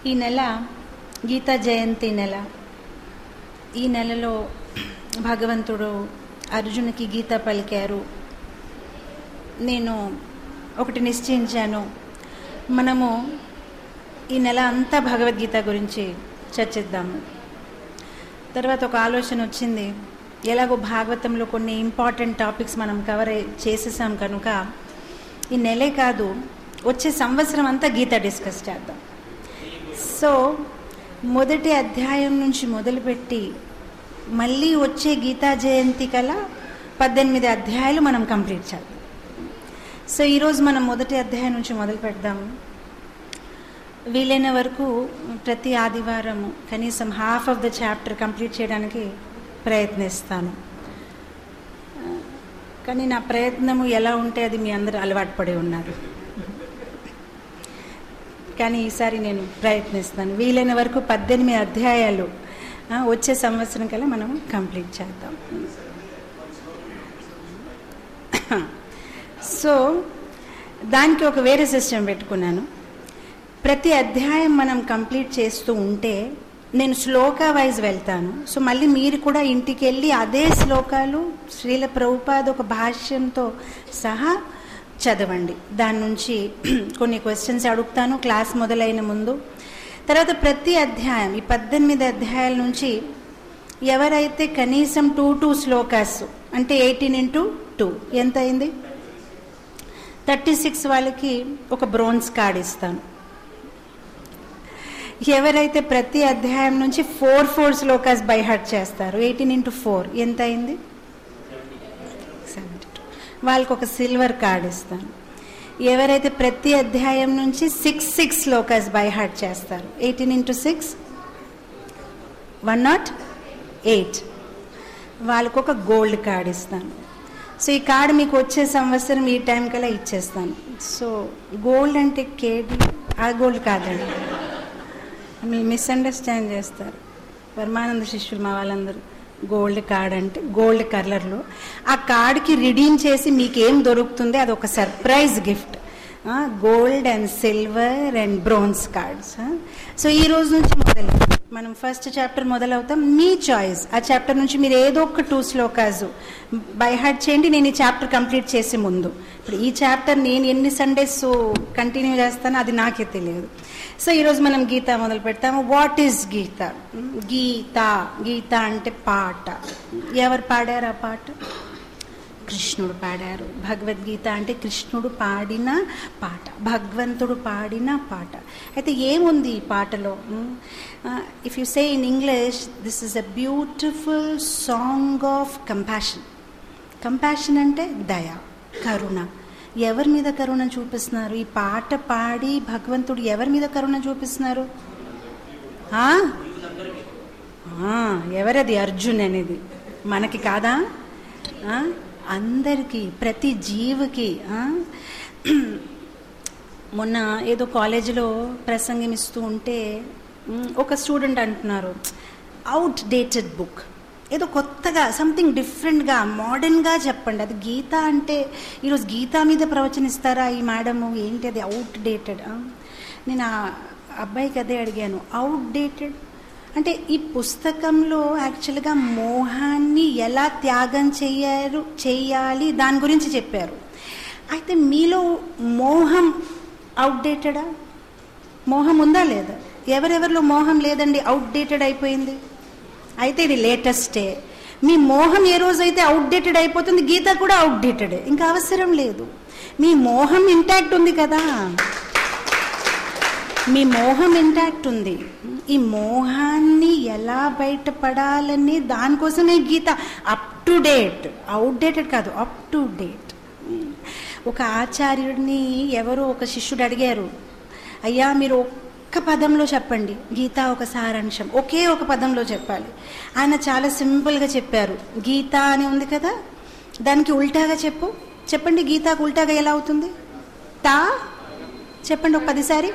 ఈ నెల గీతా జయంతి నెల ఈ నెలలో భగవంతుడు అర్జునికి గీత పలికారు నేను ఒకటి నిశ్చయించాను మనము ఈ నెల అంతా భగవద్గీత గురించి చర్చిద్దాము తర్వాత ఒక ఆలోచన వచ్చింది ఎలాగో భాగవతంలో కొన్ని ఇంపార్టెంట్ టాపిక్స్ మనం కవర్ చేసేసాం కనుక ఈ నెలే కాదు వచ్చే సంవత్సరం అంతా గీత డిస్కస్ చేద్దాం సో మొదటి అధ్యాయం నుంచి మొదలుపెట్టి మళ్ళీ వచ్చే గీతా జయంతి కల పద్దెనిమిది అధ్యాయాలు మనం కంప్లీట్ చేద్దాం సో ఈరోజు మనం మొదటి అధ్యాయం నుంచి మొదలు పెడదాము వీలైన వరకు ప్రతి ఆదివారము కనీసం half of the chapter complete చేయడానికి ప్రయత్నిస్తాను కానీ నా ప్రయత్నము ఎలా ఉంటే అది మీ అందరూ అలవాటు పడి ఉన్నారు కానీ ఈసారి నేను ప్రయత్నిస్తాను వీలైన వరకు పద్దెనిమిది అధ్యాయాలు ఆ, వచ్చే సంవత్సరం కల్లా మనం కంప్లీట్ చేద్దాం సో దానికి ఒక వేరే సిస్టమ్ పెట్టుకున్నాను ప్రతి అధ్యాయం మనం కంప్లీట్ చేస్తూ ఉంటే నేను శ్లోక వైజ్ వెళ్తాను సో మళ్ళీ మీరు కూడా ఇంటికి వెళ్ళి అదే శ్లోకాలు శ్రీల ప్రభుపాద ఒక భాష్యంతో సహా చదవండి దాని నుంచి కొన్ని క్వశ్చన్స్ అడుగుతాను క్లాస్ మొదలైన ముందు తర్వాత ప్రతి అధ్యాయం ఈ పద్దెనిమిది అధ్యాయాల నుంచి ఎవరైతే కనీసం టూ టూ శ్లోకాస్ అంటే ఎయిటీన్ ఇంటూ టూ ఎంత అయింది థర్టీ సిక్స్ వాళ్ళకి ఒక బ్రోన్స్ కార్డ్ ఇస్తాను ఎవరైతే ప్రతి అధ్యాయం నుంచి four four shlokas by heart చేస్తారు ఎయిటీన్ ఇంటూ ఫోర్ ఎంత అయింది సెవెంటీ టూ వాళ్ళకి ఒక సిల్వర్ కార్డ్ ఇస్తాను ఎవరైతే ప్రతి అధ్యాయం నుంచి six six shlokas by heart చేస్తారు eighteen into six one nought eight వాళ్ళకు ఒక గోల్డ్ కార్డ్ ఇస్తాను సో ఈ కార్డు మీకు వచ్చే సంవత్సరం ఈ టైం కల్లా ఇచ్చేస్తాను సో గోల్డ్ అంటే కేడి ఆ గోల్డ్ కాదండి మీరు మిస్అండర్స్టాండ్ చేస్తారు పరమానంద శిష్యులు మా వాళ్ళందరూ గోల్డ్ కార్డ్ అంటే గోల్డ్ కలర్లో ఆ కార్డ్కి రిడీమ్ చేసి మీకు ఏం దొరుకుతుంది అది ఒక surprise gift gold and silver and bronze cards so ఈ రోజు నుంచి మొదలు మనం ఫస్ట్ చాప్టర్ మొదలవుతాం మీ చాయిస్ ఆ చాప్టర్ నుంచి మీరు ఏదో ఒక టూ శ్లోకాస్ బై హార్ట్ చేయండి నేను ఈ చాప్టర్ కంప్లీట్ చేసే ముందు ఇప్పుడు ఈ చాప్టర్ నేను ఎన్ని సండేస్ కంటిన్యూ చేస్తానో అది నాకే తెలియదు సో ఈరోజు మనం గీత మొదలు పెడతాము వాట్ ఈస్ గీత గీత గీత అంటే పాట ఎవరు పాడారు ఆ పాట కృష్ణుడు పాడారు భగవద్గీత అంటే కృష్ణుడు పాడిన పాట భగవంతుడు పాడిన పాట అయితే ఏముంది ఈ పాటలో if you say in English this is a beautiful song of compassion compassion అంటే దయ కరుణ ఎవరి మీద కరుణ చూపిస్తున్నారు ఈ పాట పాడి భగవంతుడు ఎవరి మీద కరుణ చూపిస్తున్నారు ఆ? ఆ, ఎవరది అర్జున్ అనేది మనకి కాదా ఆ? అందరికీ ప్రతి జీవికి ఆ? మొన్న ఏదో కాలేజీలో ప్రసంగం ఇస్తూ ఉంటే మ్, ఒక స్టూడెంట్ అంటున్నారు అవుట్ డేటెడ్ బుక్ ఏదో కొత్తగా సంథింగ్ డిఫరెంట్గా మోడర్న్గా చెప్పండి అది గీత అంటే ఈరోజు గీత మీద ప్రవచనిస్తారా ఈ మేడము ఏంటి అది అవుట్ డేటెడ్ నేను ఆ అబ్బాయికి అదే అడిగాను అవుట్ డేటెడ్ అంటే ఈ పుస్తకంలో యాక్చువల్గా మోహాన్ని ఎలా త్యాగం చెయ్యారు చెయ్యాలి దాని గురించి చెప్పారు అయితే మీలో మోహం అవుట్డేటెడా మోహం ఉందా లేదా ఎవరెవరిలో మోహం లేదండి అవుట్డేటెడ్ అయిపోయింది అయితే ఇది లేటెస్టే మీ మోహం ఏ రోజైతే అవుట్డేటెడ్ అయిపోతుంది గీత కూడా అవుట్డేటెడ్ ఇంకా అవసరం లేదు మీ మోహం ఇంటాక్ట్ ఉంది కదా మీ మోహం ఇంటాక్ట్ ఉంది ఈ మోహాన్ని ఎలా బయటపడాలని దానికోసమే Gita up to date outdated కాదు అప్ టు డేట్ ఒక ఆచార్యుడిని ఎవరో ఒక శిష్యుడు అడిగారు అయ్యా మీరు ఒక్క పదంలో చెప్పండి గీత ఒక సారాంశం ఒకే ఒక పదంలో చెప్పాలి ఆయన చాలా సింపుల్గా చెప్పారు గీత అని ఉంది కదా దానికి ఉల్టాగా చెప్పు చెప్పండి గీతాకు ఉల్టాగా ఎలా అవుతుంది తా చెప్పండి ఒక పదిసారి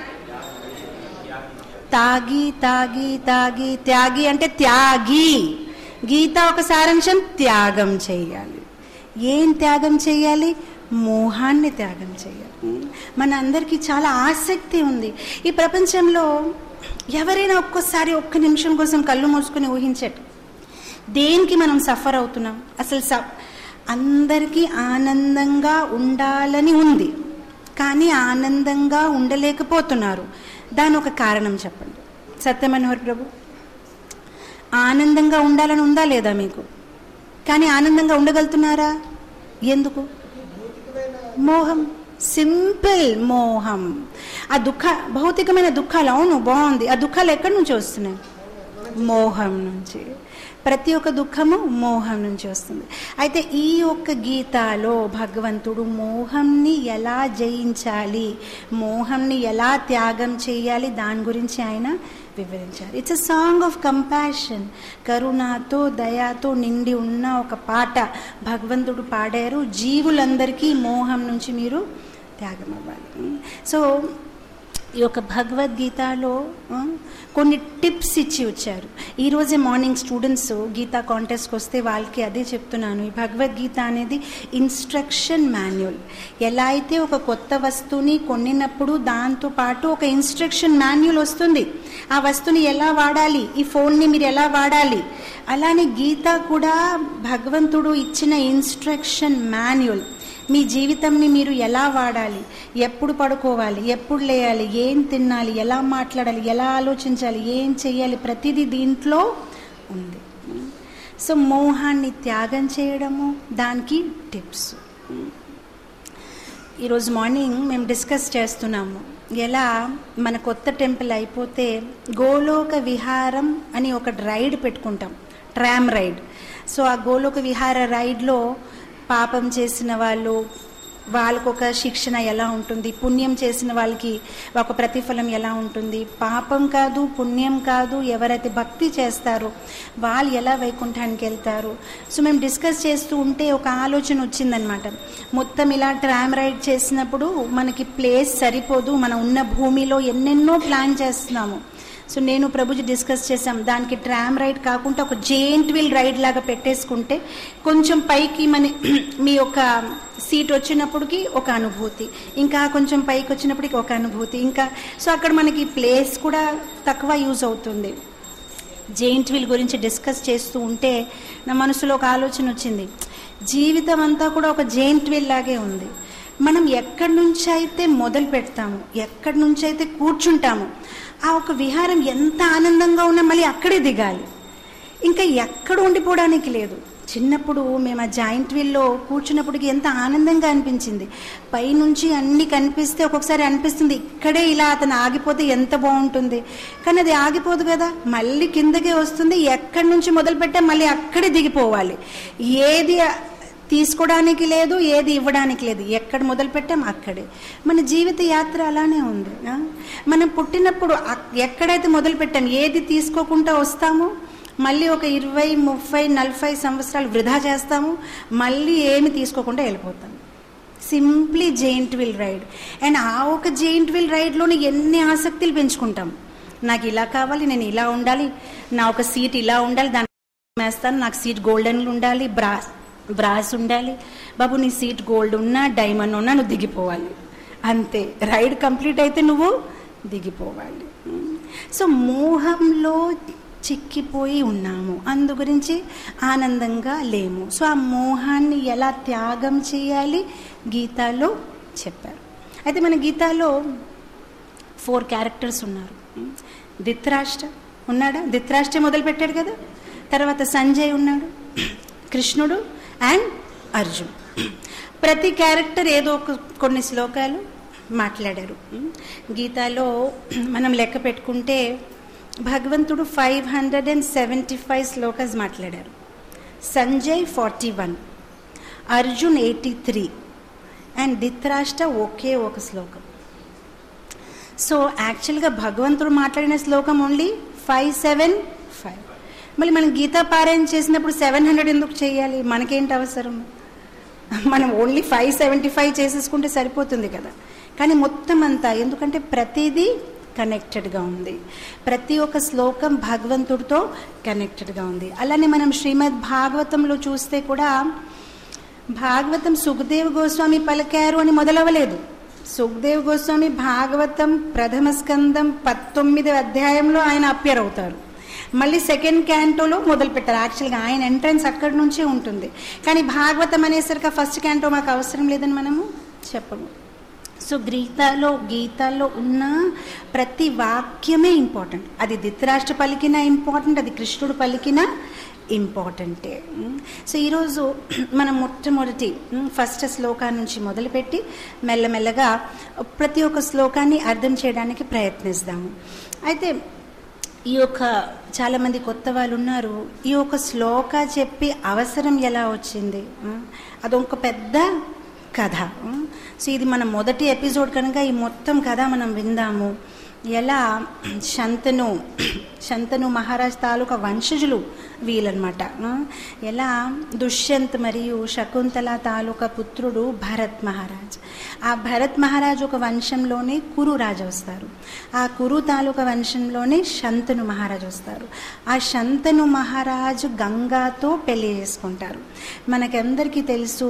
తాగి తాగి తాగి త్యాగి అంటే త్యాగి గీత ఒక సారాంశం త్యాగం చేయాలి ఏం త్యాగం చేయాలి మోహాన్ని త్యాగం చేయాలి మన అందరికీ చాలా ఆసక్తి ఉంది ఈ ప్రపంచంలో ఎవరైనా ఒక్కోసారి ఒక్క నిమిషం కోసం కళ్ళు మూసుకొని ఊహించట దేనికి మనం సఫర్ అవుతున్నాం అసలు స అందరికీ ఆనందంగా ఉండాలని ఉంది కానీ ఆనందంగా ఉండలేకపోతున్నారు దాని ఒక కారణం చెప్పండి సత్యమనోహర్ ప్రభు ఆనందంగా ఉండాలని ఉందా లేదా మీకు కానీ ఆనందంగా ఉండగలుగుతున్నారా ఎందుకు మోహం సింపుల్ మోహం ఆ దుఃఖ భౌతికమైన దుఃఖాలు అవును బాగుంది ఆ దుఃఖాలు ఎక్కడి నుంచి వస్తున్నాయి మోహం నుంచి ప్రతి ఒక్క దుఃఖము మోహం నుంచి వస్తుంది అయితే ఈ ఒక్క గీతాలో భగవంతుడు మోహంని ఎలా జయించాలి మోహంని ఎలా త్యాగం చేయాలి దాని గురించి ఆయన వివరించారు it's a song of compassion కరుణతో దయాతో నిండి ఉన్న ఒక పాట భగవంతుడు పాడారు జీవులందరికీ మోహం నుంచి మీరు త్యాగం అవ్వాలి సో ఈ యొక్క భగవద్గీతలో ఆ, కొన్ని టిప్స్ ఇచ్చి వచ్చారు ఈరోజే మార్నింగ్ స్టూడెంట్స్ గీతా కాంటెస్ట్కి వస్తే వాళ్ళకి అదే చెప్తున్నాను ఈ భగవద్గీత అనేది ఇన్స్ట్రక్షన్ మాన్యువల్ ఎలా అయితే ఒక కొత్త వస్తువుని కొనినప్పుడు దాంతో పాటు ఒక ఇన్స్ట్రక్షన్ మాన్యువల్ వస్తుంది ఆ వస్తువుని ఎలా వాడాలి ఈ ఫోన్ని మీరు ఎలా వాడాలి అలానే గీత కూడా భగవంతుడు ఇచ్చిన ఇన్స్ట్రక్షన్ మాన్యువల్ మీ జీవితంని మీరు ఎలా వాడాలి ఎప్పుడు పడుకోవాలి ఎప్పుడు లేయాలి ఏం తినాలి ఎలా మాట్లాడాలి ఎలా ఆలోచించాలి ఏం చేయాలి ప్రతిదీ దీంట్లో ఉంది సో మోహాన్ని త్యాగం చేయడము దానికి టిప్స్ ఈరోజు మార్నింగ్ మేము డిస్కస్ చేస్తున్నాము ఎలా మన కొత్త టెంపుల్ అయిపోతే గోలోక విహారం అని ఒక రైడ్ పెట్టుకుంటాం ట్రామ్ రైడ్ సో ఆ గోలోక విహార రైడ్లో పాపం చేసిన వాళ్ళు వాళ్ళకు ఒక శిక్షణ ఎలా ఉంటుంది పుణ్యం చేసిన వాళ్ళకి ఒక ప్రతిఫలం ఎలా ఉంటుంది పాపం కాదు పుణ్యం కాదు ఎవరైతే భక్తి చేస్తారో వాళ్ళు ఎలా వైకుంఠానికి వెళ్తారు సో మేము డిస్కస్ చేస్తూ ఉంటే ఒక ఆలోచన వచ్చిందనమాట మొత్తం ఇలా ట్రామ్ రైడ్ చేసినప్పుడు మనకి ప్లేస్ సరిపోదు మనం ఉన్న భూమిలో ఎన్నెన్నో ప్లాన్ చేస్తున్నాము సో నేను ప్రభుజీ డిస్కస్ చేసాం దానికి ట్రామ్ రైడ్ కాకుండా ఒక జెయింట్ వీల్ రైడ్ లాగా పెట్టేసుకుంటే కొంచెం పైకి మన మీ యొక్క సీట్ వచ్చినప్పటికి ఒక అనుభూతి ఇంకా కొంచెం పైకి వచ్చినప్పటికి ఒక అనుభూతి ఇంకా సో అక్కడ మనకి ప్లేస్ కూడా తక్కువ యూజ్ అవుతుంది జెయింట్ వీల్ గురించి డిస్కస్ చేస్తూ ఉంటే నా మనసులో ఒక ఆలోచన వచ్చింది జీవితం అంతా కూడా ఒక జెయింట్ వీల్ లాగే ఉంది మనం ఎక్కడి నుంచి అయితే మొదలు పెడతాము ఎక్కడి నుంచి అయితే కూర్చుంటాము ఆ ఒక విహారం ఎంత ఆనందంగా ఉన్నా మళ్ళీ అక్కడే దిగాలి ఇంకా ఎక్కడ ఉండిపోవడానికి లేదు చిన్నప్పుడు మేము ఆ జాయింట్ వీల్లో కూర్చున్నప్పటికి ఎంత ఆనందంగా అనిపించింది పైనుంచి అన్ని కనిపిస్తే ఒక్కొక్కసారి అనిపిస్తుంది ఇక్కడే ఇలా అతను ఆగిపోతే ఎంత బాగుంటుంది కానీ అది ఆగిపోదు కదా మళ్ళీ కిందకే వస్తుంది ఎక్కడి నుంచి మొదలు పెట్టా మళ్ళీ అక్కడే దిగిపోవాలి ఏది తీసుకోవడానికి లేదు ఏది ఇవ్వడానికి లేదు ఎక్కడ మొదలు పెట్టాం అక్కడే మన జీవిత యాత్ర అలానే ఉంది ఆ? మనం పుట్టినప్పుడు అక్- ఎక్కడైతే మొదలు పెట్టాం ఏది తీసుకోకుండా వస్తామో మళ్ళీ ఒక ఇరవై ముప్పై నలభై సంవత్సరాలు వృధా చేస్తాము మళ్ళీ ఏమి తీసుకోకుండా వెళ్ళిపోతాం simply giant wheel ride and ఆ ఒక జెయింట్ వీల్ రైడ్లోనే ఎన్ని ఆసక్తులు పెంచుకుంటాం నాకు ఇలా కావాలి నేను ఇలా ఉండాలి నా ఒక సీట్ ఇలా ఉండాలి దాని వేస్తాను నాకు సీట్ గోల్డెన్ ఉండాలి బ్రాస్ బ్రాస్ ఉండాలి బాబు నీ సీట్ గోల్డ్ ఉన్నా డైమండ్ ఉన్నా నువ్వు దిగిపోవాలి అంతే రైడ్ కంప్లీట్ అయితే నువ్వు దిగిపోవాలి సో మోహంలో చిక్కిపోయి ఉన్నాము అందు గురించి ఆనందంగా లేము సో ఆ మోహాన్ని ఎలా త్యాగం చేయాలి గీతాలో చెప్పారు అయితే మన గీతాలో ఫోర్ క్యారెక్టర్స్ ఉన్నారు ధిత్రాష్ట్ర ఉన్నాడా ధిత్రాష్ట్ర మొదలు పెట్టాడు కదా తర్వాత సంజయ్ ఉన్నాడు కృష్ణుడు అండ్ అర్జున్ ప్రతి క్యారెక్టర్ ఏదో ఒక కొన్ని శ్లోకాలు మాట్లాడారు గీతాలో మనం లెక్క పెట్టుకుంటే భగవంతుడు five hundred and seventy five shlokas మాట్లాడారు Sanjay forty one Arjun eighty three and Dhritarashtra ఒకే ఒక శ్లోకం సో యాక్చువల్గా భగవంతుడు మాట్లాడిన శ్లోకం ఓన్లీ ఫైవ్ సెవెన్ ఫైవ్ మళ్ళీ మనం గీతా పారాయణ చేసినప్పుడు సెవెన్ హండ్రెడ్ ఎందుకు చేయాలి మనకేంటి అవసరం మనం ఓన్లీ ఫైవ్ సెవెంటీ ఫైవ్ చేసేసుకుంటే సరిపోతుంది కదా కానీ మొత్తం అంతా ఎందుకంటే ప్రతిదీ కనెక్టెడ్గా ఉంది ప్రతి ఒక్క శ్లోకం భగవంతుడితో కనెక్టెడ్గా ఉంది అలానే మనం శ్రీమద్ భాగవతంలో చూస్తే కూడా భాగవతం సుఖదేవ్ గోస్వామి పలికారు అని మొదలవ్వలేదు సుఖదేవ్ గోస్వామి భాగవతం ప్రథమ స్కందం పంతొమ్మిది అధ్యాయంలో ఆయన అప్యర్ అవుతారు మళ్ళీ సెకండ్ క్యాంటోలో మొదలు పెట్టారు యాక్చువల్గా ఆయన ఎంట్రన్స్ అక్కడి నుంచే ఉంటుంది కానీ భాగవతం అనేసరికి ఫస్ట్ క్యాంటో మాకు అవసరం లేదని మనము చెప్పము సో గీతాలో గీతాల్లో ఉన్న ప్రతి వాక్యమే ఇంపార్టెంట్ అది ధృతరాష్ట్ర పలికినా ఇంపార్టెంట్ అది కృష్ణుడు పలికినా ఇంపార్టెంటే సో ఈరోజు మనం మొట్టమొదటి ఫస్ట్ శ్లోకా నుంచి మొదలుపెట్టి మెల్లమెల్లగా ప్రతి ఒక్క శ్లోకాన్ని అర్థం చేయడానికి ప్రయత్నిస్తాము అయితే ఈ యొక్క చాలామంది కొత్త వాళ్ళు ఉన్నారు ఈ యొక్క శ్లోక చెప్పి అవసరం ఎలా వచ్చింది అదొక పెద్ద కథ సో ఇది మన మొదటి ఎపిసోడ్ కనుక ఈ మొత్తం కథ మనం విందాము ఎలా శంతను శంతను మహారాజ్ తాలూకా వంశజులు వీళ్ళనమాట ఎలా దుష్యంత్ మరియు శకుంతల తాలూకా పుత్రుడు భరత్ మహారాజ్ ఆ భరత్ మహారాజ్ ఒక వంశంలోనే కురు రాజు వస్తారు ఆ కురు తాలూకా వంశంలోనే శంతను మహారాజు వస్తారు ఆ శంతను మహారాజు గంగాతో పెళ్లి చేసుకుంటారు మనకందరికీ తెలుసు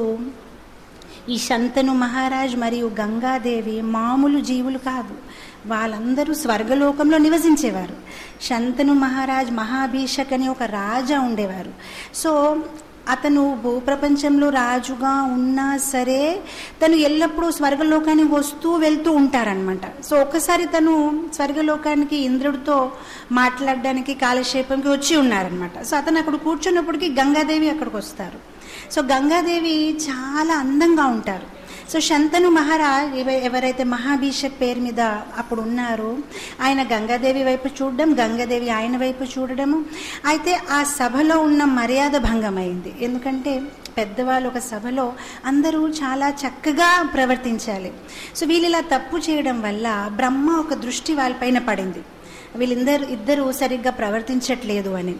ఈ శంతను మహారాజ్ మరియు గంగాదేవి మామూలు జీవులు కాదు వాళ్ళందరూ స్వర్గలోకంలో నివసించేవారు శంతను మహారాజ్ మహాభీషక్ అని ఒక రాజా ఉండేవారు సో అతను భూప్రపంచంలో రాజుగా ఉన్నా సరే తను ఎల్లప్పుడూ స్వర్గలోకానికి వస్తూ వెళ్తూ ఉంటారనమాట సో ఒకసారి తను స్వర్గలోకానికి ఇంద్రుడితో మాట్లాడడానికి కాలక్షేపంకి వచ్చి ఉన్నారనమాట సో అతను అక్కడ కూర్చున్నప్పటికీ గంగాదేవి అక్కడికి వస్తారు సో గంగాదేవి చాలా అందంగా ఉంటారు సో శంతను మహారాజ్ ఎవరైతే మహాభీషక్ పేరు మీద అప్పుడు ఉన్నారో ఆయన గంగాదేవి వైపు చూడడం గంగాదేవి ఆయన వైపు చూడడము అయితే ఆ సభలో ఉన్న మర్యాద భంగమైంది ఎందుకంటే పెద్దవాళ్ళు ఒక సభలో అందరూ చాలా చక్కగా ప్రవర్తించాలి సో వీళ్ళు ఇలా తప్పు చేయడం వల్ల బ్రహ్మ ఒక దృష్టి వాళ్ళపైన పడింది వీళ్ళిద్దరు ఇద్దరు సరిగ్గా ప్రవర్తించట్లేదు అని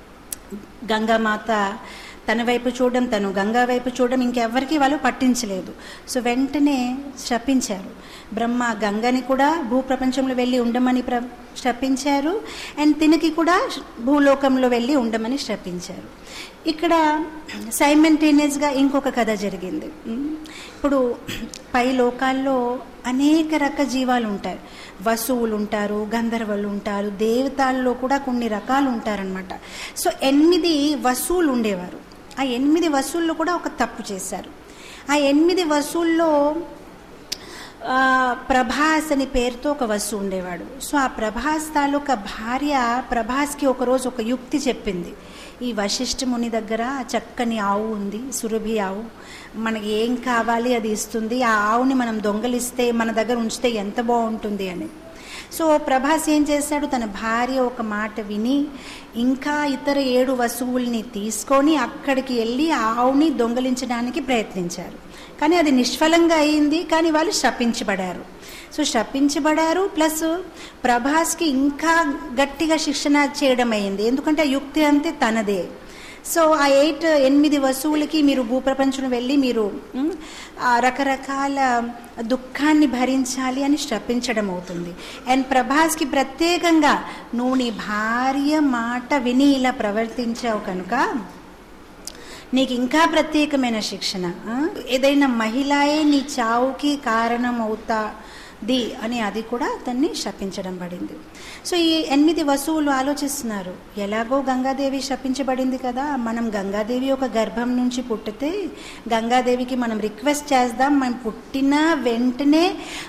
గంగామాత తన వైపు చూడడం తను గంగా వైపు చూడడం ఇంకెవ్వరికి వాళ్ళు పట్టించలేదు సో వెంటనే శపించారు బ్రహ్మ గంగని కూడా భూప్రపంచంలో వెళ్ళి ఉండమని ప్ర శపించారు అండ్ తినకి కూడా భూలోకంలో వెళ్ళి ఉండమని శపించారు ఇక్కడ సైమెంటేనియస్గా ఇంకొక కథ జరిగింది ఇప్పుడు పై లోకాల్లో అనేక రక జీవాలు ఉంటాయి వసువులు ఉంటారు గంధర్వులు ఉంటారు దేవతల్లో కూడా కొన్ని రకాలు ఉంటారనమాట సో ఎనిమిది వసువులు ఉండేవారు ఆ ఎనిమిది వసూళ్ళు కూడా ఒక తప్పు చేశారు ఆ ఎనిమిది వసూల్లో ప్రభాస్ అని పేరుతో ఒక వసు ఉండేవాడు సో ఆ ప్రభాస్ తాలూకా భార్య ప్రభాస్కి ఒకరోజు ఒక యుక్తి చెప్పింది ఈ వశిష్ఠ ముని దగ్గర చక్కని ఆవు ఉంది సురభి ఆవు మనకి ఏం కావాలి అది ఇస్తుంది ఆ ఆవుని మనం దొంగలిస్తే మన దగ్గర ఉంచితే ఎంత బాగుంటుంది అని సో ప్రభాస్ ఏం చేశాడు తన భార్య ఒక మాట విని ఇంకా ఇతర ఏడు వస్తువుల్ని తీసుకొని అక్కడికి వెళ్ళి ఆవుని దొంగలించడానికి ప్రయత్నించారు కానీ అది నిష్ఫలంగా అయింది కానీ వాళ్ళు శపించబడారు సో శపించబడారు ప్లస్ ప్రభాస్కి ఇంకా గట్టిగా శిక్షణ చేయడం అయింది ఎందుకంటే ఆ యుక్తి అంతే తనదే సో ఆ ఎయిట్ ఎనిమిది వస్తువులకి మీరు భూప్రపంచం వెళ్ళి మీరు రకరకాల దుఃఖాన్ని భరించాలి అని శపించడం అవుతుంది అండ్ ప్రభాస్కి ప్రత్యేకంగా నువ్వు నీ భార్య మాట విని ఇలా ప్రవర్తించావు కనుక నీకు ఇంకా ప్రత్యేకమైన శిక్షణ ఏదైనా మహిళయే నీ చావుకి కారణం అవుతా ది అని అది కూడా అతన్ని శపించడం పడింది సో ఈ ఎనిమిది వస్తువులు ఆలోచిస్తున్నారు ఎలాగో గంగాదేవి శపించబడింది కదా మనం గంగాదేవి ఒక గర్భం నుంచి పుట్టితే గంగాదేవికి మనం రిక్వెస్ట్ చేద్దాం మనం పుట్టిన వెంటనే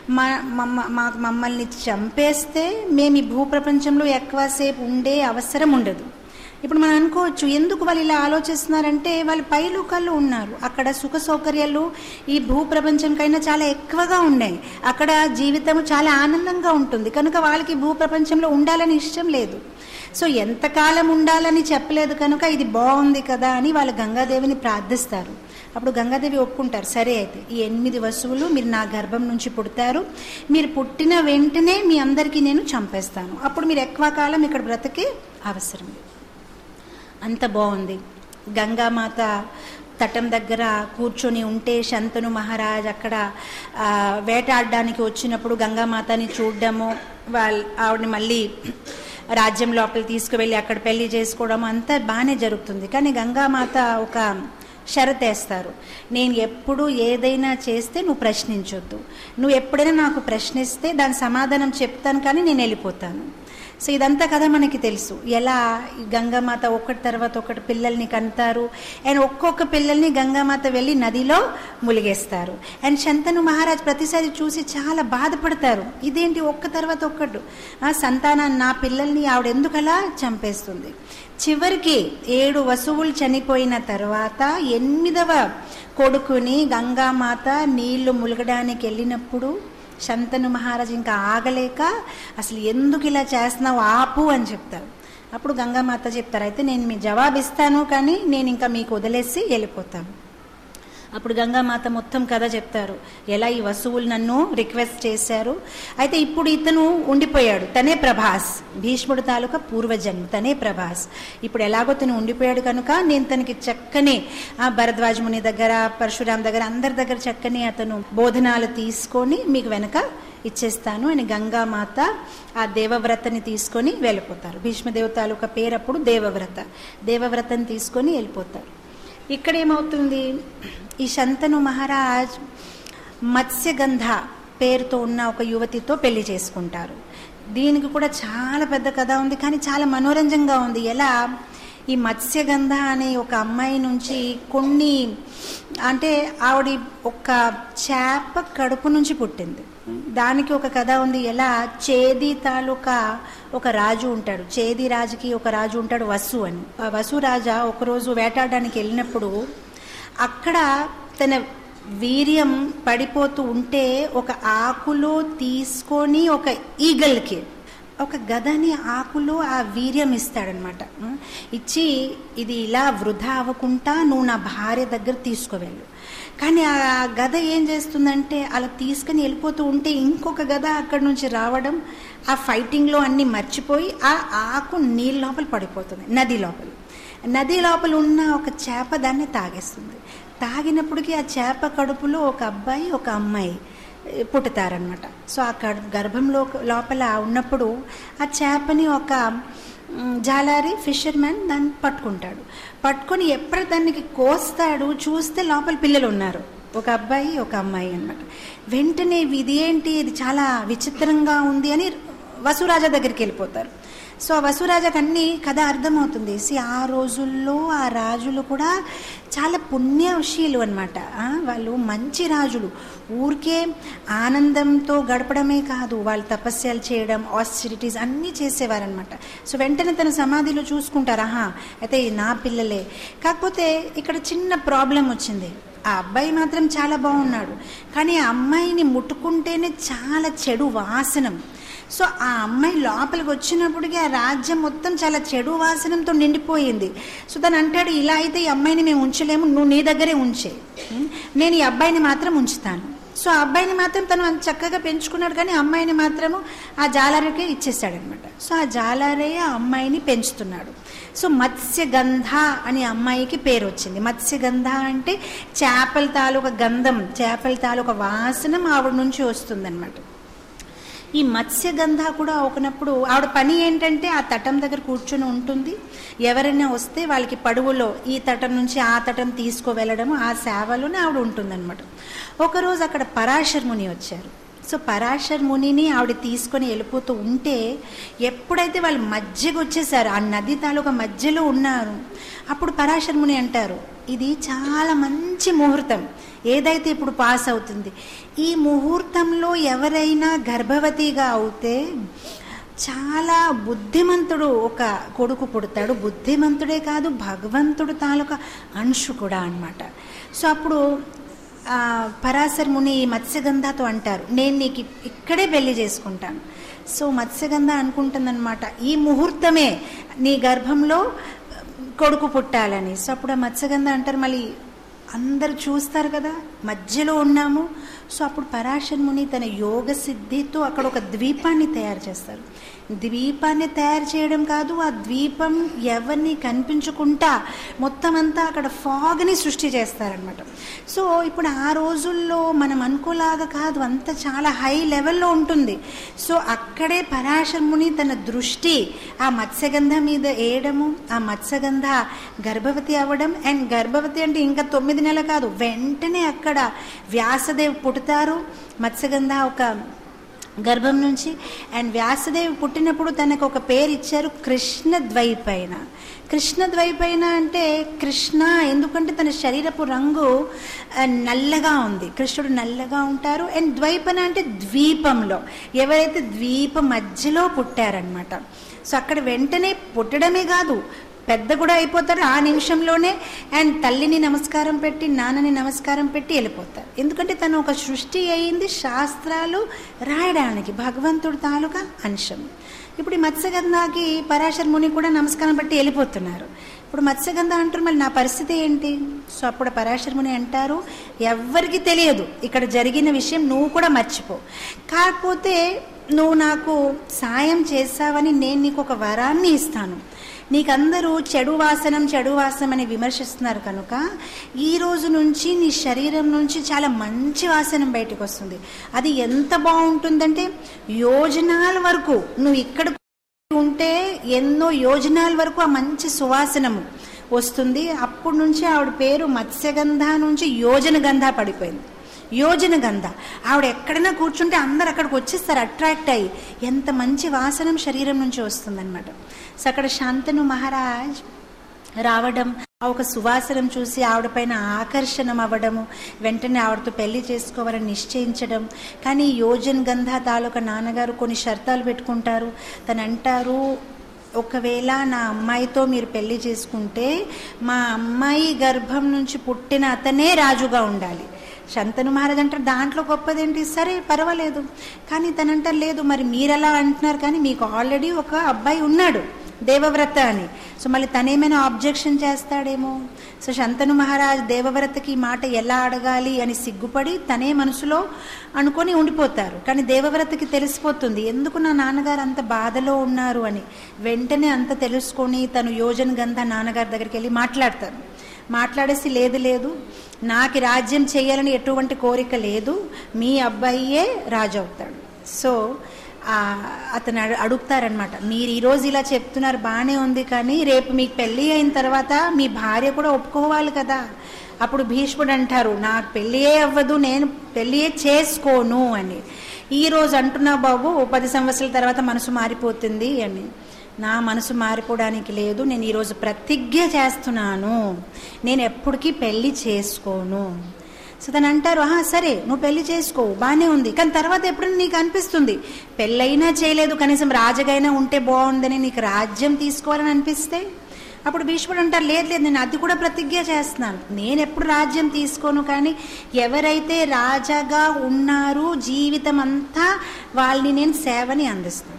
మమ్మల్ని చంపేస్తే మేము ఈ భూప్రపంచంలో ఎక్కువసేపు ఉండే అవసరం ఉండదు ఇప్పుడు మనం అనుకోవచ్చు ఎందుకు వాళ్ళు ఇలా ఆలోచిస్తున్నారంటే వాళ్ళు పై లోకాల్లో ఉన్నారు అక్కడ సుఖ సౌకర్యాలు ఈ భూ ప్రపంచం కైనా చాలా ఎక్కువగా ఉన్నాయి అక్కడ జీవితం చాలా ఆనందంగా ఉంటుంది కనుక వాళ్ళకి భూ ప్రపంచంలో ఉండాలని ఇష్టం లేదు సో ఎంతకాలం ఉండాలని చెప్పలేదు కనుక ఇది బాగుంది కదా అని వాళ్ళు గంగాదేవిని ప్రార్థిస్తారు అప్పుడు గంగాదేవి ఒప్పుకుంటారు సరే అయితే ఈ ఎనిమిది వస్తువులు మీరు నా గర్భం నుంచి పుడతారు మీరు పుట్టిన వెంటనే మీ అందరికీ నేను చంపేస్తాను అప్పుడు మీరు ఎక్కువ కాలం ఇక్కడ బ్రతికే అవసరం లేదు అంత బాగుంది గంగామాత తటం దగ్గర కూర్చొని ఉంటే శంతను మహారాజ్ అక్కడ వేటాడడానికి వచ్చినప్పుడు గంగామాతని చూడడము వాళ్ళ ఆవిడని మళ్ళీ రాజ్యం లోపల తీసుకువెళ్ళి అక్కడ పెళ్లి చేసుకోవడం అంతా బాగానే జరుగుతుంది కానీ గంగామాత ఒక షరతేస్తారు నేను ఎప్పుడు ఏదైనా చేస్తే నువ్వు ప్రశ్నించొద్దు నువ్వు ఎప్పుడైనా నాకు ప్రశ్నిస్తే దాని సమాధానం చెప్తాను కానీ నేను వెళ్ళిపోతాను సో ఇదంతా కదా మనకి తెలుసు ఎలా ఈ గంగామాత ఒకటి తర్వాత ఒకటి పిల్లల్ని కంటారు అండ్ ఒక్కొక్క పిల్లల్ని గంగామాత వెళ్ళి నదిలో ములిగేస్తారు అండ్ శంతను మహారాజ్ ప్రతిసారి చూసి చాలా బాధపడతారు ఇదేంటి ఒక్క తర్వాత ఒక్కడు ఆ సంతానాన్ని నా పిల్లల్ని ఆవిడ ఎందుకలా చంపేస్తుంది చివరికి ఏడు వసువులు చనిపోయిన తర్వాత ఎనిమిదవ కొడుకుని గంగామాత నీళ్లు ములగడానికి వెళ్ళినప్పుడు శంతను మహారాజ్ ఇంకా ఆగలేక అసలు ఎందుకు ఇలా చేస్తున్నావు ఆపు అని చెప్తారు అప్పుడు గంగామాత చెప్తారు అయితే నేను మీ జవాబు ఇస్తాను కానీ నేను ఇంకా మీకు వదిలేసి వెళ్ళిపోతాను అప్పుడు గంగామాత మొత్తం కథ చెప్తారు ఎలా ఈ వస్తువులు నన్ను రిక్వెస్ట్ చేశారు అయితే ఇప్పుడు ఇతను ఉండిపోయాడు తనే ప్రభాస్ భీష్ముడు తాలూకా పూర్వజన్మ తనే ప్రభాస్ ఇప్పుడు ఎలాగో తను ఉండిపోయాడు కనుక నేను తనకి చక్కని ఆ భరద్వాజముని దగ్గర పరశురాం దగ్గర అందరి దగ్గర చక్కని అతను బోధనాలు తీసుకొని మీకు వెనక ఇచ్చేస్తాను అని గంగామాత ఆ దేవవ్రతని తీసుకొని వెళ్ళిపోతారు భీష్మదేవ తాలూకా పేరు అప్పుడు దేవవ్రత దేవవ్రతని తీసుకొని వెళ్ళిపోతారు ఇక్కడ ఏమవుతుంది ఈ శంతను మహారాజ్ మత్స్యగంధ పేరుతో ఉన్న ఒక యువతితో పెళ్లి చేసుకుంటారు దీనికి కూడా చాలా పెద్ద కథ ఉంది కానీ చాలా మనోరంజంగా ఉంది ఎలా ఈ మత్స్యగంధ అనే ఒక అమ్మాయి నుంచి కొన్ని అంటే ఆవిడ ఒక చేప కడుపు నుంచి పుట్టింది దానికి ఒక కథ ఉంది ఎలా చేది తాలూకా ఒక రాజు ఉంటాడు చేది రాజుకి ఒక రాజు ఉంటాడు వసు అని ఆ వసు రాజా ఒకరోజు వేటాడడానికి వెళ్ళినప్పుడు అక్కడ తన వీర్యం పడిపోతూ ఉంటే ఒక ఆకులో తీసుకొని ఒక ఈగల్కి ఒక గదని ఆకులో ఆ వీర్యం ఇస్తాడనమాట ఇచ్చి ఇది ఇలా వృధా అవ్వకుండా నువ్వు నా భార్య దగ్గర తీసుకువెళ్ళు కానీ ఆ గద ఏం చేస్తుందంటే అలా తీసుకుని వెళ్ళిపోతూ ఉంటే ఇంకొక గద అక్కడి నుంచి రావడం ఆ ఫైటింగ్లో అన్ని మర్చిపోయి ఆ ఆకు నీళ్ళ లోపల పడిపోతుంది నది లోపల నది లోపల ఉన్న ఒక చేప దాన్ని తాగేస్తుంది తాగినప్పటికీ ఆ చేప కడుపులో ఒక అబ్బాయి ఒక అమ్మాయి పుట్టుతారనమాట సో ఆ గర్భంలో లోపల ఉన్నప్పుడు ఆ చేపని ఒక జాలారి ఫిషర్మ్యాన్ దాన్ని పట్టుకుంటాడు పట్టుకొని ఎప్పుడు దానికి కోస్తాడు చూస్తే లోపల పిల్లలు ఉన్నారు ఒక అబ్బాయి ఒక అమ్మాయి అనమాట వెంటనే ఇది ఏంటి ఇది చాలా విచిత్రంగా ఉంది అని వసురాజా దగ్గరికి వెళ్ళిపోతారు సో ఆ వసురాజాకి అన్ని కథ అర్థమవుతుంది సి ఆ రోజుల్లో ఆ రాజులు కూడా చాలా పుణ్యశీలు అనమాట వాళ్ళు మంచి రాజులు ఊరికే ఆనందంతో గడపడమే కాదు వాళ్ళు తపస్యాలు చేయడం ఆస్టిరిటీస్ అన్నీ చేసేవారనమాట సో వెంటనే తన సమాధిలో చూసుకుంటారు ఆహా అయితే నా పిల్లలే కాకపోతే ఇక్కడ చిన్న ప్రాబ్లం వచ్చింది ఆ అబ్బాయి మాత్రం చాలా బాగున్నాడు కానీ ఆ అమ్మాయిని ముట్టుకుంటేనే చాలా చెడు వాసనం సో ఆ అమ్మాయి లోపలికి వచ్చినప్పటికీ ఆ రాజ్యం మొత్తం చాలా చెడు వాసనంతో నిండిపోయింది సో తను అంటాడు ఇలా అయితే ఈ అమ్మాయిని మేము ఉంచలేము నువ్వు నీ దగ్గరే ఉంచే నేను ఈ అబ్బాయిని మాత్రం ఉంచుతాను సో ఆ అబ్బాయిని మాత్రం తను అంత చక్కగా పెంచుకున్నాడు కానీ అమ్మాయిని మాత్రము ఆ జాలారకే ఇచ్చేసాడనమాట సో ఆ జాలారే ఆ అమ్మాయిని పెంచుతున్నాడు సో మత్స్యగంధ అనే అమ్మాయికి పేరు వచ్చింది మత్స్యగంధ అంటే చేపల తాలూకా గంధం చేపల తాలూకా వాసనం ఆవిడ నుంచి వస్తుందన్నమాట ఈ మత్స్యగంధ కూడా ఒకనప్పుడు ఆవిడ పని ఏంటంటే ఆ తటం దగ్గర కూర్చొని ఉంటుంది ఎవరైనా వస్తే వాళ్ళకి పడువులో ఈ తటం నుంచి ఆ తటం తీసుకువెళ్ళడము ఆ సేవలోనే ఆవిడ ఉంటుందన్నమాట ఒకరోజు అక్కడ పరాశర్ ముని వచ్చారు సో పరాశర్ మునిని ఆవిడ తీసుకొని వెళ్ళిపోతూ ఉంటే ఎప్పుడైతే వాళ్ళు మధ్యకి వచ్చేసారు ఆ నది తాలూకా మధ్యలో ఉన్నారు అప్పుడు పరాశర్ ముని అంటారు ఇది చాలా మంచి ముహూర్తం ఏదైతే ఇప్పుడు పాస్ అవుతుంది ఈ ముహూర్తంలో ఎవరైనా గర్భవతిగా అవుతే చాలా బుద్ధిమంతుడు ఒక కొడుకు పుడతాడు బుద్ధిమంతుడే కాదు భగవంతుడు తాలూకా అంశు కూడా అనమాట సో అప్పుడు పరాశర్ ముని మత్స్యగంధతో అంటారు నేను నీకు ఇక్కడే పెళ్లి చేసుకుంటాను సో మత్స్యగంధ అనుకుంటుందన్నమాట ఈ ముహూర్తమే నీ గర్భంలో కొడుకు పుట్టాలని సో అప్పుడు ఆ మత్స్యగంధ అంటారు మళ్ళీ అందరు చూస్తారు కదా మధ్యలో ఉన్నాము సో అప్పుడు పరాశర్ ముని తన యోగ సిద్ధితో అక్కడ ఒక ద్వీపాన్ని తయారు చేస్తారు ద్వీపాన్ని తయారు చేయడం కాదు ఆ ద్వీపం ఎవరిని కనిపించుకుంటా మొత్తం అంతా అక్కడ ఫాగ్ని సృష్టి చేస్తారనమాట సో ఇప్పుడు ఆ రోజుల్లో మనం అనుకోలాగా కాదు అంత చాలా హై లెవెల్లో ఉంటుంది సో అక్కడే పరాశర్ ముని తన దృష్టి ఆ మత్స్యగంధ మీద వేయడము ఆ మత్స్యగంధ గర్భవతి అవ్వడం అండ్ గర్భవతి అంటే ఇంకా తొమ్మిది నెలలు కాదు వెంటనే అక్కడ వ్యాసదేవ్ పుడతారు మత్స్యగంధ ఒక గర్భం నుంచి అండ్ వ్యాసదేవి పుట్టినప్పుడు తనకు ఒక పేరు ఇచ్చారు కృష్ణ ద్వైపైన కృష్ణ ద్వైపైన అంటే కృష్ణ ఎందుకంటే తన శరీరపు రంగు ఆ, నల్లగా ఉంది కృష్ణుడు నల్లగా ఉంటారు అండ్ ద్వైపన అంటే ద్వీపంలో ఎవరైతే ద్వీప మధ్యలో పుట్టారనమాట సో అక్కడ వెంటనే పుట్టడమే కాదు పెద్ద కూడా అయిపోతారు ఆ నిమిషంలోనే అండ్ తల్లిని నమస్కారం పెట్టి నాన్నని నమస్కారం పెట్టి వెళ్ళిపోతారు ఎందుకంటే తను ఒక సృష్టి అయింది శాస్త్రాలు రాయడానికి భగవంతుడు తాలూకా అంశం ఇప్పుడు ఈ మత్స్యగంధాకి పరాశర్ ముని కూడా నమస్కారం పెట్టి వెళ్ళిపోతున్నారు ఇప్పుడు మత్స్యగంధ అంటారు మళ్ళీ నా పరిస్థితి ఏంటి సో అప్పుడు పరాశర్ ముని అంటారు ఎవ్వరికి తెలియదు ఇక్కడ జరిగిన విషయం నువ్వు కూడా మర్చిపో కాకపోతే నువ్వు నాకు సాయం చేసావని నేను నీకు ఒక వరాన్ని ఇస్తాను నీకందరూ చెడు వాసనం చెడు వాసనం అని విమర్శిస్తున్నారు కనుక ఈ రోజు నుంచి నీ శరీరం నుంచి చాలా మంచి వాసనం బయటకు వస్తుంది అది ఎంత బాగుంటుందంటే యోజనాల వరకు నువ్వు ఇక్కడ ఉంటే ఎన్నో యోజనాల వరకు ఆ మంచి సువాసనము వస్తుంది అప్పటి నుంచి ఆవిడ పేరు మత్స్యగంధ నుంచి యోజన గంధ పడిపోయింది యోజన గంధ ఆవిడ ఎక్కడైనా కూర్చుంటే అందరు అక్కడికి వచ్చేస్తారు అట్రాక్ట్ అయ్యి ఎంత మంచి వాసనం శరీరం నుంచి వస్తుందన్నమాట సో అక్కడ శాంతను మహారాజ్ రావడం ఆ ఒక సువాసనం చూసి ఆవిడ పైన ఆకర్షణం అవ్వడము వెంటనే ఆవిడతో పెళ్లి చేసుకోవాలని నిశ్చయించడం కానీ యోజన్ గంధ తాలూకా నాన్నగారు కొన్ని షరతాలు పెట్టుకుంటారు తను అంటారు ఒకవేళ నా అమ్మాయితో మీరు పెళ్లి చేసుకుంటే మా అమ్మాయి గర్భం నుంచి పుట్టిన అతనే రాజుగా ఉండాలి శంతను మహారాజ్ అంటారు దాంట్లో గొప్పదేంటి సరే పర్వాలేదు కానీ తనంటారు లేదు మరి మీరెలా అంటున్నారు కానీ మీకు ఆల్రెడీ ఒక అబ్బాయి ఉన్నాడు దేవవ్రత అని సో మళ్ళీ తనేమైనా ఆబ్జెక్షన్ చేస్తాడేమో సో శంతను మహారాజ్ దేవవ్రతకి ఈ మాట ఎలా అడగాలి అని సిగ్గుపడి తనే మనసులో అనుకొని ఉండిపోతారు కానీ దేవవ్రతకి తెలిసిపోతుంది ఎందుకు నా నాన్నగారు అంత బాధలో ఉన్నారు అని వెంటనే అంత తెలుసుకొని తను యోజన గంధ నాన్నగారి దగ్గరికి వెళ్ళి మాట్లాడతారు మాట్లాడేసి లేదు లేదు నాకు రాజ్యం చేయాలని ఎటువంటి కోరిక లేదు మీ అబ్బాయియే రాజు అవుతాడు సో ఆ, అతను అడు- అడుగుతారనమాట మీరు ఈరోజు ఇలా చెప్తున్నారు బాగానే ఉంది కానీ రేపు మీకు పెళ్ళి అయిన తర్వాత మీ భార్య కూడా ఒప్పుకోవాలి కదా అప్పుడు భీష్ముడు అంటారు నాకు పెళ్ళియే అవ్వదు నేను పెళ్ళియే చేసుకోను అని ఈ రోజు అంటున్నా బాబు ఓ పది సంవత్సరాల తర్వాత మనసు మారిపోతుంది అని నా మనసు మారిపోవడానికి లేదు నేను ఈరోజు ప్రతిజ్ఞ చేస్తున్నాను నేను ఎప్పటికీ పెళ్లి చేసుకోను సో తను అంటారు ఆహా సరే నువ్వు పెళ్లి చేసుకో బాగానే ఉంది కానీ తర్వాత ఎప్పుడైనా నీకు అనిపిస్తుంది పెళ్ళైనా చేయలేదు కనీసం రాజగైనా ఉంటే బాగుందని నీకు రాజ్యం తీసుకోవాలని అనిపిస్తే అప్పుడు భీష్ముడు అంటారు లేదు లేదు నేను అది కూడా ప్రతిజ్ఞ చేస్తున్నాను నేను ఎప్పుడు రాజ్యం తీసుకోను కానీ ఎవరైతే రాజాగా ఉన్నారు జీవితం అంతా వాళ్ళని నేను సేవని అందిస్తాను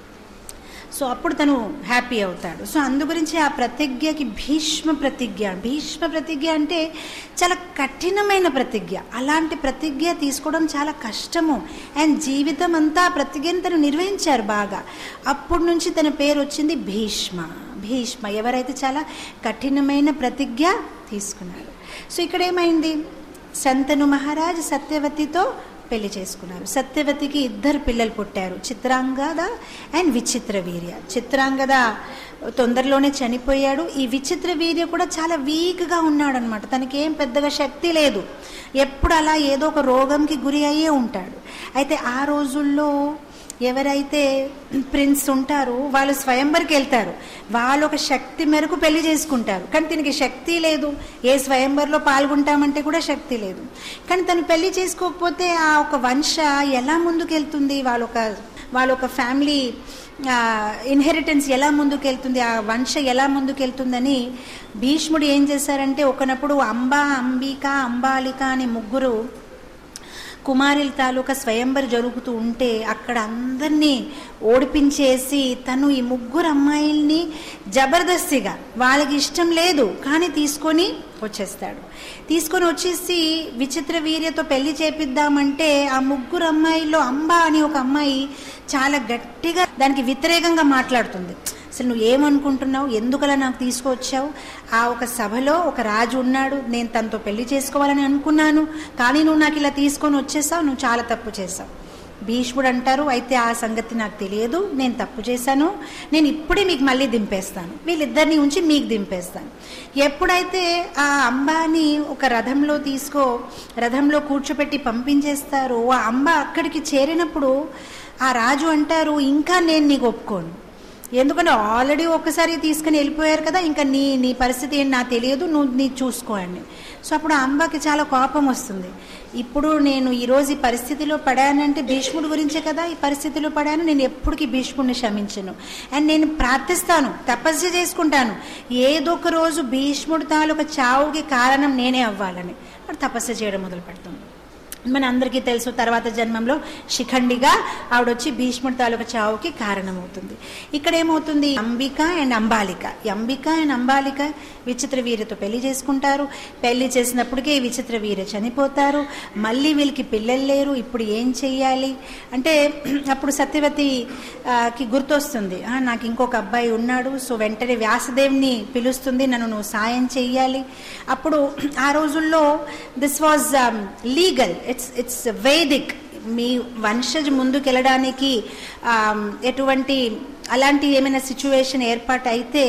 సో అప్పుడు తను హ్యాపీ అవుతాడు సో అందు గురించి ఆ ప్రతిజ్ఞకి భీష్మ ప్రతిజ్ఞ భీష్మ ప్రతిజ్ఞ అంటే చాలా కఠినమైన ప్రతిజ్ఞ అలాంటి ప్రతిజ్ఞ తీసుకోవడం చాలా కష్టము అండ్ జీవితం అంతా ఆ ప్రతిజ్ఞను తను నిర్వహించారు బాగా అప్పటి నుంచి తన పేరు వచ్చింది భీష్మ భీష్మ ఎవరైతే చాలా కఠినమైన ప్రతిజ్ఞ తీసుకున్నారు సో ఇక్కడ ఏమైంది సంతను మహారాజ్ సత్యవతితో పెళ్లి చేసుకున్నారు సత్యవతికి ఇద్దరు పిల్లలు పుట్టారు చిత్రాంగద అండ్ విచిత్ర వీర్య చిత్రాంగద తొందరలోనే చనిపోయాడు ఈ విచిత్ర వీర్య కూడా చాలా వీక్గా ఉన్నాడు అనమాట తనకి ఏం పెద్దగా శక్తి లేదు ఎప్పుడు అలా ఏదో ఒక రోగంకి గురి అయ్యే ఉంటాడు అయితే ఆ రోజుల్లో ఎవరైతే ప్రిన్స్ ఉంటారో వాళ్ళు స్వయంవరికి వెళ్తారు వాళ్ళు ఒక శక్తి మేరకు పెళ్లి చేసుకుంటారు కానీ దీనికి శక్తి లేదు ఏ స్వయంవరలో పాల్గొంటామంటే కూడా శక్తి లేదు కానీ తను పెళ్లి చేసుకోకపోతే ఆ ఒక వంశ ఎలా ముందుకెళ్తుంది వాళ్ళ ఒక వాళ్ళ ఒక ఫ్యామిలీ ఇన్హెరిటెన్స్ ఎలా ముందుకెళ్తుంది ఆ వంశ ఎలా ముందుకెళ్తుందని భీష్ముడు ఏం చేశారంటే ఒకనప్పుడు అంబా అంబిక అంబాలిక అనే ముగ్గురు కుమారుల తాలూకా స్వయంవర జరుగుతూ ఉంటే అక్కడ అందరినీ ఓడిపించేసి తను ఈ ముగ్గురు అమ్మాయిల్ని జబర్దస్తిగా వాళ్ళకి ఇష్టం లేదు కానీ తీసుకొని వచ్చేస్తాడు తీసుకొని వచ్చేసి విచిత్ర వీర్యతో పెళ్లి చేపిద్దామంటే ఆ ముగ్గురు అమ్మాయిల్లో అంబ అని ఒక అమ్మాయి చాలా గట్టిగా దానికి వ్యతిరేకంగా మాట్లాడుతుంది అసలు నువ్వు ఏమనుకుంటున్నావు ఎందుకలా నాకు తీసుకొచ్చావు ఆ ఒక సభలో ఒక రాజు ఉన్నాడు నేను తనతో పెళ్లి చేసుకోవాలని అనుకున్నాను కానీ నువ్వు నాకు ఇలా తీసుకొని వచ్చేసావు నువ్వు చాలా తప్పు చేసావు భీష్ముడు అంటారు అయితే ఆ సంగతి నాకు తెలియదు నేను తప్పు చేశాను నేను ఇప్పుడే మీకు మళ్ళీ దింపేస్తాను వీళ్ళిద్దరిని ఉంచి మీకు దింపేస్తాను ఎప్పుడైతే ఆ అంబాని ఒక రథంలో తీసుకో రథంలో కూర్చోపెట్టి పంపించేస్తారో ఆ అంబ అక్కడికి చేరినప్పుడు ఆ రాజు అంటారు ఇంకా నేను నీకు ఒప్పుకోను ఎందుకంటే ఆల్రెడీ ఒక్కసారి తీసుకుని వెళ్ళిపోయారు కదా ఇంకా నీ నీ పరిస్థితి ఏంటి నాకు తెలియదు నువ్వు నీ చూసుకోండి సో అప్పుడు అంబకి చాలా కోపం వస్తుంది ఇప్పుడు నేను ఈరోజు ఈ పరిస్థితిలో పడానంటే భీష్ముడి గురించే కదా ఈ పరిస్థితిలో పడాను నేను ఎప్పటికీ భీష్ముడిని క్షమించను అండ్ నేను ప్రార్థిస్తాను తపస్సు చేసుకుంటాను ఏదో ఒక రోజు భీష్ముడి తాలూకా చావుకి కారణం నేనే అవ్వాలని అప్పుడు తపస్సు చేయడం మొదలు పెడతాను మన అందరికీ తెలుసు తర్వాత జన్మంలో శిఖండిగా ఆవిడ వచ్చి భీష్ముడి తాలూకా చావుకి కారణమవుతుంది ఇక్కడ ఏమవుతుంది అంబిక అండ్ అంబాలిక ఈ అంబిక అండ్ అంబాలిక విచిత్ర వీర్యతో పెళ్లి చేసుకుంటారు పెళ్లి చేసినప్పటికే విచిత్ర వీర్య చనిపోతారు మళ్ళీ వీళ్ళకి పిల్లలు లేరు ఇప్పుడు ఏం చెయ్యాలి అంటే అప్పుడు సత్యవతి ఆ, కి గుర్తొస్తుంది "ఆ, నాకు ఇంకొక అబ్బాయి ఉన్నాడు సో వెంటనే వ్యాసదేవ్ని పిలుస్తుంది నన్ను నువ్వు సాయం చెయ్యాలి అప్పుడు ఆ రోజుల్లో this was legal it's it's Vedic మీ వంశజ్ ముందుకెళ్ళడానికి ఎటువంటి అలాంటి ఏమైనా సిచ్యువేషన్ ఏర్పాటు అయితే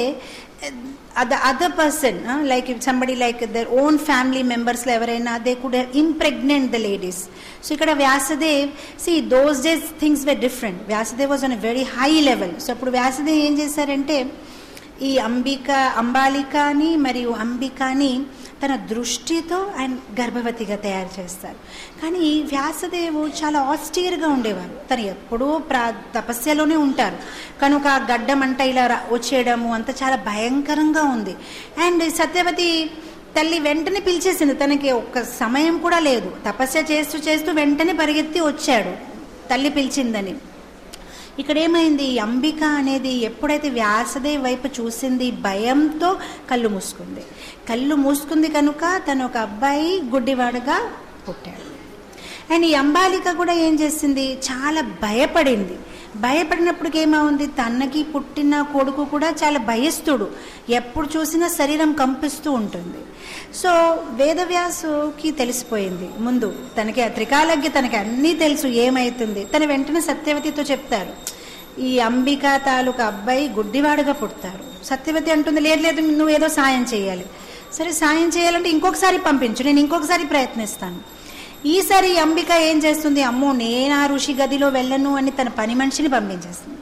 అద other person like somebody like their own family మెంబర్స్లో ఎవరైనా they could impregnate the ladies so ఇక్కడ Vyasadev see those days things were different Vyasadev was on very high level so అప్పుడు వ్యాసదేవ్ ఏం చేశారంటే ఈ అంబిక అంబాలికని మరియు అంబికని తన దృష్టితో ఆయన గర్భవతిగా తయారు చేస్తారు కానీ వ్యాసదేవు చాలా ఆస్టియర్గా ఉండేవారు తను ఎప్పుడూ ప్రా తపస్యలోనే ఉంటారు కనుక ఆ గడ్డం అంట ఇలా రా- వచ్చేయడము అంత చాలా భయంకరంగా ఉంది అండ్ సత్యవతి తల్లి వెంటనే పిలిచేసింది తనకి ఒక్క సమయం కూడా లేదు తపస్య చేస్తూ చేస్తూ వెంటనే పరిగెత్తి వచ్చాడు తల్లి పిలిచిందని ఇక్కడ ఏమైంది ఈ అంబిక అనేది ఎప్పుడైతే వ్యాసదేవ్ వైపు చూసింది భయంతో కళ్ళు మూసుకుంది కళ్ళు మూసుకుంది కనుక తను ఒక అబ్బాయి గుడ్డివాడుగా పుట్టాడు అండ్ ఈ అంబాలిక కూడా ఏం చేసింది చాలా భయపడింది భయపడినప్పటికి ఏమవుంది తనకి పుట్టిన కొడుకు కూడా చాలా భయస్తుడు ఎప్పుడు చూసినా శరీరం కంపిస్తూ ఉంటుంది సో వేదవ్యాసుకి తెలిసిపోయింది ముందు తనకి ఆ త్రికాలజ్ఞ తనకి అన్నీ తెలుసు ఏమైతుంది తన వెంటనే సత్యవతితో చెప్తారు ఈ అంబిక తాలూకా అబ్బాయి గుడ్డివాడుగా పుడతారు సత్యవతి అంటుంది లేదు లేదు నువ్వు ఏదో సాయం చేయాలి సరే సాయం చేయాలంటే ఇంకొకసారి పంపించు నేను ఇంకొకసారి ప్రయత్నిస్తాను ఈసారి ఈ అంబిక ఏం చేస్తుంది అమ్మో నేను ఆ ఋషి గదిలో వెళ్ళను అని తన పని మనిషిని పంపించేస్తుంది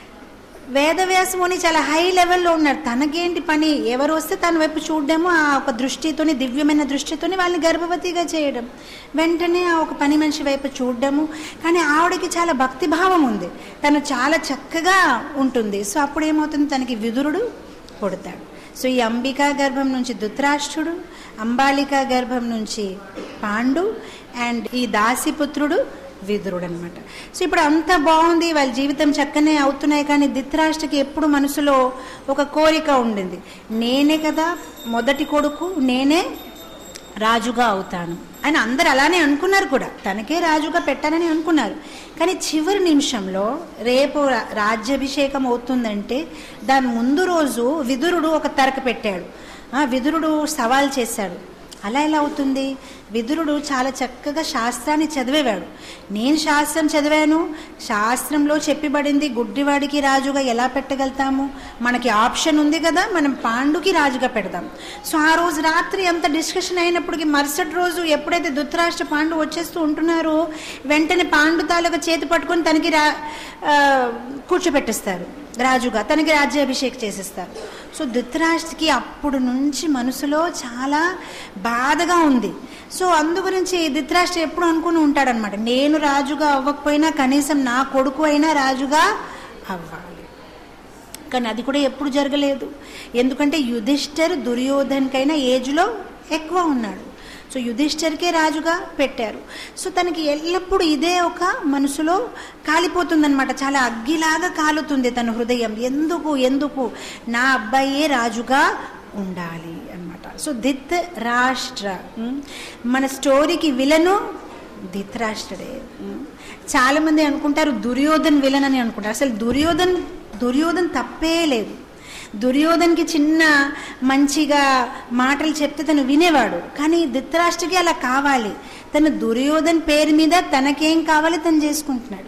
వేదవ్యాసముని చాలా హై లెవెల్లో ఉన్నాడు తనకేంటి పని ఎవరు వస్తే తన వైపు చూడడము ఆ ఒక దృష్టితోని దివ్యమైన దృష్టితోని వాళ్ళని గర్భవతిగా చేయడం వెంటనే ఆ ఒక పని మనిషి వైపు చూడడము కానీ ఆవిడకి చాలా భక్తిభావం ఉంది తను చాలా చక్కగా ఉంటుంది సో అప్పుడు ఏమవుతుంది తనకి విదురుడు పుడతాడు సో ఈ అంబికా గర్భం నుంచి ధృతరాష్ట్రుడు అంబాలికా గర్భం నుంచి పాండు అండ్ ఈ దాసిపుత్రుడు విదురుడు అనమాట సో ఇప్పుడు అంత బాగుంది వాళ్ళ జీవితం చక్కనే అవుతున్నాయి కానీ ధృతరాష్ట్రకి ఎప్పుడు మనసులో ఒక కోరిక ఉండింది నేనే కదా మొదటి కొడుకు నేనే రాజుగా అవుతాను ఆయన అందరు అలానే అనుకున్నారు కూడా తనకే రాజుగా పెట్టాలని అనుకున్నారు కానీ చివరి నిమిషంలో రేపు రా- రాజ్యాభిషేకం అవుతుందంటే దాని ముందు రోజు విదురుడు ఒక తరక పెట్టాడు ఆ విదురుడు సవాల్ చేశాడు అలా ఎలా అవుతుంది విదురుడు చాలా చక్కగా శాస్త్రాన్ని చదివేవాడు నేను శాస్త్రం చదివాను శాస్త్రంలో చెప్పబడింది గుడ్డివాడికి రాజుగా ఎలా పెట్టగలుగుతాము మనకి ఆప్షన్ ఉంది కదా మనం పాండుకి రాజుగా పెడదాం సో ఆ రోజు రాత్రి అంత డిస్కషన్ అయినప్పటికీ మరుసటి రోజు ఎప్పుడైతే ధృతరాష్ట్ర పాండు వచ్చేస్తూ ఉంటున్నారో వెంటనే పాండు తాలూకా చేతి పట్టుకొని తనకి రా ఆ, కూర్చోపెట్టిస్తారు రాజుగా తనకి రాజ్యాభిషేక్ చేసేస్తారు సో ధృతరాష్ట్రకి అప్పుడు నుంచి మనసులో చాలా బాధగా ఉంది సో అందు గురించి ధృతరాష్ట్ర ఎప్పుడు అనుకుని ఉంటాడనమాట నేను రాజుగా అవ్వకపోయినా కనీసం నా కొడుకు అయినా రాజుగా అవ్వాలి కానీ అది కూడా ఎప్పుడు జరగలేదు ఎందుకంటే యుధిష్ఠర్ దుర్యోధన్కైనా ఏజ్లో ఎక్కువ ఉన్నాడు సో యుధిష్ఠర్కే రాజుగా పెట్టారు సో తనకి ఎల్లప్పుడూ ఇదే ఒక మనసులో కాలిపోతుందన్నమాట చాలా అగ్గిలాగా కాలుతుంది తన హృదయం ఎందుకు ఎందుకు నా అబ్బాయే రాజుగా ఉండాలి అన్నమాట సో దిత్ రాష్ట్ర ఉమ్, మన స్టోరీకి విలను ధృతరాష్ట్రుడే ఉమ్. చాలా మంది అనుకుంటారు దుర్యోధన్ విలన్ అని అనుకుంటారు అసలు దుర్యోధన్ దుర్యోధన్ తప్పే లేదు దుర్యోధన్కి చిన్న మంచిగా మాటలు చెప్తే తను వినేవాడు కానీ ధృతరాష్ట్రకి అలా కావాలి తను దుర్యోధన్ పేరు మీద తనకేం కావాలి తను చేసుకుంటున్నాడు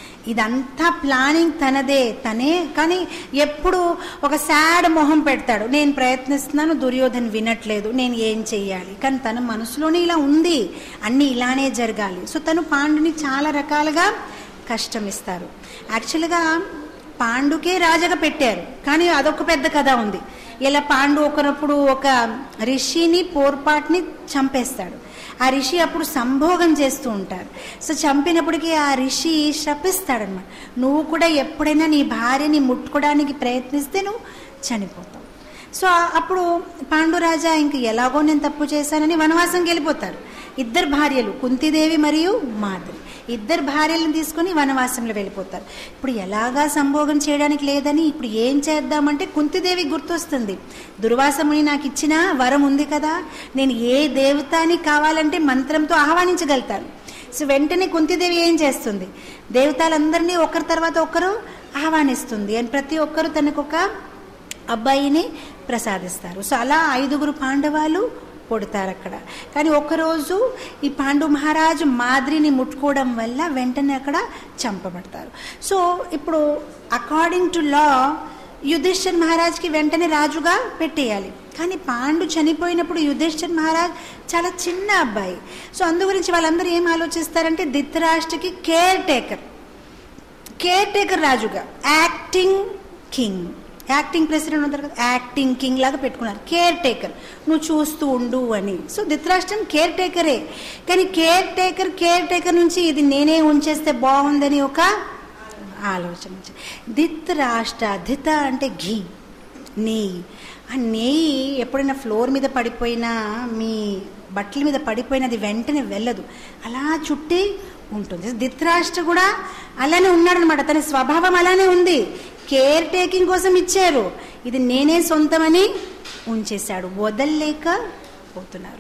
ఇదంతా ప్లానింగ్ తనదే తనే కానీ ఎప్పుడు ఒక సాడ్ మొహం పెడతాడు నేను ప్రయత్నిస్తున్నాను దుర్యోధన్ వినట్లేదు నేను ఏం చెయ్యాలి కానీ తన మనసులోనే ఇలా ఉంది అన్నీ ఇలానే జరగాలి సో తను పాండుని చాలా రకాలుగా కష్టం ఇస్తారు యాక్చువల్గా పాండుకే రాజగా పెట్టారు కానీ అదొక పెద్ద కథ ఉంది ఇలా పాండు ఒకనప్పుడు ఒక రిషిని పోర్పాట్ని చంపేస్తాడు ఆ రిషి అప్పుడు సంభోగం చేస్తూ ఉంటారు సో చంపినప్పటికీ ఆ రిషి శపిస్తాడనమాట నువ్వు కూడా ఎప్పుడైనా నీ భార్యని ముట్టుకోవడానికి ప్రయత్నిస్తే నువ్వు చనిపోతావు సో ఆ- అప్పుడు పాండురాజా ఇంక ఎలాగో నేను తప్పు చేశానని వనవాసంకి వెళ్ళిపోతారు ఇద్దరు భార్యలు కుంతిదేవి మరియు మాధవి ఇద్దరు భార్యలను తీసుకొని వనవాసంలో వెళ్ళిపోతారు ఇప్పుడు ఎలాగా సంభోగం చేయడానికి లేదని ఇప్పుడు ఏం చేద్దామంటే కుంతిదేవి గుర్తొస్తుంది దుర్వాసముని నాకు ఇచ్చిన వరం ఉంది కదా నేను ఏ దేవతాని కావాలంటే మంత్రంతో ఆహ్వానించగలుగుతాను సో వెంటనే కుంతిదేవి ఏం చేస్తుంది దేవతలందరినీ ఒకరి తర్వాత ఒకరు ఆహ్వానిస్తుంది అని ప్రతి ఒక్కరు తనకు ఒక అబ్బాయిని ప్రసాదిస్తారు సో అలా ఐదుగురు పాండవాలు పుడతారు అక్కడ కానీ ఒకరోజు ఈ పాండు మహారాజు మాద్రిని ముట్టుకోవడం వల్ల వెంటనే అక్కడ చంపబడతారు సో ఇప్పుడు అకార్డింగ్ టు లా యుధిష్ఠర్ మహారాజ్కి వెంటనే రాజుగా పెట్టేయాలి కానీ పాండు చనిపోయినప్పుడు యుధిష్ఠర్ మహారాజ్ చాలా చిన్న అబ్బాయి సో అందు గురించి వాళ్ళందరూ ఏం ఆలోచిస్తారంటే ధృతరాష్ట్రకి కేర్ టేకర్ కేర్ టేకర్ రాజుగా యాక్టింగ్ కింగ్ యాక్టింగ్ ప్రెసిడెంట్ ఉంటారు కదా యాక్టింగ్ కింగ్ లాగా పెట్టుకున్నారు కేర్ టేకర్ నువ్వు చూస్తూ ఉండు అని సో ధృతరాష్ట్రం కేర్ టేకరే కానీ కేర్ టేకర్ కేర్ టేకర్ నుంచి ఇది నేనే ఉంచేస్తే బాగుందని ఒక ఆలోచన వచ్చింది. ధిత్ రాష్ట్ర ధిత అంటే ఘీ నెయ్యి ఆ నెయ్యి ఎప్పుడైనా ఫ్లోర్ మీద పడిపోయినా మీ బట్టల మీద పడిపోయినది వెంటనే వెళ్ళదు అలా చుట్టి ఉంటుంది ధిత్రాష్ట్ర కూడా అలానే ఉన్నాడనమాట తన స్వభావం అలానే ఉంది కేర్ టేకింగ్ కోసం ఇచ్చారు ఇది నేనే సొంతమని ఉంచేశాడు వదల్లేక పోతున్నారు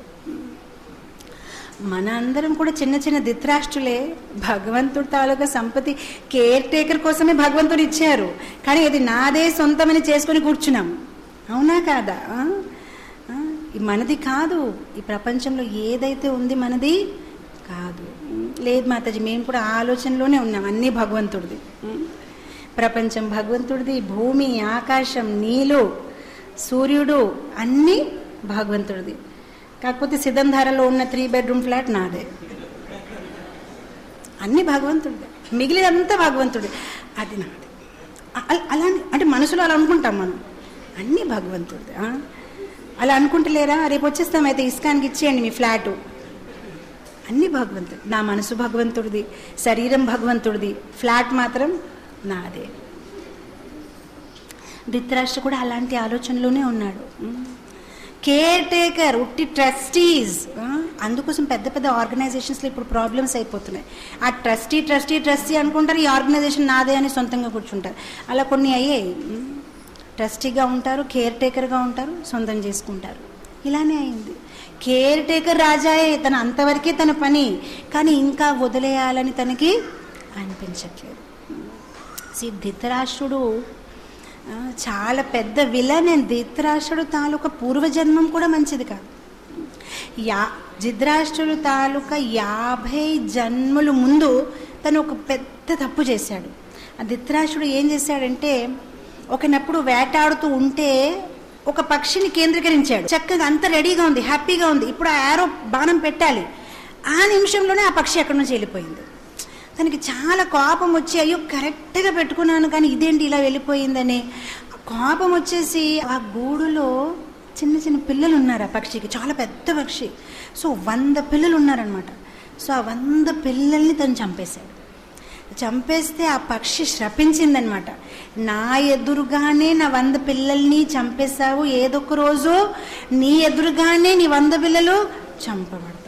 మన అందరం కూడా చిన్న చిన్న ధిత్రాష్ట్రులే భగవంతుడి తాలూకా సంపత్తి కేర్ టేకర్ కోసమే భగవంతుడు ఇచ్చారు కానీ ఇది నాదే సొంతమని చేసుకొని కూర్చున్నాం అవునా కాదా ఆ? ఆ? ఇది మనది కాదు ఈ ప్రపంచంలో ఏదైతే ఉంది మనది కాదు లేదు మాతాజీ మేము కూడా ఆ ఆలోచనలోనే ఉన్నాం అన్నీ భగవంతుడిది ఉం? ప్రపంచం భగవంతుడిది భూమి ఆకాశం నీళ్ళు సూర్యుడు అన్నీ భగవంతుడిది కాకపోతే సిద్ధంధారలో ఉన్న త్రీ బెడ్రూమ్ ఫ్లాట్ నాదే అన్ని భగవంతుడిదే మిగిలినంతా భగవంతుడే అది నాది అ- అలా అంటే మనసులో అలా అనుకుంటాం మనం అన్నీ భగవంతుడిదే ఆ? అలా అనుకుంటలేరా రేపు వచ్చేస్తాం అయితే ఇస్కాన్కి ఇచ్చేయండి మీ ఫ్లాటు అన్ని భగవంతుడు నా మనసు భగవంతుడిది శరీరం భగవంతుడిది ఫ్లాట్ మాత్రం నాదే ధృతరాష్ట్ర కూడా అలాంటి ఆలోచనలోనే ఉన్నాడు కేర్ టేకర్ ఉట్టి ట్రస్టీస్ అందుకోసం పెద్ద పెద్ద ఆర్గనైజేషన్స్లో ఇప్పుడు ప్రాబ్లమ్స్ అయిపోతున్నాయి ఆ ట్రస్టీ ట్రస్టీ ట్రస్టీ అనుకుంటారు ఈ ఆర్గనైజేషన్ నాదే అని సొంతంగా కూర్చుంటారు అలా కొన్ని అయ్యాయి ఉమ్. ట్రస్టీగా ఉంటారు కేర్ టేకర్గా ఉంటారు సొంతం చేసుకుంటారు ఇలానే అయింది కేర్ టేకర్ రాజాయే తన అంతవరకే తన పని కానీ ఇంకా వదిలేయాలని తనకి అనిపించట్లేదు సి ధృతరాష్ట్రుడు ఆ, చాలా పెద్ద విలన్ అండ్ ధృతరాష్ట్రుడు తాలూకా పూర్వజన్మం కూడా మంచిది కాదు యా ధృతరాష్ట్రుడు తాలూకా యాభై జన్మలు ముందు తను ఒక పెద్ద తప్పు చేశాడు ఆ ధృతరాష్ట్రుడు ఏం చేశాడంటే ఒకనప్పుడు వేటాడుతూ ఉంటే ఒక పక్షిని కేంద్రీకరించాడు చక్కగా అంత రెడీగా ఉంది హ్యాపీగా ఉంది ఇప్పుడు ఆ యారో బాణం పెట్టాలి ఆ నిమిషంలోనే ఆ పక్షి అక్కడి నుంచి వెళ్ళిపోయింది తనకి చాలా కోపం వచ్చి అయ్యో కరెక్ట్గా పెట్టుకున్నాను కానీ ఇదేంటి ఇలా వెళ్ళిపోయిందని కోపం వచ్చేసి ఆ గూడులో చిన్న చిన్న పిల్లలు ఉన్నారు ఆ పక్షికి చాలా పెద్ద పక్షి సో వంద పిల్లలు ఉన్నారనమాట సో ఆ వంద పిల్లల్ని తను చంపేశాడు చంపేస్తే ఆ పక్షి శపించిందనమాట నా ఎదురుగానే నా వంద పిల్లల్ని చంపేశావు ఏదొక రోజు నీ ఎదురుగానే నీ వంద పిల్లలు చంపబడతారు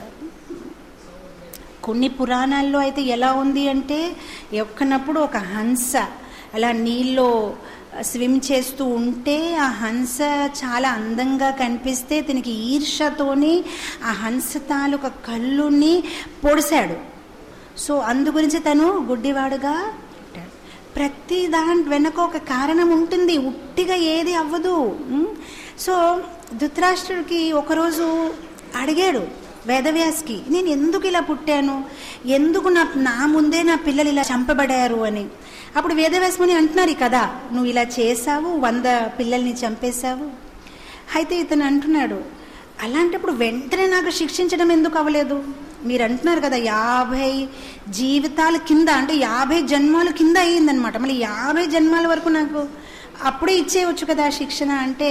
కొన్ని పురాణాల్లో అయితే ఎలా ఉంది అంటే ఎక్కనప్పుడు ఒక హంస అలా నీళ్ళలో స్విమ్ చేస్తూ ఉంటే ఆ హంస చాలా అందంగా కనిపిస్తే తనకి ఈర్షతోని ఆ హంస తాలూక కళ్ళుని పొడిశాడు సో అందు గురించి తను గుడ్డివాడుగా పుట్టాడు ప్రతి దాని వెనక ఒక కారణం ఉంటుంది ఉట్టిగా ఏది అవ్వదు ఉమ్. సో ధృతరాష్ట్రుడికి ఒకరోజు అడిగాడు వేదవ్యాస్కి నేను ఎందుకు ఇలా పుట్టాను ఎందుకు నా నా ముందే నా పిల్లలు ఇలా చంపబడారు అని అప్పుడు వేదవ్యాసముని అంటున్నారు కదా నువ్వు ఇలా చేశావు వంద పిల్లల్ని చంపేశావు అయితే ఇతను అంటున్నాడు అలాంటప్పుడు వెంటనే నాకు శిక్షించడం ఎందుకు అవ్వలేదు మీరు అంటున్నారు కదా యాభై జీవితాల కింద అంటే యాభై జన్మాల కింద అయ్యిందనమాట మళ్ళీ యాభై జన్మాల వరకు నాకు అప్పుడే ఇచ్చేయవచ్చు కదా శిక్షణ అంటే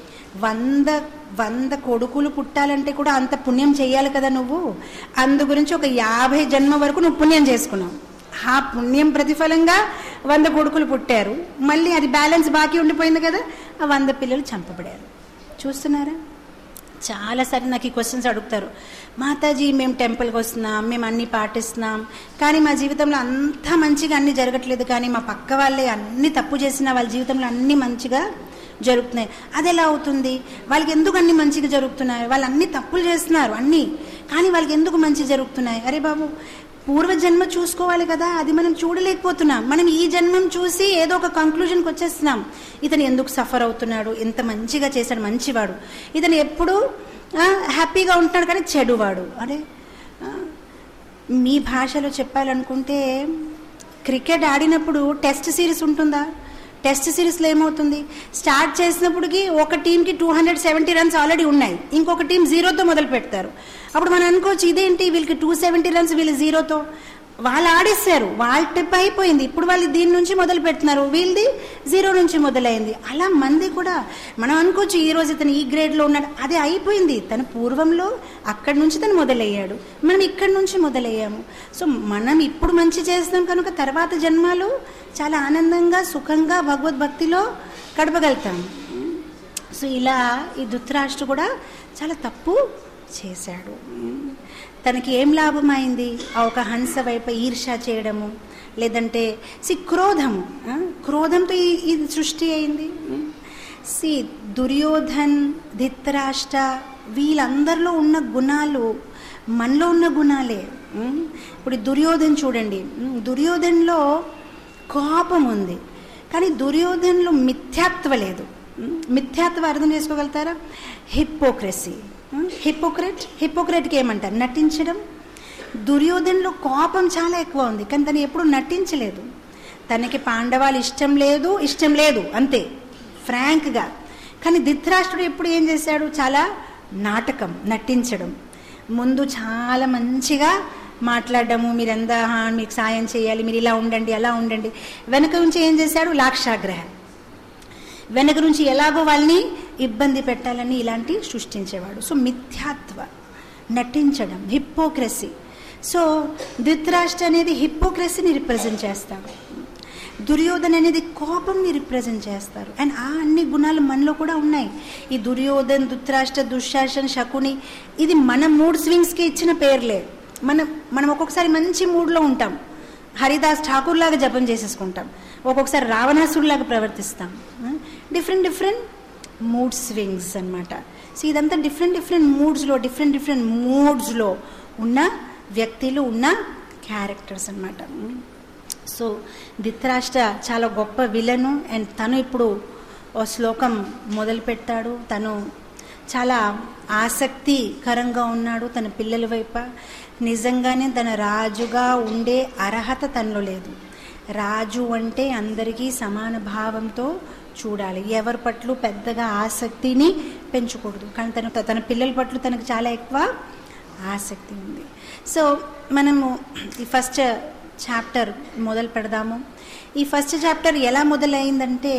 వంద వంద కొడుకులు పుట్టాలంటే కూడా అంత పుణ్యం చేయాలి కదా నువ్వు అందు గురించి ఒక యాభై జన్మ వరకు నువ్వు పుణ్యం చేసుకున్నావు ఆ పుణ్యం ప్రతిఫలంగా వంద కొడుకులు పుట్టారు మళ్ళీ అది బ్యాలెన్స్ బాకీ ఉండిపోయింది కదా ఆ వంద పిల్లలు చంపబడారు చూస్తున్నారా చాలాసార్లు నాకు ఈ క్వశ్చన్స్ అడుగుతారు మాతాజీ మేము టెంపుల్కి వస్తున్నాం మేము అన్నీ పాటిస్తున్నాం కానీ మా జీవితంలో అంతా మంచిగా అన్నీ జరగట్లేదు కానీ మా పక్క వాళ్ళే అన్ని తప్పు చేసిన వాళ్ళ జీవితంలో అన్నీ మంచిగా జరుగుతున్నాయి అది ఎలా అవుతుంది వాళ్ళకి ఎందుకు అన్ని మంచిగా జరుగుతున్నాయి వాళ్ళు అన్ని తప్పులు చేస్తున్నారు అన్నీ కానీ వాళ్ళకి ఎందుకు మంచి జరుగుతున్నాయి అరే బాబు పూర్వజన్మ చూసుకోవాలి కదా అది మనం చూడలేకపోతున్నాం మనం ఈ జన్మం చూసి ఏదో ఒక కంక్లూజన్కి వచ్చేస్తున్నాం ఇతను ఎందుకు సఫర్ అవుతున్నాడు ఎంత మంచిగా చేశాడు మంచివాడు ఇతను ఎప్పుడు ఆ, హ్యాపీగా ఉంటున్నాడు కానీ చెడువాడు అరే ఆ, మీ భాషలో చెప్పాలనుకుంటే క్రికెట్ ఆడినప్పుడు టెస్ట్ సిరీస్ ఉంటుందా టెస్ట్ సిరీస్లో ఏమవుతుంది స్టార్ట్ చేసినప్పటికి ఒక టీంకి two hundred seventy runs already ఉన్నాయి ఇంకొక టీం జీరోతో మొదలు పెడతారు అప్పుడు మనం అనుకోవచ్చు ఇదేంటి వీళ్ళకి టూ సెవెంటీ రన్స్ వీళ్ళు జీరోతో వాళ్ళు ఆడేస్తారు వాళ్ళ టిప్ అయిపోయింది ఇప్పుడు వాళ్ళు దీని నుంచి మొదలు పెడుతున్నారు వీళ్ళది జీరో నుంచి మొదలైంది అలా మంది కూడా మనం అనుకోవచ్చు ఈ రోజు ఇతను ఈ గ్రేడ్లో ఉన్నాడు అది అయిపోయింది తన పూర్వంలో అక్కడి నుంచి తను మొదలయ్యాడు మనం ఇక్కడి నుంచి మొదలయ్యాము సో మనం ఇప్పుడు మంచి చేస్తాం కనుక తర్వాత జన్మాలు చాలా ఆనందంగా సుఖంగా భగవద్భక్తిలో గడపగలుగుతాం సో ఇలా ఈ ధృతరాష్ట్రు కూడా చాలా తప్పు చేశాడు తనకి ఏం లాభమైంది ఆ ఒక హంస వైపు ఈర్ష చేయడము లేదంటే సి క్రోధము ఆ? క్రోధంతో ఈ ఇది సృష్టి అయింది సి దుర్యోధన్ ధిత్తరాష్ట్ర వీళ్ళందరిలో ఉన్న గుణాలు మనలో ఉన్న గుణాలే ఉం? ఇప్పుడు ఈ దుర్యోధన్ చూడండి ఉం? దుర్యోధన్లో కోపం ఉంది కానీ దుర్యోధన్లో మిథ్యాత్వ లేదు ఉం? మిథ్యాత్వ అర్థం చేసుకోగలుగుతారా హిపోక్రసీ హిపోక్రెట్ హిపోక్రెట్కి ఏమంటారు నటించడం దుర్యోధన్లో కోపం చాలా ఎక్కువ ఉంది కానీ తను ఎప్పుడు నటించలేదు తనకి పాండవాలు ఇష్టం లేదు ఇష్టం లేదు అంతే ఫ్రాంక్గా కానీ ధృతరాష్ట్రుడు ఎప్పుడు ఏం చేశాడు చాలా నాటకం నటించడం ముందు చాలా మంచిగా మాట్లాడడము మీరెందా "హా, మీకు సాయం చేయాలి మీరు ఇలా ఉండండి అలా ఉండండి వెనక నుంచి ఏం చేశాడు లాక్షాగ్రహ వెనక నుంచి ఎలాగో వాళ్ళని ఇబ్బంది పెట్టాలని ఇలాంటి సృష్టించేవాడు సో మిథ్యాత్వ నటించడం హిపోక్రసీ సో ధృతరాష్ట్ర అనేది హిపోక్రసీని రిప్రజెంట్ చేస్తాడు దుర్యోధన అనేది కోపంని రిప్రజెంట్ చేస్తారు అండ్ ఆ అన్ని గుణాలు మనలో కూడా ఉన్నాయి ఈ దుర్యోధన్ ధృతరాష్ట్ర దుశ్శాసన్ శకుని ఇది మన మూడ్ స్వింగ్స్కి ఇచ్చిన పేర్లే మనం మనం ఒక్కొక్కసారి మంచి మూడ్లో ఉంటాం హరిదాస్ ఠాకూర్ లాగా జపం చేసేసుకుంటాం ఒక్కొక్కసారి రావణాసుడిలాగా ప్రవర్తిస్తాం డిఫరెంట్ డిఫరెంట్ మూడ్ స్వింగ్స్ అన్నమాట సో ఇదంతా డిఫరెంట్ డిఫరెంట్ మూడ్స్లో డిఫరెంట్ డిఫరెంట్ మూడ్స్లో ఉన్న వ్యక్తులు ఉన్న క్యారెక్టర్స్ అన్నమాట సో ధృతరాష్ట్ర చాలా గొప్ప విలను అండ్ తను ఇప్పుడు ఓ శ్లోకం మొదలు పెట్టాడు తను చాలా ఆసక్తికరంగా ఉన్నాడు తన పిల్లల వైపు నిజంగానే తన రాజుగా ఉండే అర్హత తనలో లేదు రాజు అంటే అందరికీ సమాన భావంతో చూడాలి ఎవరి పట్ల పెద్దగా ఆసక్తిని పెంచకూడదు కానీ తన తన పిల్లల పట్ల తనకు చాలా ఎక్కువ ఆసక్తి ఉంది సో మనము ఈ ఫస్ట్ చాప్టర్ మొదలు పెడదాము ఈ ఫస్ట్ చాప్టర్ ఎలా మొదలైందంటే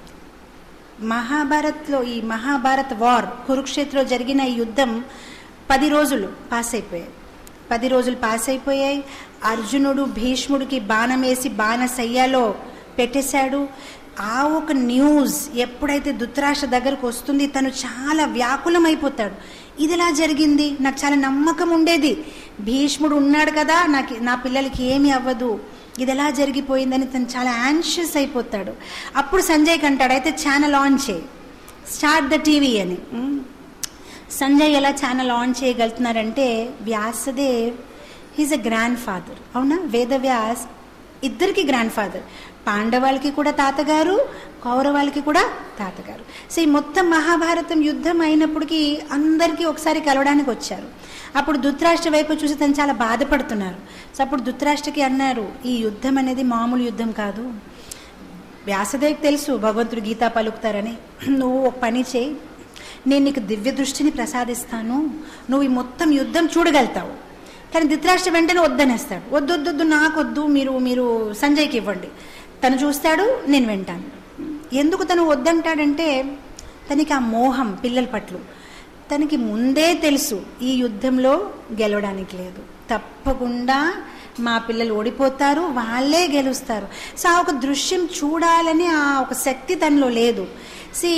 మహాభారత్లో ఈ మహాభారత్ వార్ కురుక్షేత్రలో జరిగిన ఈ యుద్ధం పది రోజులు పాస్ అయిపోయాయి పది రోజులు పాస్ అయిపోయాయి అర్జునుడు భీష్ముడికి బాణం వేసి బాణసయ్యాలో పెట్టేశాడు ఆ ఒక న్యూస్ ఎప్పుడైతే ధృతరాష్ట్ర దగ్గరకు వస్తుంది తను చాలా వ్యాకులం అయిపోతాడు ఇది ఎలా జరిగింది నాకు చాలా నమ్మకం ఉండేది భీష్ముడు ఉన్నాడు కదా నాకు నా పిల్లలకి ఏమీ అవ్వదు ఇది ఎలా జరిగిపోయిందని తను చాలా యాన్షియస్ అయిపోతాడు అప్పుడు సంజయ్కి అంటాడు అయితే ఛానల్ ఆన్ చేయి స్టార్ట్ ద టీవీ అని ఉమ్. సంజయ్ ఎలా ఛానల్ ఆన్ చేయగలుగుతున్నారంటే Vyasadev he's a grandfather అవునా వేదవ్యాస్ ఇద్దరికి గ్రాండ్ ఫాదర్ పాండవాళ్ళకి కూడా తాతగారు కౌరవాళ్ళకి కూడా తాతగారు సో ఈ మొత్తం మహాభారతం యుద్ధం అయినప్పటికీ అందరికీ ఒకసారి కలవడానికి వచ్చారు అప్పుడు ధృతరాష్ట్ర వైపు చూసి తను చాలా బాధపడుతున్నారు సో అప్పుడు ధృతరాష్ట్రకి అన్నారు ఈ యుద్ధం అనేది మామూలు యుద్ధం కాదు వ్యాసదేవికి తెలుసు భగవంతుడు గీత పలుకుతారని నువ్వు ఒక పని చేయి నేను నీకు దివ్య దృష్టిని ప్రసాదిస్తాను నువ్వు ఈ మొత్తం యుద్ధం చూడగలుగుతావు కానీ ధృతరాష్ట్ర వెంటనే వద్దనేస్తాడు వద్దు వద్దు వద్దు నాకొద్దు మీరు మీరు సంజయ్కి ఇవ్వండి తను చూస్తాడు నేను వింటాను ఎందుకు తను వద్దంటాడంటే తనకి ఆ మోహం పిల్లల పట్ల తనకి ముందే తెలుసు ఈ యుద్ధంలో గెలవడానికి లేదు తప్పకుండా మా పిల్లలు ఓడిపోతారు వాళ్ళే గెలుస్తారు సో ఆ ఒక దృశ్యం చూడాలని ఆ ఒక శక్తి తనలో లేదు see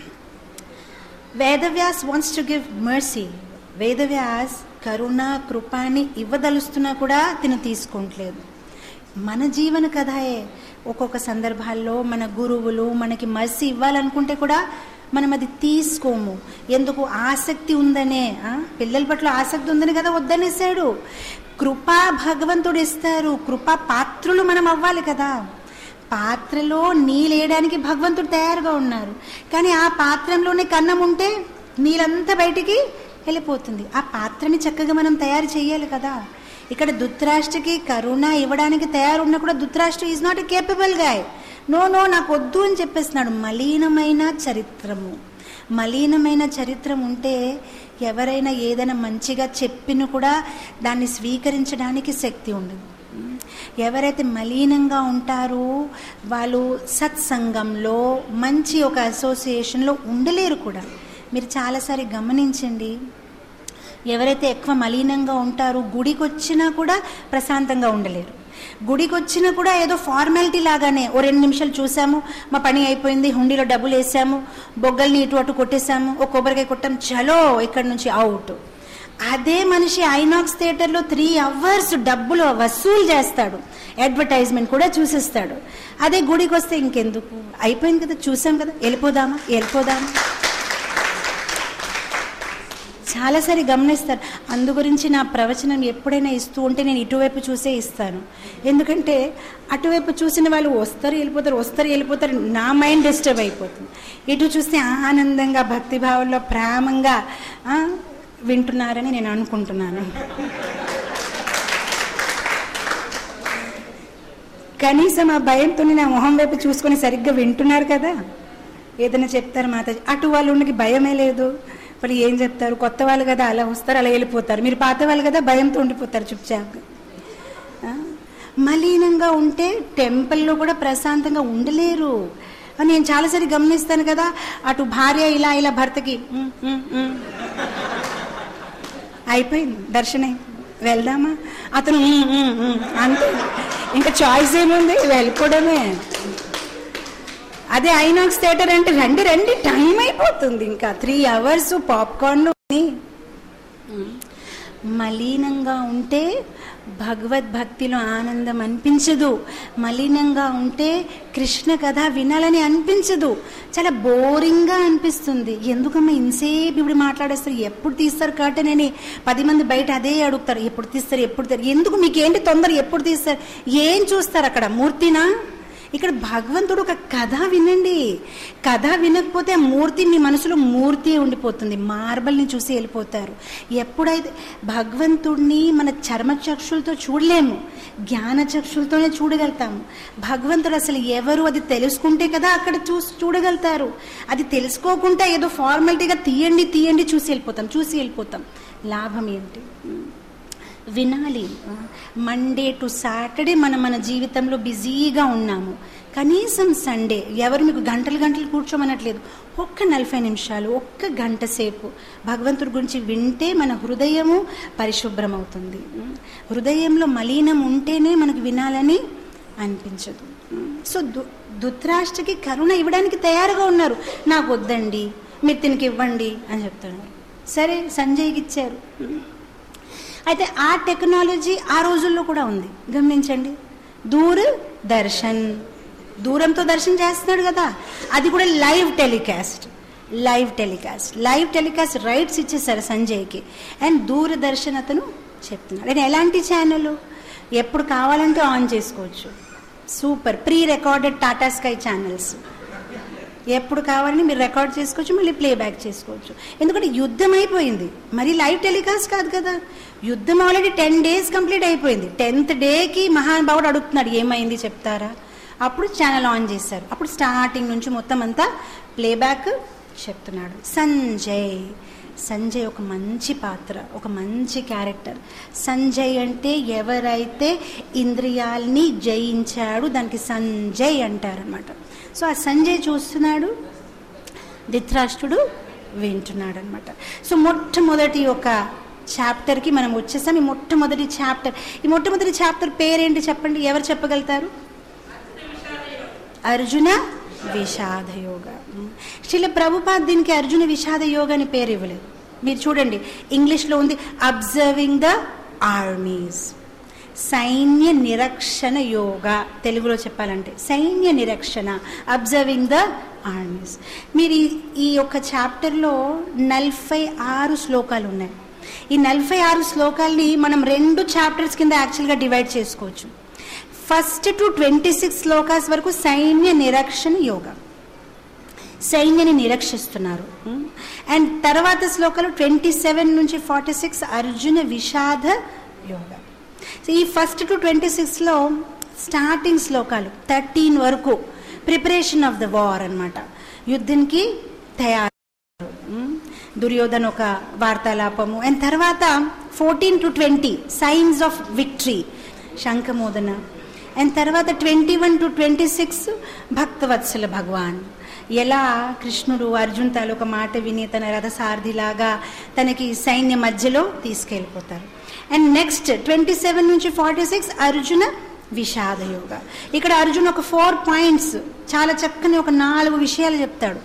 Vedavyas wants to give mercy Vedavyas కరుణ కృపాని ఇవ్వదలుస్తున్నా కూడా తిను తీసుకోవట్లేదు మన జీవన కథయే ఒక్కొక్క సందర్భాల్లో మన గురువులు మనకి మర్సీ ఇవ్వాలనుకుంటే కూడా మనం అది తీసుకోము ఎందుకు ఆసక్తి ఉందనే ఆ? పిల్లల పట్ల ఆసక్తి ఉందని కదా వద్దనేసాడు కృపా భగవంతుడు ఇస్తారు కృపా పాత్రులు మనం అవ్వాలి కదా పాత్రలో నీళ్ళేయడానికి భగవంతుడు తయారుగా ఉన్నారు కానీ ఆ పాత్రంలోనే కన్నం ఉంటే నీళ్ళంతా బయటికి వెళ్ళిపోతుంది ఆ పాత్రని చక్కగా మనం తయారు చేయాలి కదా ఇక్కడ దుత్రాష్ట్రకి కరుణ ఇవ్వడానికి తయారున్నా కూడా Dhritarashtra is not a capable guy no no నాకు వద్దు అని చెప్పేస్తున్నాడు మలీనమైన చరిత్రము మలీనమైన చరిత్రం ఉంటే ఎవరైనా ఏదైనా మంచిగా చెప్పిన కూడా దాన్ని స్వీకరించడానికి శక్తి ఉండదు ఎవరైతే మలీనంగా ఉంటారో వాళ్ళు సత్సంగంలో మంచి ఒక అసోసియేషన్లో ఉండలేరు కూడా మీరు చాలాసారి గమనించండి ఎవరైతే ఎక్కువ మలీనంగా ఉంటారో గుడికి వచ్చినా కూడా ప్రశాంతంగా ఉండలేరు గుడికి వచ్చినా కూడా ఏదో ఫార్మాలిటీ లాగానే ఓ రెండు నిమిషాలు చూసాము మా పని అయిపోయింది హుండీలో డబ్బులు వేసాము బొగ్గల్ని ఇటు అటు కొట్టేశాము ఓ కొబ్బరికాయ కొట్టాం చలో ఇక్కడి నుంచి అవుట్ అదే మనిషి ఐనాక్స్ థియేటర్లో త్రీ అవర్స్ డబ్బులు వసూలు చేస్తాడు అడ్వర్టైజ్మెంట్ కూడా చూసేస్తాడు అదే గుడికి వస్తే ఇంకెందుకు అయిపోయింది కదా చూసాం కదా వెళ్ళిపోదామా వెళ్ళిపోదామా చాలాసారి గమనిస్తారు అందు గురించి నా ప్రవచనం ఎప్పుడైనా ఇస్తూ ఉంటే నేను ఇటువైపు చూసే ఇస్తాను ఎందుకంటే అటువైపు చూసిన వాళ్ళు వస్తారు వెళ్ళిపోతారు వస్తారు వెళ్ళిపోతారు నా మైండ్ డిస్టర్బ్ అయిపోతుంది ఇటు చూస్తే ఆనందంగా భక్తిభావంలో ప్రేమంగా ఆ, వింటున్నారని నేను అనుకుంటున్నాను కనీసం ఆ భయంతో నా మొహం వైపు చూసుకొని సరిగ్గా వింటున్నారు కదా ఏదైనా చెప్తారు మాత అటు వాళ్ళు ఉన్నకి భయమే లేదు వాళ్ళు ఏం చెప్తారు కొత్త వాళ్ళు కదా అలా వస్తారు అలా వెళ్ళిపోతారు మీరు పాత వాళ్ళు కదా భయంతో ఉండిపోతారు చుప్చాప్ ఆ? మలీనంగా ఉంటే టెంపుల్లో కూడా ప్రశాంతంగా ఉండలేరు అని నేను చాలాసారి గమనిస్తాను కదా అటు భార్య ఇలా ఇలా భర్తకి "ఉమ్, ఉమ్, ఉమ్." అయిపోయింది దర్శనం వెళ్దామా అతను "ఉమ్, ఉమ్, ఉమ్." అంతే ఇంకా చాయిస్ ఏముంది వెళ్ళిపోవడమే అదే ఐనాక్స్ థియేటర్ అంటే రండి రండి టైం అయిపోతుంది ఇంకా త్రీ అవర్స్ పాప్కార్న్ మలీనంగా ఉంటే భగవద్భక్తిలో ఆనందం అనిపించదు మలినంగా ఉంటే కృష్ణ కథ వినాలని అనిపించదు చాలా బోరింగ్గా అనిపిస్తుంది ఎందుకమ్మా ఇంతసేపు ఇప్పుడు మాట్లాడేస్తారు ఎప్పుడు తీస్తారు కర్టన్ అని పది మంది బయట అదే అడుగుతారు ఎప్పుడు తీస్తారు ఎప్పుడు తీస్తారు ఎందుకు మీకేంటి తొందర ఎప్పుడు తీస్తారు ఏం చూస్తారు అక్కడ మూర్తినా ఇక్కడ భగవంతుడు ఒక కథ వినండి కథ వినకపోతే ఆ మూర్తి మీ మనసులో మూర్తి ఉండిపోతుంది మార్బల్ని చూసి వెళ్ళిపోతారు ఎప్పుడైతే భగవంతుడిని మన చర్మచక్షులతో చూడలేము జ్ఞాన చక్షులతోనే చూడగలుగుతాము భగవంతుడు అసలు ఎవరు అది తెలుసుకుంటే కదా అక్కడ చూసి చూడగలుగుతారు అది తెలుసుకోకుండా ఏదో ఫార్మాలిటీగా తీయండి తీయండి చూసి వెళ్ళిపోతాం చూసి వెళ్ళిపోతాం లాభం ఏంటి వినాలి మండే టు సాటర్డే మనం మన జీవితంలో బిజీగా ఉన్నాము కనీసం సండే ఎవరు మీకు గంటలు గంటలు కూర్చోమనట్లేదు ఒక్క నలభై నిమిషాలు ఒక్క గంట సేపు భగవంతుడి గురించి వింటే మన హృదయము పరిశుభ్రం అవుతుంది హృదయంలో మలీనం ఉంటేనే మనకు వినాలని అనిపించదు సో దు దుత్రాష్ట్రకి కరుణ ఇవ్వడానికి తయారుగా ఉన్నారు నాకు వద్దండి మీరు తినకి ఇవ్వండి అని చెప్తున్నారు సరే సంజయ్కి ఇచ్చారు అయితే ఆ టెక్నాలజీ ఆ రోజుల్లో కూడా ఉంది గమనించండి దూర దర్శన్ దూరంతో దర్శనం చేస్తున్నాడు కదా అది కూడా live telecast live telecast live telecast rights ఇచ్చేసారు సంజయ్కి అండ్ దూరదర్శన్ అతను చెప్తున్నాడు అండ్ ఎలాంటి ఛానల్ ఎప్పుడు కావాలంటే ఆన్ చేసుకోవచ్చు super pre recorded Tata Sky channels ఎప్పుడు కావాలని మీరు రికార్డ్ చేసుకోవచ్చు మళ్ళీ ప్లేబ్యాక్ చేసుకోవచ్చు ఎందుకంటే యుద్ధం అయిపోయింది మరి లైవ్ టెలికాస్ట్ కాదు కదా యుద్ధం ఆల్రెడీ టెన్ డేస్ కంప్లీట్ అయిపోయింది టెన్త్ డేకి మహానుభావుడు అడుగుతున్నాడు ఏమైంది చెప్తారా అప్పుడు ఛానల్ ఆన్ చేశారు అప్పుడు స్టార్టింగ్ నుంచి మొత్తం అంతా ప్లేబ్యాక్ చెప్తున్నాడు సంజయ్ సంజయ్ ఒక మంచి పాత్ర ఒక మంచి క్యారెక్టర్ సంజయ్ అంటే ఎవరైతే ఇంద్రియాల్ని జయించాడు దానికి సంజయ్ అంటారనమాట సో ఆ సంజయ్ చూస్తున్నాడు ధృతరాష్ట్రుడు వింటున్నాడు అనమాట సో మొట్టమొదటి ఒక చాప్టర్కి మనం వచ్చేసాం ఈ మొట్టమొదటి చాప్టర్ ఈ మొట్టమొదటి చాప్టర్ పేరేంటి చెప్పండి ఎవరు చెప్పగలుగుతారు అర్జున విషాద యోగ శిల ప్రభుపాద్ దీనికి అర్జున విషాద యోగ అని పేరు ఇవ్వలేదు మీరు చూడండి ఇంగ్లీష్లో ఉంది అబ్జర్వింగ్ ద ఆర్మీస్ సైన్య నిరక్షణ యోగ తెలుగులో చెప్పాలంటే సైన్య నిరక్షణ అబ్జర్వింగ్ ద ఆర్మీస్ మీరు ఈ ఈ యొక్క చాప్టర్లో నలభై ఆరు శ్లోకాలు ఉన్నాయి ఈ నలభై ఆరు శ్లోకాల్ని మనం రెండు చాప్టర్స్ కింద యాక్చువల్గా డివైడ్ చేసుకోవచ్చు first to twenty six shlokas వరకు సైన్య నిరక్షణ యోగ సైన్యని నిరక్షిస్తున్నారు అండ్ తర్వాత శ్లోకాలు ట్వంటీ సెవెన్ నుంచి ఫార్టీ సిక్స్ అర్జున విషాద యోగ ఈ ఫస్ట్ టు ట్వంటీ సిక్స్లో స్టార్టింగ్ శ్లోకాలు థర్టీన్ వరకు ప్రిపరేషన్ ఆఫ్ ద వార్ అనమాట యుద్ధానికి తయారు దుర్యోధన్ ఒక వార్తాలాపము అండ్ తర్వాత fourteen to twenty signs of victory శంఖమోదన అండ్ తర్వాత twenty one to twenty six భక్తవత్సల భగవాన్ ఎలా కృష్ణుడు అర్జున్ తాలూక మాట విని తన రథసారథిలాగా తనకి సైన్య మధ్యలో తీసుకెళ్ళిపోతారు అండ్ నెక్స్ట్ ట్వంటీ సెవెన్ నుంచి ఫార్టీ సిక్స్ అర్జున విషాద యోగ ఇక్కడ అర్జున్ ఒక ఫోర్ పాయింట్స్ చాలా చక్కని ఒక నాలుగు విషయాలు చెప్తాడు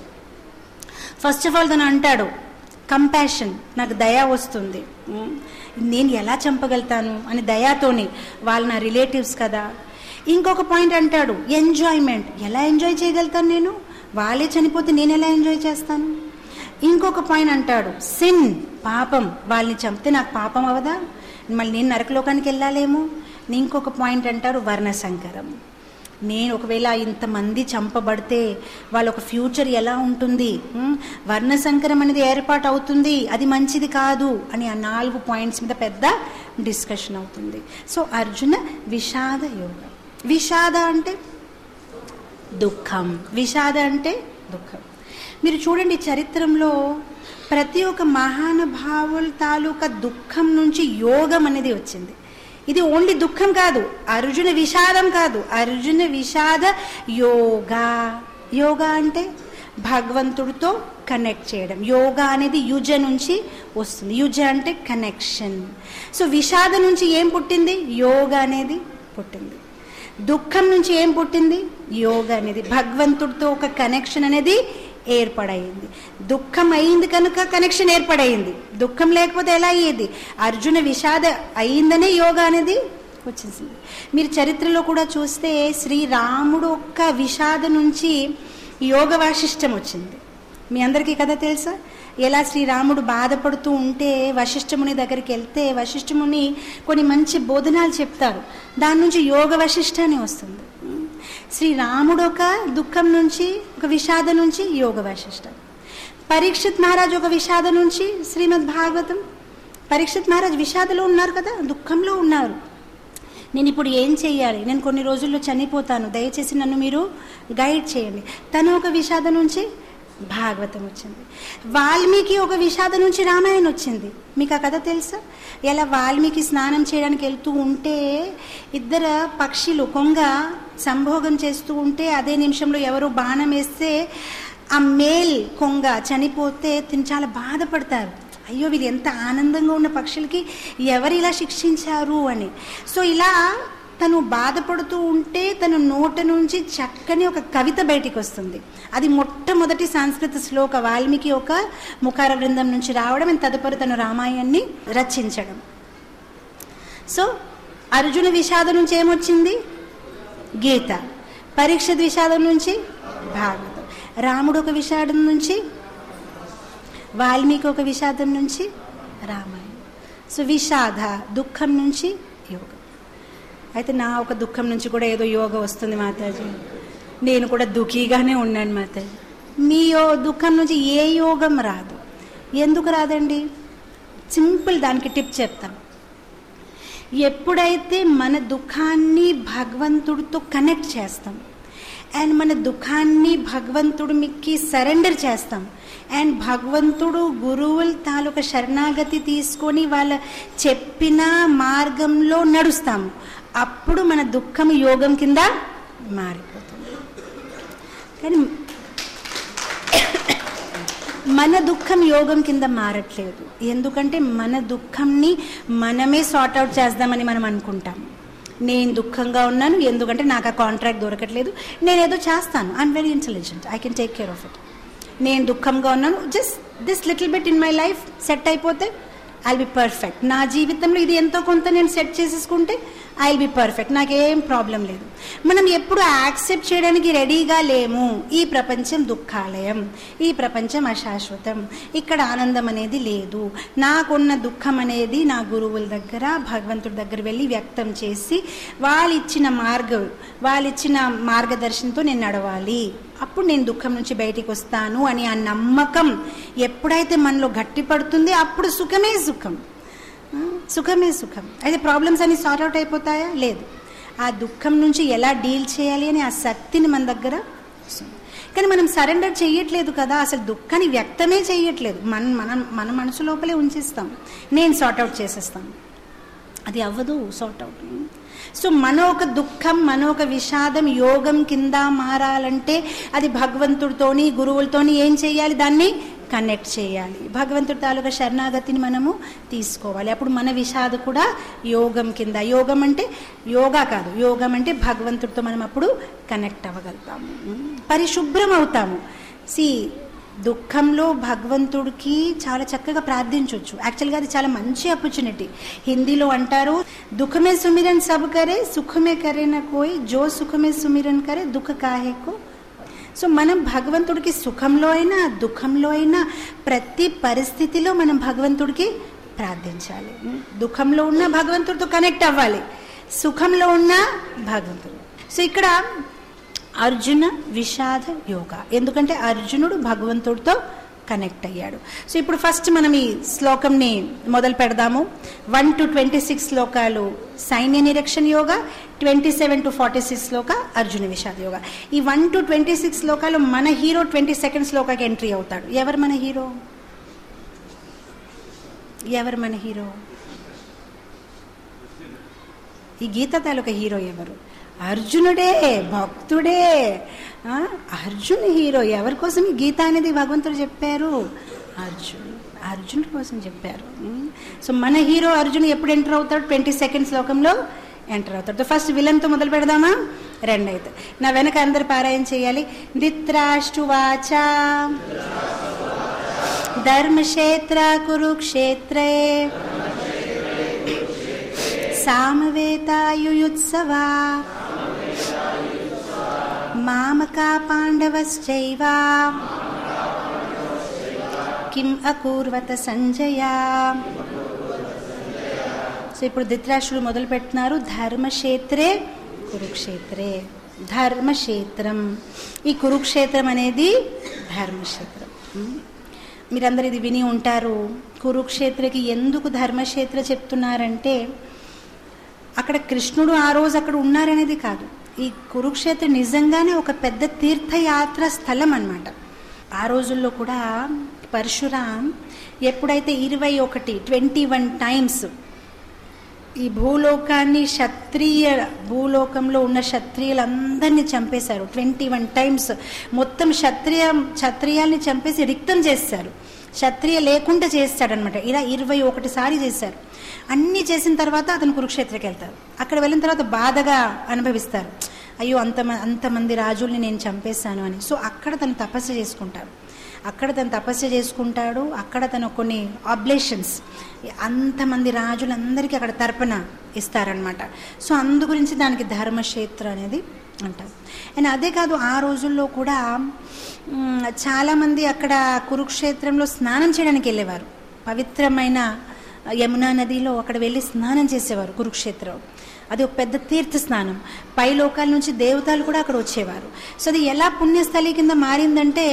ఫస్ట్ ఆఫ్ ఆల్ తను అంటాడు కంపాషన్ నాకు దయ వస్తుంది నేను ఎలా చంపగలుగుతాను అని దయాతోని వాళ్ళు నా రిలేటివ్స్ కదా ఇంకొక పాయింట్ అంటాడు ఎంజాయ్మెంట్ ఎలా ఎంజాయ్ చేయగలుగుతాను నేను వాళ్ళే చనిపోతే నేను ఎలా ఎంజాయ్ చేస్తాను ఇంకొక పాయింట్ అంటాడు సిన్ పాపం వాళ్ళని చంపితే నాకు పాపం అవదా మళ్ళీ నేను నరకలోకానికి వెళ్ళాలేమో ఇంకొక పాయింట్ అంటారు వర్ణ సంకరం నేను ఒకవేళ ఇంతమంది చంపబడితే వాళ్ళ ఒక ఫ్యూచర్ ఎలా ఉంటుంది వర్ణ సంకరం అనేది ఏర్పాటు అవుతుంది అది మంచిది కాదు అని ఆ నాలుగు పాయింట్స్ మీద పెద్ద డిస్కషన్ అవుతుంది సో అర్జున విషాద యోగ విషాద అంటే దుఃఖం విషాద అంటే దుఃఖం మీరు చూడండి చరిత్రలో ప్రతి ఒక్క మహానుభావుల తాలూకా దుఃఖం నుంచి యోగం అనేది వచ్చింది ఇది ఓన్లీ దుఃఖం కాదు అర్జున విషాదం కాదు అర్జున విషాద యోగా యోగా అంటే భగవంతుడితో కనెక్ట్ చేయడం యోగా అనేది యుజ నుంచి వస్తుంది యుజ అంటే కనెక్షన్ సో విషాద నుంచి ఏం పుట్టింది యోగా అనేది పుట్టింది దుఃఖం నుంచి ఏం పుట్టింది యోగా అనేది భగవంతుడితో ఒక కనెక్షన్ అనేది ఏర్పడయింది దుఃఖం అయింది కనుక కనెక్షన్ ఏర్పడయింది దుఃఖం లేకపోతే ఎలా అయ్యేది అర్జున విషాద అయిందనే యోగా అనేది వచ్చేసింది మీరు చరిత్రలో కూడా చూస్తే శ్రీరాముడు ఒక్క విషాద నుంచి యోగ వాసిష్టం వచ్చింది మీ అందరికీ కథ తెలుసా ఎలా శ్రీరాముడు బాధపడుతూ ఉంటే వశిష్ఠముని దగ్గరికి వెళ్తే వశిష్ఠముని కొన్ని మంచి బోధనాలు చెప్తారు దాని నుంచి యోగ వశిష్ఠాన్ని వస్తుంది శ్రీరాముడు ఒక దుఃఖం నుంచి ఒక విషాద నుంచి యోగ వశిష్టం పరీక్షిత్ మహారాజ్ ఒక విషాద నుంచి శ్రీమద్ భాగవతం పరీక్షిత్ మహారాజ్ విషాదలో ఉన్నారు కదా దుఃఖంలో ఉన్నారు నేను ఇప్పుడు ఏం చేయాలి నేను కొన్ని రోజుల్లో చనిపోతాను దయచేసి నన్ను మీరు గైడ్ చేయండి తను ఒక విషాద నుంచి భాగవతం వచ్చింది వాల్మీకి ఒక విషాద నుంచి రామాయణం వచ్చింది మీకు ఆ కథ తెలుసా ఎలా వాల్మీకి స్నానం చేయడానికి వెళ్తూ ఉంటే ఇద్దరు పక్షులు కొంగ సంభోగం చేస్తూ ఉంటే అదే నిమిషంలో ఎవరో బాణం వేస్తే ఆ మేల్ కొంగ చనిపోతే తిని చాలా బాధపడతారు అయ్యో వీళ్ళు ఎంత ఆనందంగా ఉన్న పక్షులకి ఎవరు ఇలా శిక్షించారు అని సో ఇలా తను బాధపడుతూ ఉంటే తన నోట నుంచి చక్కని ఒక కవిత బయటికి వస్తుంది అది మొట్టమొదటి సంస్కృత శ్లోక వాల్మీకి ఒక ముఖార బృందం నుంచి రావడం and తదుపరి తను రామాయణాన్ని రచించడం సో అర్జున విషాదం నుంచి ఏమొచ్చింది గీత పరీక్ష విషాదం నుంచి భాగవతం రాముడు ఒక విషాదం నుంచి వాల్మీకి ఒక విషాదం నుంచి రామాయణం సో విషాద దుఃఖం నుంచి యోగం అయితే నా ఒక దుఃఖం నుంచి కూడా ఏదో యోగ వస్తుంది మాతాజీ నేను కూడా దుఃఖీగానే ఉన్నాను మాతాజీ మీ యో దుఃఖం నుంచి ఏ యోగం రాదు ఎందుకు రాదండి సింపుల్ దానికి టిప్ చెప్తాం ఎప్పుడైతే మన దుఃఖాన్ని భగవంతుడితో కనెక్ట్ చేస్తాం అండ్ మన దుఃఖాన్ని భగవంతుడు మీకు సరెండర్ చేస్తాం అండ్ భగవంతుడు గురువుల తాలూకా శరణాగతి తీసుకొని వాళ్ళ చెప్పిన మార్గంలో నడుస్తాము అప్పుడు మన దుఃఖం యోగం కింద మారిపోతుంది కానీ మన దుఃఖం యోగం కింద మారట్లేదు ఎందుకంటే మన దుఃఖంని మనమే సార్ట్ అవుట్ చేద్దామని మనం అనుకుంటాం నేను దుఃఖంగా ఉన్నాను ఎందుకంటే నాకు ఆ కాంట్రాక్ట్ దొరకట్లేదు నేను ఏదో చేస్తాను I'm very intelligent I can take care of it నేను దుఃఖంగా ఉన్నాను just this little bit in my life set అయిపోతే ఐ బి పర్ఫెక్ట్ నా జీవితంలో ఇది ఎంతో కొంత నేను సెట్ చేసేసుకుంటే ఐ బి పర్ఫెక్ట్ నాకేం ప్రాబ్లం లేదు మనం ఎప్పుడు యాక్సెప్ట్ చేయడానికి రెడీగా లేము ఈ ప్రపంచం దుఃఖాలయం ఈ ప్రపంచం అశాశ్వతం ఇక్కడ ఆనందం అనేది లేదు నాకున్న దుఃఖం అనేది నా గురువుల దగ్గర భగవంతుడి దగ్గర వెళ్ళి వ్యక్తం చేసి వాళ్ళు ఇచ్చిన మార్గం వాళ్ళు ఇచ్చిన మార్గదర్శనంతో నేను నడవాలి అప్పుడు నేను దుఃఖం నుంచి బయటికి వస్తాను అని ఆ నమ్మకం ఎప్పుడైతే మనలో గట్టి పడుతుంది అప్పుడు సుఖమే సుఖం ఆ, సుఖమే సుఖం అయితే ప్రాబ్లమ్స్ అన్ని సార్ట్ అవుట్ అయిపోతాయా లేదు ఆ దుఃఖం నుంచి ఎలా డీల్ చేయాలి అని ఆ శక్తిని మన దగ్గర వస్తుంది కానీ మనం సరెండర్ చేయట్లేదు కదా అసలు దుఃఖాన్ని వ్యక్తమే చేయట్లేదు మన మన మన మనసు లోపలే ఉంచేస్తాం నేను సార్ట్ అవుట్ చేసేస్తాను అది అవ్వదు సార్ట్ అవుట్ సో మన ఒక దుఃఖం మన ఒక విషాదం యోగం కింద మారాలంటే అది భగవంతుడితోని గురువులతోని ఏం చేయాలి దాన్ని కనెక్ట్ చేయాలి భగవంతుడి తాలూకా శరణాగతిని మనము తీసుకోవాలి అప్పుడు మన విషాద కూడా యోగం కింద యోగం అంటే యోగా కాదు యోగం అంటే భగవంతుడితో మనం అప్పుడు కనెక్ట్ అవ్వగలుగుతాము పరిశుభ్రం అవుతాము సి దుఃఖంలో భగవంతుడికి చాలా చక్కగా ప్రార్థించవచ్చు యాక్చువల్గా అది చాలా మంచి ఆపర్చునిటీ హిందీలో అంటారు దుఃఖమే సుమిరన్ సబ్ కరే సుఖమే కరే నా కోయి జో సుఖమే సుమిరన్ కరే దుఃఖ కాహేకో సో మనం భగవంతుడికి సుఖంలో అయినా దుఃఖంలో అయినా ప్రతి పరిస్థితిలో మనం భగవంతుడికి ప్రార్థించాలి దుఃఖంలో ఉన్న భగవంతుడితో కనెక్ట్ అవ్వాలి సుఖంలో ఉన్న భగవంతుడు సో ఇక్కడ అర్జున విషాద యోగ ఎందుకంటే అర్జునుడు భగవంతుడితో కనెక్ట్ అయ్యాడు సో ఇప్పుడు ఫస్ట్ మనం ఈ శ్లోకంని మొదలు పెడదాము one to twenty six shlokas సైన్య నిరీక్షణ యోగ twenty seven to forty six shloka అర్జున విషాద యోగ ఈ one to twenty six shlokas మన హీరో ట్వంటీ సెకండ్ శ్లోకాకి ఎంట్రీ అవుతాడు ఎవరు మన హీరో ఎవరు మన హీరో ఈ గీత తాలూకా హీరో ఎవరు అర్జునుడే భక్తుడే ఆ, అర్జున్ హీరో ఎవరి కోసం ఈ గీత అనేది భగవంతుడు చెప్పారు అర్జున్ అర్జునుడి కోసం చెప్పారు ఉమ్. సో మన హీరో అర్జున్ ఎప్పుడు ఎంటర్ అవుతాడు ట్వంటీ సెకండ్ శ్లోకంలో ఎంటర్ అవుతాడు ఫస్ట్ విలన్తో మొదలు పెడదామా రెండు అయితే నా వెనక అందరు పారాయణ చేయాలి దిత్రాష్టువాచ ధర్మక్షేత్ర కురుక్షేత్రే సామవేతాయుయుత్సవా మామకా పాండవశ్చైవ కిం అకూర్వత సంజయ సో ఇప్పుడు ధృతరాష్ట్రుడు మొదలు పెడుతున్నారు ధర్మక్షేత్రే కురుక్షేత్రే ధర్మక్షేత్రం ఈ కురుక్షేత్రం అనేది ధర్మక్షేత్రం ఉమ్. మీరందరూ ఇది విని ఉంటారు కురుక్షేత్రకి ఎందుకు ధర్మక్షేత్ర చెప్తున్నారంటే అక్కడ కృష్ణుడు ఆ రోజు అక్కడ ఉన్నారనేది కాదు ఈ కురుక్షేత్ర నిజంగానే ఒక పెద్ద తీర్థయాత్ర స్థలం అన్నమాట ఆ రోజుల్లో కూడా పరశురాం ఎప్పుడైతే ఇరవై ఒకటి ట్వంటీ వన్ టైమ్స్ ఈ భూలోకాన్ని క్షత్రియ భూలోకంలో ఉన్న క్షత్రియులందరినీ చంపేశారు ట్వంటీ వన్ టైమ్స్ మొత్తం క్షత్రియ క్షత్రియాల్ని చంపేసి రిక్తం చేశారు క్షత్రియ లేకుండా చేస్తాడనమాట ఇలా ఇరవై ఒకటి సారి చేశారు అన్నీ చేసిన తర్వాత అతను కురుక్షేత్రకి వెళ్తారు అక్కడ వెళ్ళిన తర్వాత బాధగా అనుభవిస్తారు అయ్యో అంత అంతమంది రాజుల్ని నేను చంపేశాను అని సో అక్కడ తను తపస్సు చేసుకుంటాడు అక్కడ తను తపస్సు చేసుకుంటాడు అక్కడ తను కొన్ని ఆబ్లేషన్స్ అంతమంది రాజులందరికీ అక్కడ తర్పణ ఇస్తారనమాట సో అందు గురించి దానికి ధర్మక్షేత్ర అనేది అంటారు అండ్ అదే కాదు ఆ రోజుల్లో కూడా మ్, చాలామంది అక్కడ కురుక్షేత్రంలో స్నానం చేయడానికి వెళ్ళేవారు పవిత్రమైన యమునా నదిలో అక్కడ వెళ్ళి స్నానం చేసేవారు కురుక్షేత్రం అది ఒక పెద్ద తీర్థ స్నానం పై లోకాల నుంచి దేవతలు కూడా అక్కడ వచ్చేవారు సో అది ఎలా పుణ్యస్థలి కింద మారిందంటే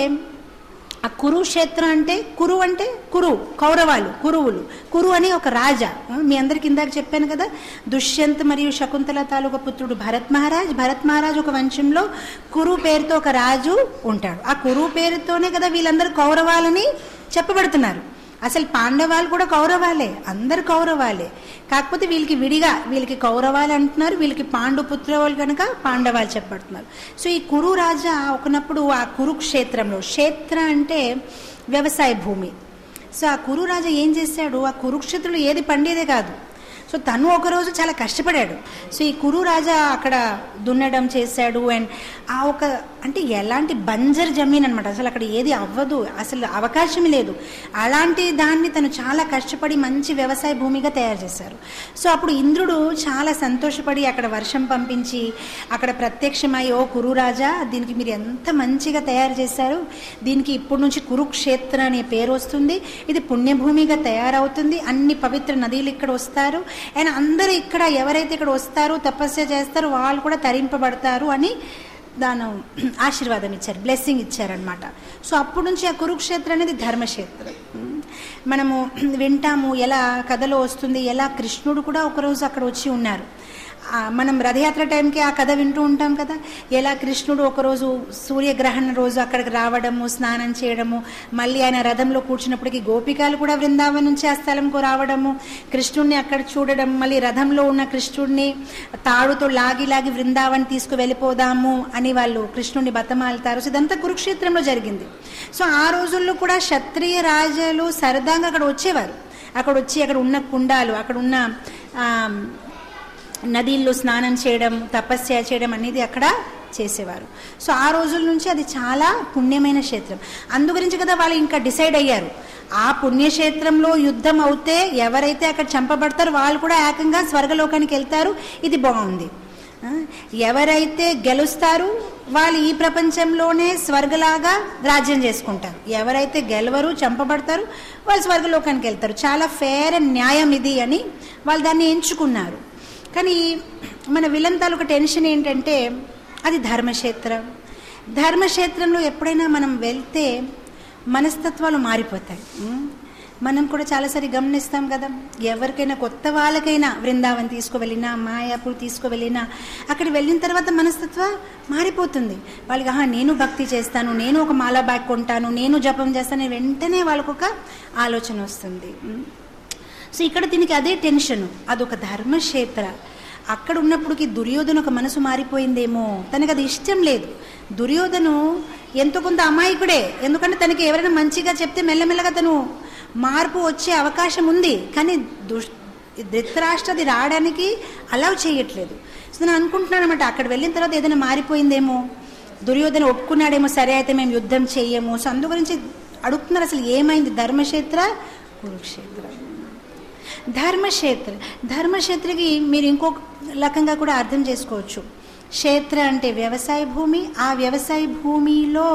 ఆ కురుక్షేత్రం అంటే కురు అంటే కురు కౌరవాలు కురువులు కురు అని ఒక రాజా ఆ, మీ అందరికి ఇందాక చెప్పాను కదా దుష్యంత్ మరియు శకుంతల తాలూకా పుత్రుడు భరత్ మహారాజ్ భరత్ మహారాజ్ ఒక వంశంలో కురు పేరుతో ఒక రాజు ఉంటాడు ఆ కురు పేరుతోనే కదా వీళ్ళందరూ కౌరవాలని చెప్పబడుతున్నారు అసలు పాండవాలు కూడా కౌరవాలే అందరు కౌరవాలే కాకపోతే వీళ్ళకి విడిగా వీళ్ళకి కౌరవాలు అంటున్నారు వీళ్ళకి పాండు పుత్రవాళ్ళు కనుక పాండవాలు చెప్పబడుతున్నారు సో ఈ కురు రాజా ఒకనప్పుడు ఆ కురుక్షేత్రంలో క్షేత్ర అంటే వ్యవసాయ భూమి సో ఆ కురు రాజా ఏం చేశాడు ఆ కురుక్షేత్రంలో ఏది పండేదే కాదు సో తను ఒకరోజు చాలా కష్టపడాడు సో ఈ కురు రాజా అక్కడ దున్నడం చేశాడు అండ్ ఆ ఒక అంటే ఎలాంటి బంజర్ జమీన్ అనమాట అసలు అక్కడ ఏది అవ్వదు అసలు అవకాశం లేదు అలాంటి దాన్ని తను చాలా కష్టపడి మంచి వ్యవసాయ భూమిగా తయారు చేశారు సో అప్పుడు ఇంద్రుడు చాలా సంతోషపడి అక్కడ వర్షం పంపించి అక్కడ ప్రత్యక్షమై ఓ కురు రాజా దీనికి మీరు ఎంత మంచిగా తయారు చేశారు దీనికి ఇప్పటి నుంచి కురుక్షేత్ర అనే పేరు వస్తుంది ఇది పుణ్యభూమిగా తయారవుతుంది అన్ని పవిత్ర నదులు ఇక్కడ వస్తారు అండ్ అందరూ ఇక్కడ ఎవరైతే ఇక్కడ వస్తారో తపస్య చేస్తారో వాళ్ళు కూడా తరింపబడతారు అని దాని ఆశీర్వాదం ఇచ్చారు బ్లెస్సింగ్ ఇచ్చారనమాట సో అప్పటి నుంచి ఆ కురుక్షేత్రం అనేది ధర్మక్షేత్రం ఉమ్, మనము వింటాము ఎలా కథలో వస్తుంది ఎలా కృష్ణుడు కూడా ఒకరోజు అక్కడ వచ్చి ఉన్నారు ఆ, మనం రథయాత్ర టైంకి ఆ కథ వింటూ ఉంటాం కదా ఎలా కృష్ణుడు ఒకరోజు సూర్యగ్రహణ రోజు అక్కడికి రావడము స్నానం చేయడము మళ్ళీ ఆయన రథంలో కూర్చున్నప్పటికీ గోపికలు కూడా బృందావనం నుంచి ఆ స్థలంకు రావడము కృష్ణుడిని అక్కడ చూడడం మళ్ళీ రథంలో ఉన్న కృష్ణుడిని తాడుతో లాగి లాగి బృందావన్ తీసుకు వెళ్ళిపోదాము అని వాళ్ళు కృష్ణుడిని బతమాలుతారు సో ఇదంతా కురుక్షేత్రంలో జరిగింది సో ఆ రోజుల్లో కూడా క్షత్రియ రాజులు సరదాగా అక్కడ వచ్చేవారు అక్కడ వచ్చి అక్కడ ఉన్న కుండాలు అక్కడ ఉన్న ఆ, నదిల్లో స్నానం చేయడం తపస్య చేయడం అనేది అక్కడ చేసేవారు సో ఆ రోజుల నుంచి అది చాలా పుణ్యమైన క్షేత్రం అందు గురించి కదా వాళ్ళు ఇంకా డిసైడ్ అయ్యారు ఆ పుణ్యక్షేత్రంలో యుద్ధం అవుతే ఎవరైతే అక్కడ చంపబడతారో వాళ్ళు కూడా ఏకంగా స్వర్గలోకానికి వెళ్తారు ఇది బాగుంది ఆ, ఎవరైతే గెలుస్తారు వాళ్ళు ఈ ప్రపంచంలోనే స్వర్గలాగా రాజ్యం చేసుకుంటారు ఎవరైతే గెలవరు చంపబడతారు వాళ్ళు స్వర్గలోకానికి వెళ్తారు చాలా ఫేర్ అండ్ న్యాయం ఇది అని వాళ్ళు దాన్ని ఎంచుకున్నారు కానీ మన విలన్ తాలూకా టెన్షన్ ఏంటంటే అది ధర్మక్షేత్రం ధర్మక్షేత్రంలో ఎప్పుడైనా మనం వెళ్తే మనస్తత్వాలు మారిపోతాయి ఉమ్. మనం కూడా చాలాసారి గమనిస్తాం కదా ఎవరికైనా కొత్త వాళ్ళకైనా బృందావన్ తీసుకువెళ్ళినా మాయాపూర్ తీసుకువెళ్ళినా అక్కడికి వెళ్ళిన తర్వాత మనస్తత్వ మారిపోతుంది వాళ్ళకి ఆహా నేను భక్తి చేస్తాను నేను ఒక మాలా బ్యాగ్ కొంటాను నేను జపం చేస్తాను వెంటనే వాళ్ళకు ఒక ఆలోచన వస్తుంది ఉమ్. సో ఇక్కడ దీనికి అదే టెన్షన్ అదొక ధర్మక్షేత్ర అక్కడ ఉన్నప్పటికి దుర్యోధన ఒక మనసు మారిపోయిందేమో తనకు అది ఇష్టం లేదు దుర్యోధను ఎంతో కొంత అమాయకుడే ఎందుకంటే తనకి ఎవరైనా మంచిగా చెప్తే మెల్లమెల్లగా తను మార్పు వచ్చే అవకాశం ఉంది కానీ దుష్ ధృతరాష్ట్రది రావడానికి అలౌ చేయట్లేదు సో నేను అనుకుంటున్నాను అనమాట అక్కడ వెళ్ళిన తర్వాత ఏదైనా మారిపోయిందేమో దుర్యోధన ఒప్పుకున్నాడేమో సరే అయితే మేము యుద్ధం చెయ్యము సో అందు గురించి అడుగుతున్నారు అసలు ఏమైంది ధర్మక్షేత్ర కురుక్షేత్ర ధర్మక్షేత్ర ధర్మక్షేత్రకి మీరు ఇంకొక రకంగా కూడా అర్థం చేసుకోవచ్చు క్షేత్ర అంటే వ్యవసాయ భూమి ఆ వ్యవసాయ భూమిలో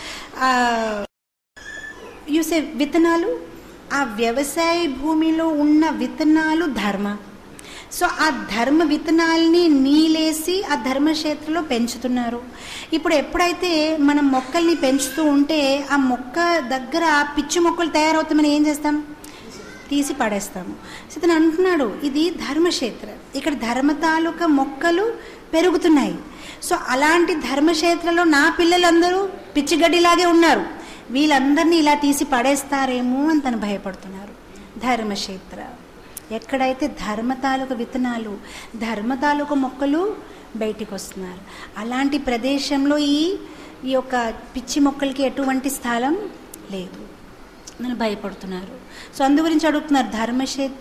యూసే విత్తనాలు ఆ వ్యవసాయ భూమిలో ఉన్న విత్తనాలు ధర్మ సో ఆ ధర్మ విత్తనాల్ని నీలేసి ఆ ధర్మక్షేత్రంలో పెంచుతున్నారు ఇప్పుడు ఎప్పుడైతే మనం మొక్కల్ని పెంచుతూ ఉంటే ఆ మొక్క దగ్గర పిచ్చి మొక్కలు తయారవుతామని ఏం చేస్తాం తీసి పడేస్తాము సో ఇతను అంటున్నాడు ఇది ధర్మక్షేత్ర ఇక్కడ ధర్మ తాలూకా మొక్కలు పెరుగుతున్నాయి సో అలాంటి ధర్మక్షేత్రంలో నా పిల్లలందరూ పిచ్చిగడ్డిలాగే ఉన్నారు వీళ్ళందరినీ ఇలా తీసి పడేస్తారేమో అని తను భయపడుతున్నారు ధర్మక్షేత్ర ఎక్కడైతే ధర్మ తాలూకా విత్తనాలు ధర్మ తాలూకా మొక్కలు బయటికి వస్తున్నారు అలాంటి ప్రదేశంలో ఈ ఈ యొక్క పిచ్చి మొక్కలకి ఎటువంటి స్థలం లేదు నన్ను భయపడుతున్నారు సో అందు గురించి అడుగుతున్నారు ధర్మక్షేత్ర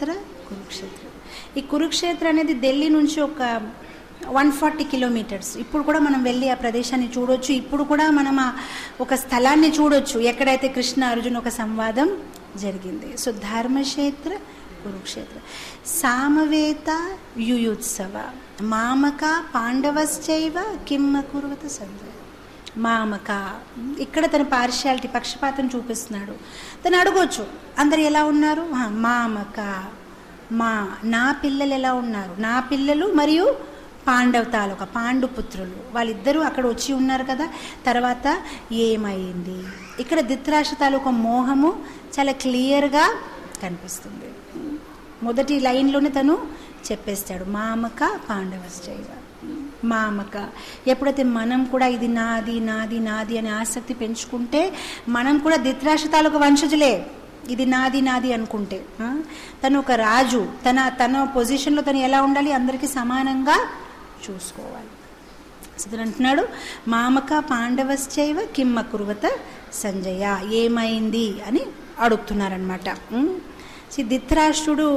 కురుక్షేత్ర ఈ కురుక్షేత్ర అనేది ఢిల్లీ నుంచి ఒక వన్ ఫార్టీ కిలోమీటర్స్ ఇప్పుడు కూడా మనం వెళ్ళి ఆ ప్రదేశాన్ని చూడొచ్చు ఇప్పుడు కూడా మనం ఆ ఒక స్థలాన్ని చూడొచ్చు ఎక్కడైతే కృష్ణ అర్జున్ ఒక సంవాదం జరిగింది సో ధర్మక్షేత్ర కురుక్షేత్ర సామవేత యుయుత్సవ మామక పాండవశ్చైవ కిమ్మ కురువత సంజయ్ మామక ఇక్కడ తన పార్షియాలిటీ పక్షపాతం చూపిస్తున్నాడు తను అడగొచ్చు అందరు ఎలా ఉన్నారు ఆ, మామక మా నా పిల్లలు ఎలా ఉన్నారు నా పిల్లలు మరియు పాండవ తాలూక పాండు పుత్రులు వాళ్ళిద్దరూ అక్కడ వచ్చి ఉన్నారు కదా తర్వాత ఏమైంది ఇక్కడ ధృతరాష్ట్ర తాలూకా మోహము చాలా క్లియర్గా కనిపిస్తుంది మొదటి లైన్లోనే తను చెప్పేస్తాడు మామక పాండవశ్చైవ మామక ఎప్పుడైతే మనం కూడా ఇది నాది నాది నాది అనే ఆసక్తి పెంచుకుంటే మనం కూడా ధృతరాష్ట్ర తాలూకా వంశజులే ఇది నాది నాది అనుకుంటే ఆ? తను ఒక రాజు తన తన పొజిషన్లో తను ఎలా ఉండాలి అందరికీ సమానంగా చూసుకోవాలి సో తను అంటున్నాడు మామక పాండవశ్చైవ కిమ్మ కురువత సంజయ ఏమైంది అని అడుగుతున్నారనమాట ధృతరాష్ట్రుడు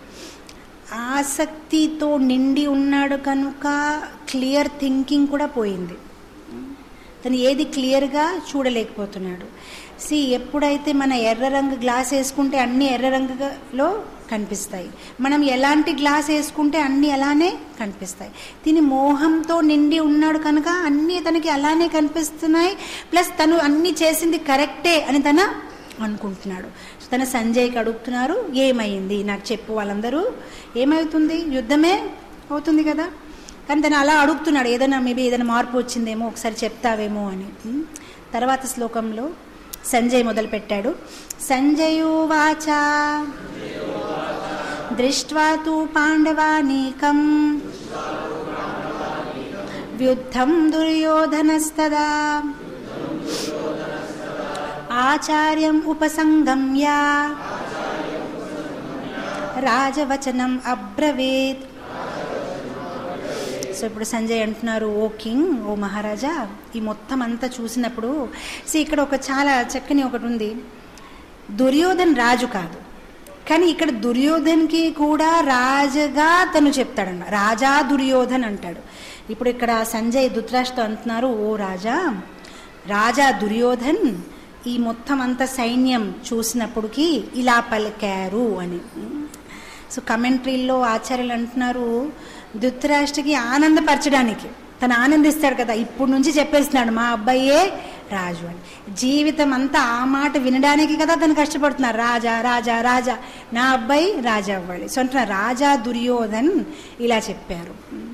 ఆసక్తితో నిండి ఉన్నాడు కనుక క్లియర్ థింకింగ్ కూడా పోయింది తను ఏది క్లియర్గా చూడలేకపోతున్నాడు సి ఎప్పుడైతే మన ఎర్ర రంగు గ్లాస్ వేసుకుంటే అన్ని ఎర్ర రంగులో కనిపిస్తాయి మనం ఎలాంటి గ్లాస్ వేసుకుంటే అన్ని అలానే కనిపిస్తాయి దీని మోహంతో నిండి ఉన్నాడు కనుక అన్నీ తనకి అలానే కనిపిస్తున్నాయి ప్లస్ తను అన్ని చేసింది కరెక్టే అని తన అనుకుంటున్నాడు తన సంజయ్కి అడుగుతున్నారు ఏమైంది నాకు చెప్పు వాళ్ళందరూ ఏమవుతుంది యుద్ధమే అవుతుంది కదా కానీ తను అలా అడుగుతున్నాడు ఏదైనా మేబీ ఏదైనా మార్పు వచ్చిందేమో ఒకసారి చెప్తావేమో అని ఉం? తర్వాత శ్లోకంలో సంజయ్ మొదలు పెట్టాడు సంజయువాచ దృష్ట్వా తు పాండవానీకం వ్యుద్ధం దుర్యోధనస్తదా ఆచార్యం ఉపసంగమ్య రాజవచనం అబ్రవేత్ సో ఇప్పుడు సంజయ్ అంటున్నారు ఓ కింగ్ ఓ మహారాజా ఈ మొత్తం అంతా చూసినప్పుడు సో ఇక్కడ ఒక చాలా చక్కని ఒకటి ఉంది దుర్యోధన్ రాజు కాదు కానీ ఇక్కడ దుర్యోధన్కి కూడా రాజుగా తను చెప్తాడన్న రాజా దుర్యోధన్ అంటాడు ఇప్పుడు ఇక్కడ సంజయ్ ధృతరాష్ట్రతో అంటున్నారు ఓ రాజా రాజా దుర్యోధన్ ఈ మొత్తం అంత సైన్యం చూసినప్పటికీ ఇలా పలికారు అని సో కమెంట్రీల్లో ఆచార్యులు అంటున్నారు ధృతరాష్ట్రకి ఆనందపరచడానికి తను ఆనందిస్తాడు కదా ఇప్పుడు నుంచి చెప్పేస్తున్నాడు మా అబ్బాయే రాజు అని జీవితం అంతా ఆ మాట వినడానికి కదా తను కష్టపడుతున్నారు రాజా రాజా రాజా నా అబ్బాయి రాజా అవ్వాలి సో అంటున్నారు రాజా దుర్యోధన్ ఇలా చెప్పారు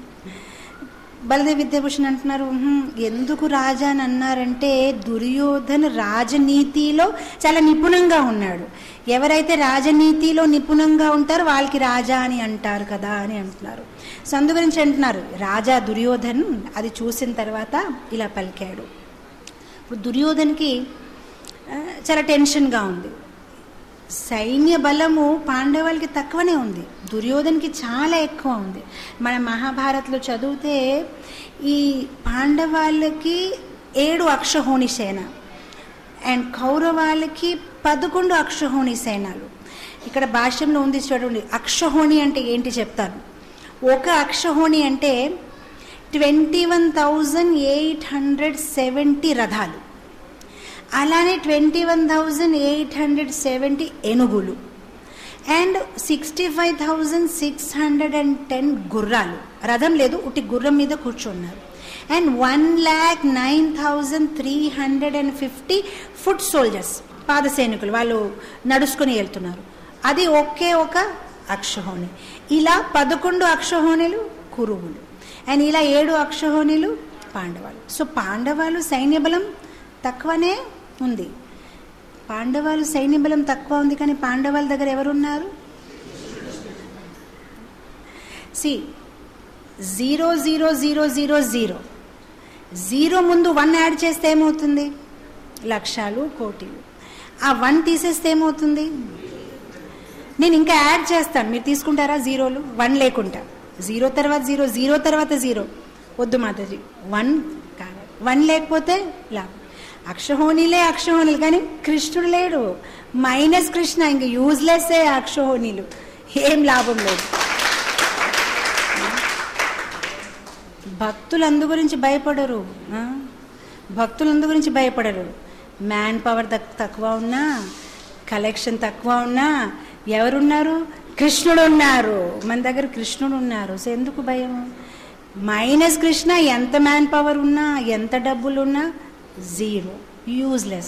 బలదేవ్ విద్యాభూషణ్ అంటున్నారు "ఉహుం, ఎందుకు రాజా అని అన్నారంటే దుర్యోధన్ రాజనీతిలో చాలా నిపుణంగా ఉన్నాడు ఎవరైతే రాజనీతిలో నిపుణంగా ఉంటారో వాళ్ళకి రాజా అని అంటారు కదా అని అంటున్నారు సో అందు గురించి అంటున్నారు రాజా దుర్యోధన్ అది చూసిన తర్వాత ఇలా పలికాడు ఇప్పుడు దుర్యోధన్కి ఆ, చాలా టెన్షన్గా ఉంది సైన్య బలము పాండవులకి తక్కువనే ఉంది దుర్యోధన్కి చాలా ఎక్కువ ఉంది మన మహాభారత్లో చదివితే ఈ పాండవాళ్ళకి ఏడు అక్షహోణి సేన అండ్ కౌరవాళ్ళకి పదకొండు అక్షహోణి సేనలు ఇక్కడ భాష్యంలో ఉంది చూడండి అక్షహోణి అంటే ఏంటి చెప్తాను ఒక అక్షహోణి అంటే twenty one thousand eight hundred seventy రథాలు అలానే twenty one thousand eight hundred seventy ఏనుగులు and sixty five thousand six hundred and ten గుర్రాలు రథం లేదు ఉట్టి గుర్రం మీద కూర్చున్నారు and one lakh nine thousand three hundred and fifty foot soldiers పాద సైనికులు వాళ్ళు నడుచుకొని వెళ్తున్నారు అది ఒకే ఒక అక్షహోణి ఇలా పదకొండు అక్షహోణిలు కురువులు అండ్ ఇలా ఏడు అక్షహోణిలు పాండవాలు సో పాండవాలు సైన్య బలం తక్కువనే ఉంది పాండవాలు సైన్య బలం తక్కువ ఉంది కానీ పాండవాల దగ్గర ఎవరున్నారు see zero zero zero zero zero zero ముందు వన్ యాడ్ చేస్తే ఏమవుతుంది లక్షలు కోటిలు ఆ వన్ తీసేస్తే ఏమవుతుంది నేను ఇంకా యాడ్ చేస్తాను మీరు తీసుకుంటారా జీరోలు వన్ లేకుండా జీరో తర్వాత జీరో జీరో తర్వాత జీరో వద్దు మాతాజీ వన్ కావాలి వన్ లేకపోతే లాభం అక్షహోణిలే అక్షహోణిలు కానీ కృష్ణుడు లేడు మైనస్ కృష్ణ ఇంక యూజ్లెస్సే అక్షహోణిలు ఏం లాభం లేదు భక్తులు అందు గురించి భయపడరు ఆ? భక్తులు అందు గురించి భయపడరు మ్యాన్ పవర్ తక్కువ ఉన్నా కలెక్షన్ తక్కువ ఉన్నా ఎవరున్నారు కృష్ణుడు ఉన్నారు మన దగ్గర కృష్ణుడు ఉన్నారు సో ఎందుకు భయం మైనస్ కృష్ణ ఎంత మ్యాన్ పవర్ ఉన్నా ఎంత డబ్బులు ఉన్నా జీరో యూజ్లెస్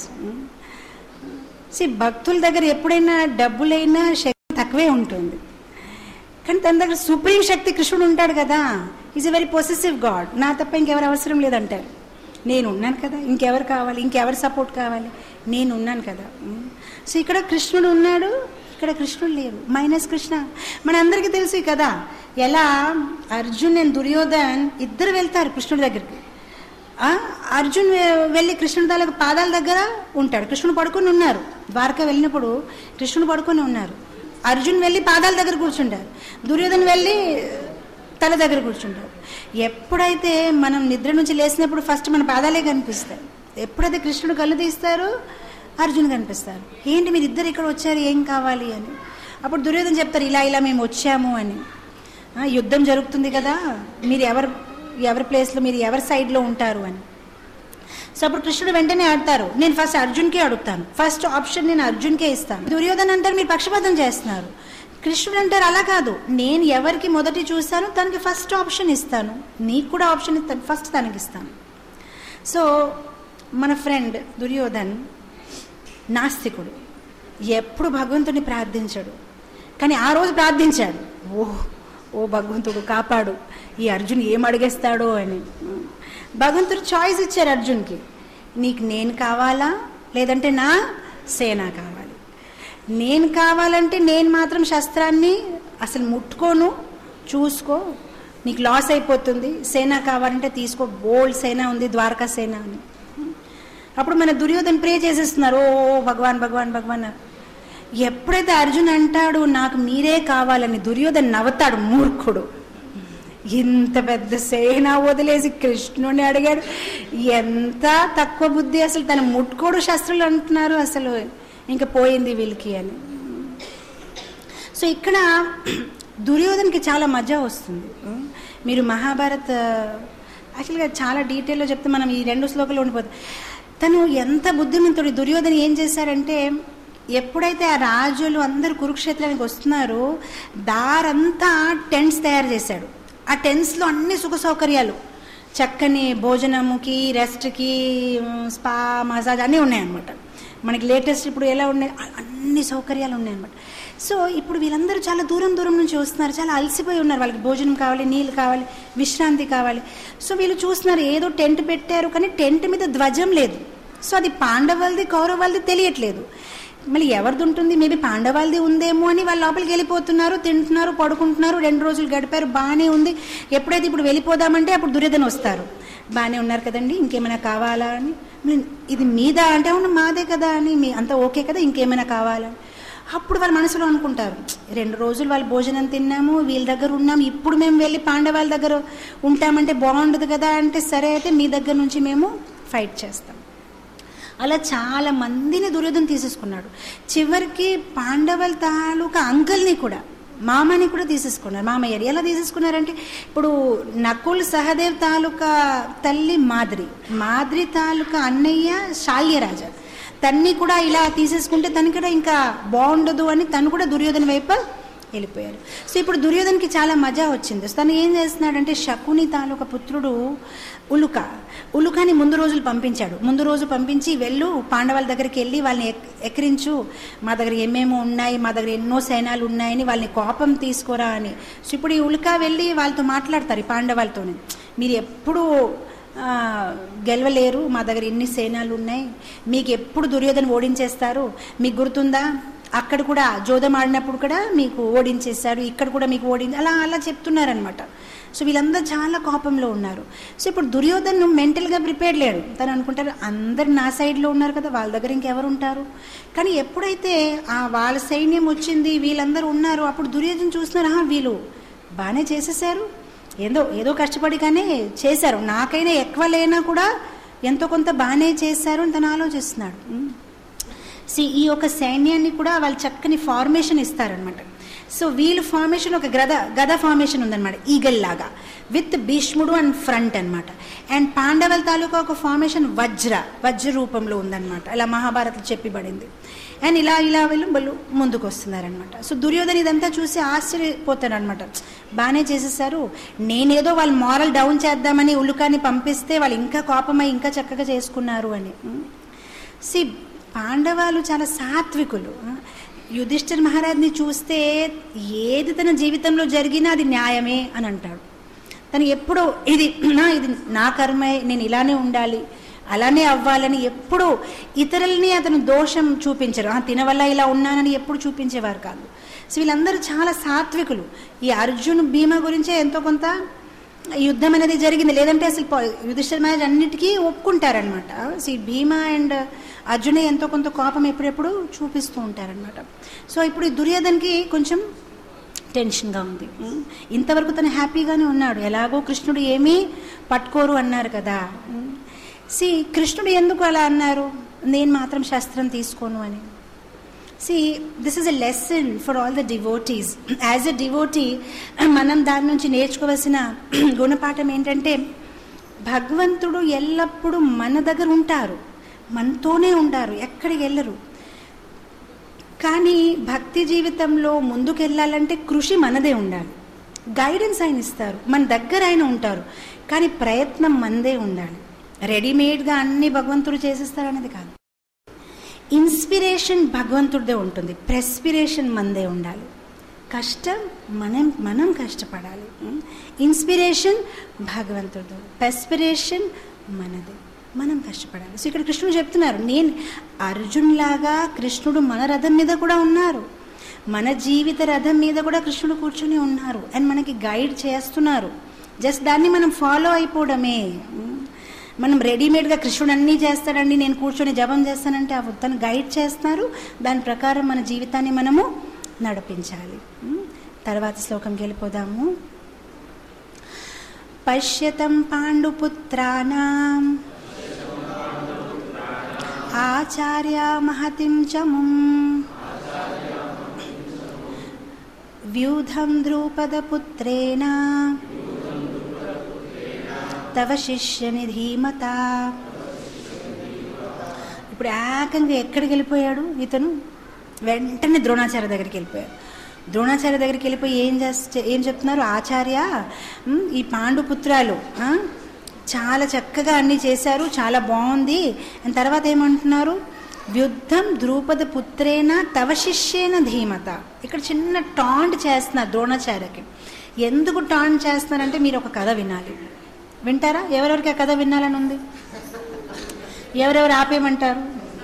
సి భక్తుల దగ్గర ఎప్పుడైనా డబ్బులైనా శక్తి తక్కువే ఉంటుంది కానీ తన దగ్గర సుప్రీం శక్తి కృష్ణుడు ఉంటాడు కదా is a very possessive god నా తప్ప ఇంకెవరు అవసరం లేదంటారు నేను ఉన్నాను కదా ఇంకెవరు కావాలి ఇంకెవరు సపోర్ట్ కావాలి నేను ఉన్నాను కదా సో ఇక్కడ కృష్ణుడు ఉన్నాడు ఇక్కడ కృష్ణుడు లేరు మైనస్ కృష్ణ మనందరికీ తెలుసు కదా ఎలా అర్జున్ అండ్ దుర్యోధన్ ఇద్దరు వెళ్తారు కృష్ణుడి దగ్గరికి ఆ, అర్జున్ వె- వెళ్ళి కృష్ణుడి తాలూకు పాదాల దగ్గర ఉంటాడు కృష్ణుడు పడుకొని ఉన్నారు ద్వారక వెళ్ళినప్పుడు కృష్ణుడు పడుకొని ఉన్నారు అర్జున్ వెళ్ళి పాదాల దగ్గర కూర్చుంటారు దుర్యోధన్ వెళ్ళి తల దగ్గర కూర్చుంటారు ఎప్పుడైతే మనం నిద్ర నుంచి లేచినప్పుడు ఫస్ట్ మన పాదాలే కనిపిస్తాయి ఎప్పుడైతే కృష్ణుడు కళ్ళు తీస్తారు అర్జున్ కనిపిస్తారు ఏంటి మీరు ఇద్దరు ఇక్కడ వచ్చారు ఏం కావాలి అని అప్పుడు దుర్యోధన చెప్తారు ఇలా ఇలా మేము వచ్చాము అని ఆ, యుద్ధం జరుగుతుంది కదా మీరు ఎవరు ఎవరి ప్లేస్లో మీరు ఎవరి సైడ్లో ఉంటారు అని సో అప్పుడు కృష్ణుడు వెంటనే ఆడతారు నేను ఫస్ట్ అర్జున్కే అడుగుతాను ఫస్ట్ ఆప్షన్ నేను అర్జున్కే ఇస్తాను దుర్యోధన అంటారు మీరు పక్షపాతం చేస్తున్నారు కృష్ణుడు అంటారు అలా కాదు నేను ఎవరికి మొదటి చూస్తాను తనకి ఫస్ట్ ఆప్షన్ ఇస్తాను నీకు కూడా ఆప్షన్ ఇస్తాను ఫస్ట్ తనకి ఇస్తాను సో మన ఫ్రెండ్ దుర్యోధన్ నాస్తికుడు ఎప్పుడు భగవంతుని ప్రార్థించాడు కానీ ఆ రోజు ప్రార్థించాడు ఓ ఓ భగవంతుడు కాపాడు ఈ అర్జున్ ఏం అడిగేస్తాడో అని భగవంతుడు చాయిస్ ఇచ్చారు అర్జున్కి నీకు నేను కావాలా లేదంటే నా సేన కావాలి నేను కావాలంటే నేను మాత్రం శస్త్రాన్ని అసలు ముట్టుకోను చూసుకో నీకు లాస్ అయిపోతుంది సేన కావాలంటే తీసుకో బోల్డ్ సేన ఉంది ద్వారకా సేన అని అప్పుడు మన దుర్యోధన్ ప్రే చేసేస్తున్నారు ఓ ఓ, భగవాన్ భగవాన్ భగవాన్ ఎప్పుడైతే అర్జున్ అంటాడు నాకు మీరే కావాలని దుర్యోధన్ నవ్వుతాడు మూర్ఖుడు ఇంత పెద్ద సేన వదిలేసి కృష్ణుని అడిగాడు ఎంత తక్కువ బుద్ధి అసలు తన ముట్టుకోడు శస్త్రులు అంటున్నారు అసలు ఇంకా పోయింది వీళ్ళకి అని సో ఇక్కడ దుర్యోధన్కి చాలా మజా వస్తుంది మీరు మహాభారత్ యాక్చువల్గా చాలా డీటెయిల్లో చెప్తే మనం ఈ రెండు శ్లోకాలు ఉండిపోతుంది తను ఎంత బుద్ధిమంతుడు దుర్యోధన ఏం చేశారంటే ఎప్పుడైతే ఆ రాజులు అందరూ కురుక్షేత్రానికి వస్తున్నారో దారంతా టెంట్స్ తయారు చేశాడు ఆ టెంట్స్లో అన్ని సుఖ సౌకర్యాలు చక్కని భోజనముకి రెస్ట్కి స్పా మసాజ్ అన్నీ ఉన్నాయన్నమాట మనకి లేటెస్ట్ ఇప్పుడు ఎలా ఉన్నాయి అ- అన్ని సౌకర్యాలు ఉన్నాయన్నమాట సో ఇప్పుడు వీళ్ళందరూ చాలా దూరం దూరం నుంచి వస్తున్నారు చాలా అలసిపోయి ఉన్నారు వాళ్ళకి భోజనం కావాలి నీళ్ళు కావాలి విశ్రాంతి కావాలి సో వీళ్ళు చూస్తున్నారు ఏదో టెంట్ పెట్టారు కానీ టెంట్ మీద ధ్వజం లేదు సో అది పాండవాలది కౌరవాలది తెలియట్లేదు మళ్ళీ ఎవరిది ఉంటుంది మేబీ పాండవాలది ఉందేమో అని వాళ్ళు లోపలికి వెళ్ళిపోతున్నారు తింటున్నారు పడుకుంటున్నారు రెండు రోజులు గడిపారు బాగానే ఉంది ఎప్పుడైతే ఇప్పుడు వెళ్ళిపోదామంటే అప్పుడు దుర్యోధన వస్తారు బాగానే ఉన్నారు కదండి ఇంకేమైనా కావాలా అని మళ్ళీ ఇది మీద అంటే అవును మాదే కదా అని మీ అంత ఓకే కదా ఇంకేమైనా కావాలా అప్పుడు వాళ్ళ మనసులో అనుకుంటారు రెండు రోజులు వాళ్ళు భోజనం తిన్నాము వీళ్ళ దగ్గర ఉన్నాము ఇప్పుడు మేము వెళ్ళి పాండవాల దగ్గర ఉంటామంటే బాగుండదు కదా అంటే సరే అయితే మీ దగ్గర నుంచి మేము ఫైట్ చేస్తాం అలా చాలా మందిని దుర్యోధన తీసేసుకున్నాడు చివరికి పాండవుల తాలూకా అంకల్ని కూడా మామని కూడా తీసేసుకున్నారు మామయ్యని ఎలా తీసేసుకున్నారంటే ఇప్పుడు నకుల్ సహదేవ్ తాలూకా తల్లి మాద్రి మాద్రి తాలూకా అన్నయ్య శాల్యరాజ తన్ని కూడా ఇలా తీసేసుకుంటే తను కూడా ఇంకా బాగుండదు అని తను కూడా దుర్యోధన వైపు వెళ్ళిపోయారు సో ఇప్పుడు దుర్యోధనకి చాలా మజా వచ్చింది సో తను ఏం చేస్తున్నాడంటే శకుని తాలూకా పుత్రుడు ఉలుక ఉలుకని ముందు రోజులు పంపించాడు ముందు రోజు పంపించి వెళ్ళు పాండవాల దగ్గరికి వెళ్ళి వాళ్ళని ఎక్- ఎక్కిరించు మా దగ్గర ఏమేమో ఉన్నాయి మా దగ్గర ఎన్నో సైన్యాలు ఉన్నాయని వాళ్ళని కోపం తీసుకోరా అని సో ఇప్పుడు ఈ ఉలుక వెళ్ళి వాళ్ళతో మాట్లాడతారు ఈ పాండవాలతోని మీరు ఎప్పుడు ఆ, గెలవలేరు మా దగ్గర ఎన్ని సేనాలు ఉన్నాయి మీకు ఎప్పుడు దుర్యోధన ఓడించేస్తారు మీకు గుర్తుందా అక్కడ కూడా జోదం ఆడినప్పుడు కూడా మీకు ఓడించేశారు ఇక్కడ కూడా మీకు ఓడి అలా అలా చెప్తున్నారనమాట సో వీళ్ళందరూ చాలా కోపంలో ఉన్నారు సో ఇప్పుడు దుర్యోధన్ మెంటల్గా ప్రిపేర్ లేడు తను అనుకుంటారు అందరు నా సైడ్లో ఉన్నారు కదా వాళ్ళ దగ్గర ఇంకెవరు ఉంటారు కానీ ఎప్పుడైతే ఆ వాళ్ళ సైన్యం వచ్చింది వీళ్ళందరూ ఉన్నారు అప్పుడు దుర్యోధన చూస్తున్నారు "ఆహా, వీళ్ళు బాగానే చేసేసారు ఏదో ఏదో కష్టపడి కానీ చేశారు నాకైనా ఎక్కువ లేనా కూడా ఎంతో కొంత బాగానే చేశారు అని తను ఆలోచిస్తున్నాడు సి ఈ యొక్క సైన్యాన్ని కూడా వాళ్ళు చక్కని ఫార్మేషన్ ఇస్తారనమాట సో వీళ్ళు ఫార్మేషన్ ఒక గద గద ఫార్మేషన్ ఉందన్నమాట ఈగల్ లాగా విత్ భీష్ముడు అండ్ ఫ్రంట్ అన్నమాట అండ్ పాండవల తాలూకా ఒక ఫార్మేషన్ వజ్ర వజ్ర రూపంలో ఉందన్నమాట ఇలా మహాభారత్లో చెప్పబడింది అండ్ ఇలా ఇలా వీళ్ళు వాళ్ళు ముందుకు వస్తున్నారనమాట సో దుర్యోధన ఇదంతా చూసి ఆశ్చర్యపోతాడు అనమాట బాగానే చేసేసారు నేనేదో వాళ్ళు మారల్ డౌన్ చేద్దామని ఉల్లుకాన్ని పంపిస్తే వాళ్ళు ఇంకా కోపమై ఇంకా చక్కగా చేసుకున్నారు అని సి పాండవాలు చాలా సాత్వికులు యుధిష్ఠిర్ మహారాజ్ని చూస్తే ఏది తన జీవితంలో జరిగినా అది న్యాయమే అని అంటాడు తను ఎప్పుడూ ఇది నా ఇది నా కర్మే నేను ఇలానే ఉండాలి అలానే అవ్వాలని ఎప్పుడు ఇతరులని అతను దోషం చూపించరు "ఆ, తిన వల్ల ఇలా ఉన్నానని ఎప్పుడు చూపించేవారు కాదు సో వీళ్ళందరూ చాలా సాత్వికులు ఈ అర్జున్ భీమ గురించే ఎంతో కొంత యుద్ధం అనేది జరిగింది లేదంటే అసలు ప- యుధిష్ఠిర మహారాజ్ అన్నిటికీ ఒప్పుకుంటారనమాట సో ఈ భీమ అండ్ అర్జునే ఎంతో కొంత కోపం ఎప్పుడెప్పుడు చూపిస్తూ ఉంటారనమాట సో ఇప్పుడు ఈ దుర్యోధన్కి కొంచెం టెన్షన్గా ఉంది ఉం. ఇంతవరకు తను హ్యాపీగానే ఉన్నాడు ఎలాగో కృష్ణుడు ఏమీ పట్టుకోరు అన్నారు కదా సి కృష్ణుడు ఎందుకు అలా అన్నారు నేను మాత్రం శస్త్రం తీసుకోను అని see this is a lesson for all the devotees as a devotee మనం దాని నుంచి నేర్చుకోవాల్సిన గుణపాఠం ఏంటంటే భగవంతుడు ఎల్లప్పుడూ మన దగ్గర ఉంటారు మనతోనే ఉంటారు ఎక్కడికి వెళ్ళరు కానీ భక్తి జీవితంలో ముందుకు వెళ్ళాలంటే కృషి మనదే ఉండాలి గైడెన్స్ ఆయన ఇస్తారు మన దగ్గర ఆయన ఉంటారు కానీ ప్రయత్నం మనదే ఉండాలి రెడీమేడ్గా అన్ని భగవంతుడు చేసేస్తారు అనేది కాదు ఇన్స్పిరేషన్ భగవంతుడిదే ఉంటుంది ప్రెస్పిరేషన్ మనదే ఉండాలి కష్టం మనం మనం కష్టపడాలి ఇన్స్పిరేషన్ భగవంతుడు పెస్పిరేషన్ మనది మనం కష్టపడాలి సో ఇక్కడ కృష్ణుడు చెప్తున్నారు నేను అర్జున్ లాగా కృష్ణుడు మన రథం మీద కూడా ఉన్నారు మన జీవిత రథం మీద కూడా కృష్ణుడు కూర్చొని ఉన్నారు అండ్ మనకి గైడ్ చేస్తున్నారు జస్ట్ దాన్ని మనం ఫాలో అయిపోవడమే ఉమ్. మనం రెడీమేడ్గా కృష్ణుడు అన్నీ చేస్తాడండి నేను కూర్చొని జపం చేస్తానంటే ఆ తను గైడ్ చేస్తున్నారు దాని ప్రకారం మన జీవితాన్ని మనము నడిపించాలి ఉమ్. తర్వాత శ్లోకంకి వెళ్ళిపోదాము పశ్యతం పాండుపుత్రానాం ఆచార్య మహతిం చముం వ్యూధం ద్రూపదపుత్రేణ తవ శిష్యని ధీమత ఇప్పుడు ఏకంగా ఎక్కడికి వెళ్ళిపోయాడు ఇతను వెంటనే ద్రోణాచార్య దగ్గరికి వెళ్ళిపోయాడు ద్రోణాచార్య దగ్గరికి వెళ్ళిపోయి ఏం చేస్తే ఏం చెప్తున్నారు ఆచార్య ఉమ్, ఈ పాండుపుత్రాలు ఆ, చాలా చక్కగా అన్నీ చేశారు చాలా బాగుంది అండ్ తర్వాత ఏమంటున్నారు యుద్ధం ద్రూపద పుత్రేన తవ శిష్యేన ధీమత ఇక్కడ చిన్న టాంట్ చేస్తున్నారు ద్రోణాచార్యకి ఎందుకు టాంట్ చేస్తున్నారంటే మీరు ఒక కథ వినాలి వింటారా ఎవరెవరికి ఆ కథ వినాలని ఉంది ఎవరెవరు ఆపేయమంటారు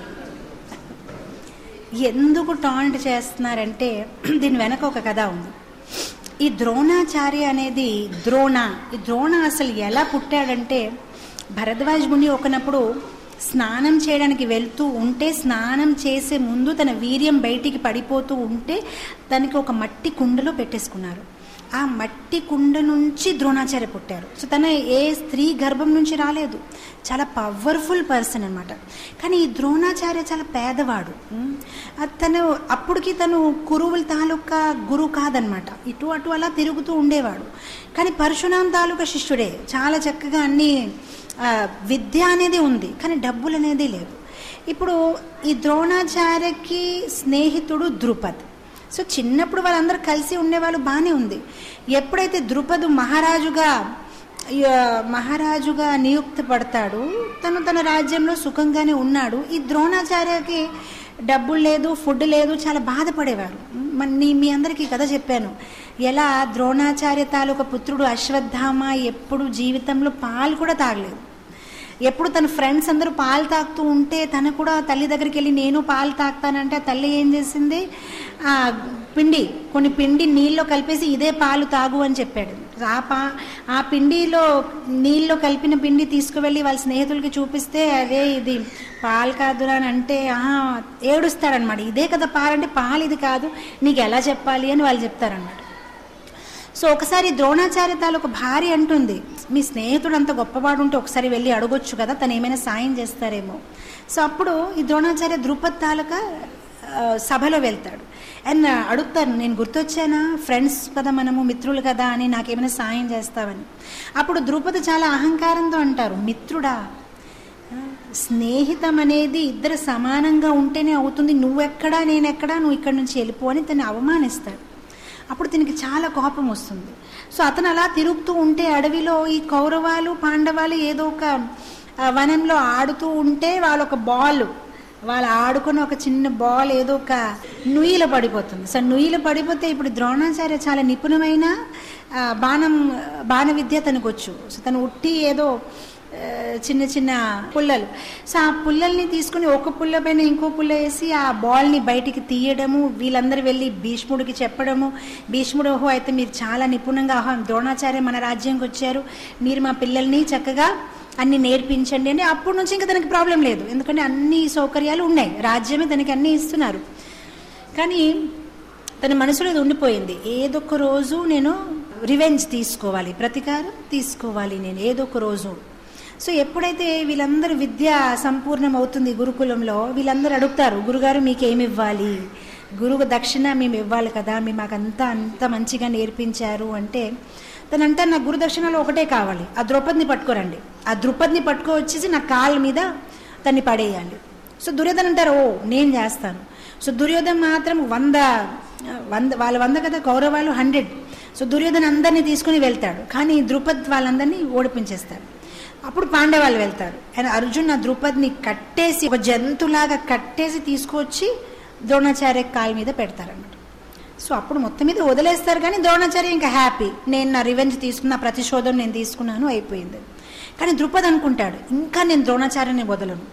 ఎందుకు టాంట్ చేస్తున్నారంటే దీని వెనక ఒక కథ ఉంది ఈ ద్రోణాచార్య అనేది ద్రోణ ఈ ద్రోణ అసలు ఎలా పుట్టాడంటే భరద్వాజ్ ముని ఒకనప్పుడు స్నానం చేయడానికి వెళ్తూ ఉంటే స్నానం చేసే ముందు తన వీర్యం బయటికి పడిపోతూ ఉంటే తనకి ఒక మట్టి కుండలో పెట్టేసుకున్నారు ఆ మట్టి కుండ నుంచి ద్రోణాచార్య పుట్టారు సో తన ఏ స్త్రీ గర్భం నుంచి రాలేదు చాలా పవర్ఫుల్ పర్సన్ అనమాట కానీ ఈ ద్రోణాచార్య చాలా పేదవాడు ఉమ్. అది తను అప్పటికి తను కురువుల తాలూకా గురువు కాదనమాట ఇటు అటు అలా తిరుగుతూ ఉండేవాడు కానీ పరశురాం తాలూకా శిష్యుడే చాలా చక్కగా అన్ని ఆ, విద్య అనేది ఉంది కానీ డబ్బులు అనేది లేదు ఇప్పుడు ఈ ద్రోణాచార్యకి స్నేహితుడు ద్రుపద్ సో చిన్నప్పుడు వాళ్ళందరూ కలిసి ఉండేవాళ్ళు బాగానే ఉంది ఎప్పుడైతే ద్రుపదు మహారాజుగా ఆ, మహారాజుగా నియుక్త పడతాడు తను తన రాజ్యంలో సుఖంగానే ఉన్నాడు ఈ ద్రోణాచార్యకి డబ్బులు లేదు ఫుడ్ లేదు చాలా బాధపడేవారు మన నీ- మీ అందరికీ కథ చెప్పాను ఎలా ద్రోణాచార్య తాలూకా పుత్రుడు అశ్వత్థామ ఎప్పుడు జీవితంలో పాలు కూడా తాగలేదు ఎప్పుడు తన ఫ్రెండ్స్ అందరూ పాలు తాగుతూ ఉంటే తను కూడా తల్లి దగ్గరికి వెళ్ళి నేను పాలు తాగుతానంటే ఆ తల్లి ఏం చేసింది ఆ పిండి కొన్ని పిండి నీళ్ళలో కలిపేసి ఇదే పాలు తాగు అని చెప్పాడు ఆ పా ఆ పిండిలో నీళ్ళలో కలిపిన పిండి తీసుకువెళ్ళి వాళ్ళ స్నేహితులకి చూపిస్తే అదే ఇది పాలు కాదురా అని అంటే "ఆహా, ఏడుస్తాడనమాట ఇదే కదా పాలు అంటే పాలు ఇది కాదు నీకు ఎలా చెప్పాలి అని వాళ్ళు చెప్తారనమాట సో ఒకసారి ద్రోణాచార్య తాలూకు భార్య అంటుంది మీ స్నేహితుడు అంత గొప్పవాడు ఉంటే ఒకసారి వెళ్ళి అడగొచ్చు కదా తను ఏమైనా సాయం చేస్తారేమో సో అప్పుడు ఈ ద్రోణాచార్య ద్రుపద్ తాలూకా ఆ, సభలో వెళ్తాడు అండ్ అడుగుతారు నేను గుర్తొచ్చానా ఫ్రెండ్స్ కదా మనము మిత్రులు కదా అని నాకేమైనా సాయం చేస్తావని అప్పుడు ద్రౌపది చాలా అహంకారంతో అంటారు మిత్రుడా స్నేహితం అనేది ఇద్దరు సమానంగా ఉంటేనే అవుతుంది నువ్వెక్కడా నేనెక్కడా నువ్వు ఇక్కడి నుంచి వెళ్ళిపో అని తను అవమానిస్తాడు అప్పుడు దీనికి చాలా కోపం వస్తుంది సో అతను అలా తిరుగుతూ ఉంటే అడవిలో ఈ కౌరవాలు పాండవాలు ఏదో ఒక ఆ, వనంలో ఆడుతూ ఉంటే వాళ్ళు ఒక బాల్ వాళ్ళు ఆడుకున్న ఒక చిన్న బాల్ ఏదో ఒక నుయ్యిలో పడిపోతుంది సో నుయ్యిలో పడిపోతే ఇప్పుడు ద్రోణాచార్య చాలా నిపుణమైన ఆ, బాణం బాణ విద్య తనకు వచ్చు సో తను ఉట్టి ఏదో ఆ, చిన్న చిన్న పుల్లలు సో ఆ పుల్లల్ని తీసుకుని ఒక పుల్ల పైన ఇంకో పుల్ల వేసి ఆ బాల్ని బయటికి తీయడము వీళ్ళందరూ వెళ్ళి భీష్ముడికి చెప్పడము భీష్ముడు ఓహో అయితే మీరు చాలా నిపుణంగా ఆహా ద్రోణాచార్య మన రాజ్యంకి వచ్చారు మీరు మా పిల్లల్ని చక్కగా అన్ని నేర్పించండి అని అప్పటి నుంచి ఇంకా తనకి ప్రాబ్లం లేదు ఎందుకంటే అన్ని సౌకర్యాలు ఉన్నాయి రాజ్యమే తనకి అన్ని ఇస్తున్నారు కానీ తన మనసులో ఇది ఉండిపోయింది ఏదొక రోజు నేను రివెంజ్ తీసుకోవాలి ప్రతీకారం తీసుకోవాలి నేను ఏదొక రోజు సో ఎప్పుడైతే వీళ్ళందరూ విద్య సంపూర్ణం అవుతుంది గురుకులంలో వీళ్ళందరూ అడుగుతారు గురుగారు మీకు ఏమి ఇవ్వాలి గురువు దక్షిణ మేము ఇవ్వాలి కదా మేము మాకంతా అంత మంచిగా నేర్పించారు అంటే తనంటే నా గురు దక్షిణలో ఒకటే కావాలి ఆ ద్రౌపదిని పట్టుకోరండి ఆ ద్రుపదిని పట్టుకో వచ్చేసి నా కాళ్ళ మీద తన్ని పడేయాలి సో దుర్యోధన అంటారు ఓ నేను చేస్తాను సో దుర్యోధన మాత్రం వంద వంద వాళ్ళ వంద కదా కౌరవాలు హండ్రెడ్ సో దుర్యోధన అందరినీ తీసుకుని వెళ్తాడు కానీ ద్రుపద్ వాళ్ళందరినీ ఓడిపించేస్తాడు అప్పుడు పాండవాళ్ళు వెళ్తారు అండ్ అర్జున్ ఆ ద్రుపదిని కట్టేసి ఒక జంతులాగా కట్టేసి తీసుకొచ్చి ద్రోణాచార్య కాలు మీద పెడతారన్నమాట సో అప్పుడు మొత్తం మీద వదిలేస్తారు కానీ ద్రోణాచార్య ఇంకా హ్యాపీ నేను నా రివెంజ్ తీసుకున్న ప్రతిశోధం నేను తీసుకున్నాను అయిపోయింది కానీ ద్రుపద్ అనుకుంటాడు ఇంకా నేను ద్రోణాచార్యని వదలను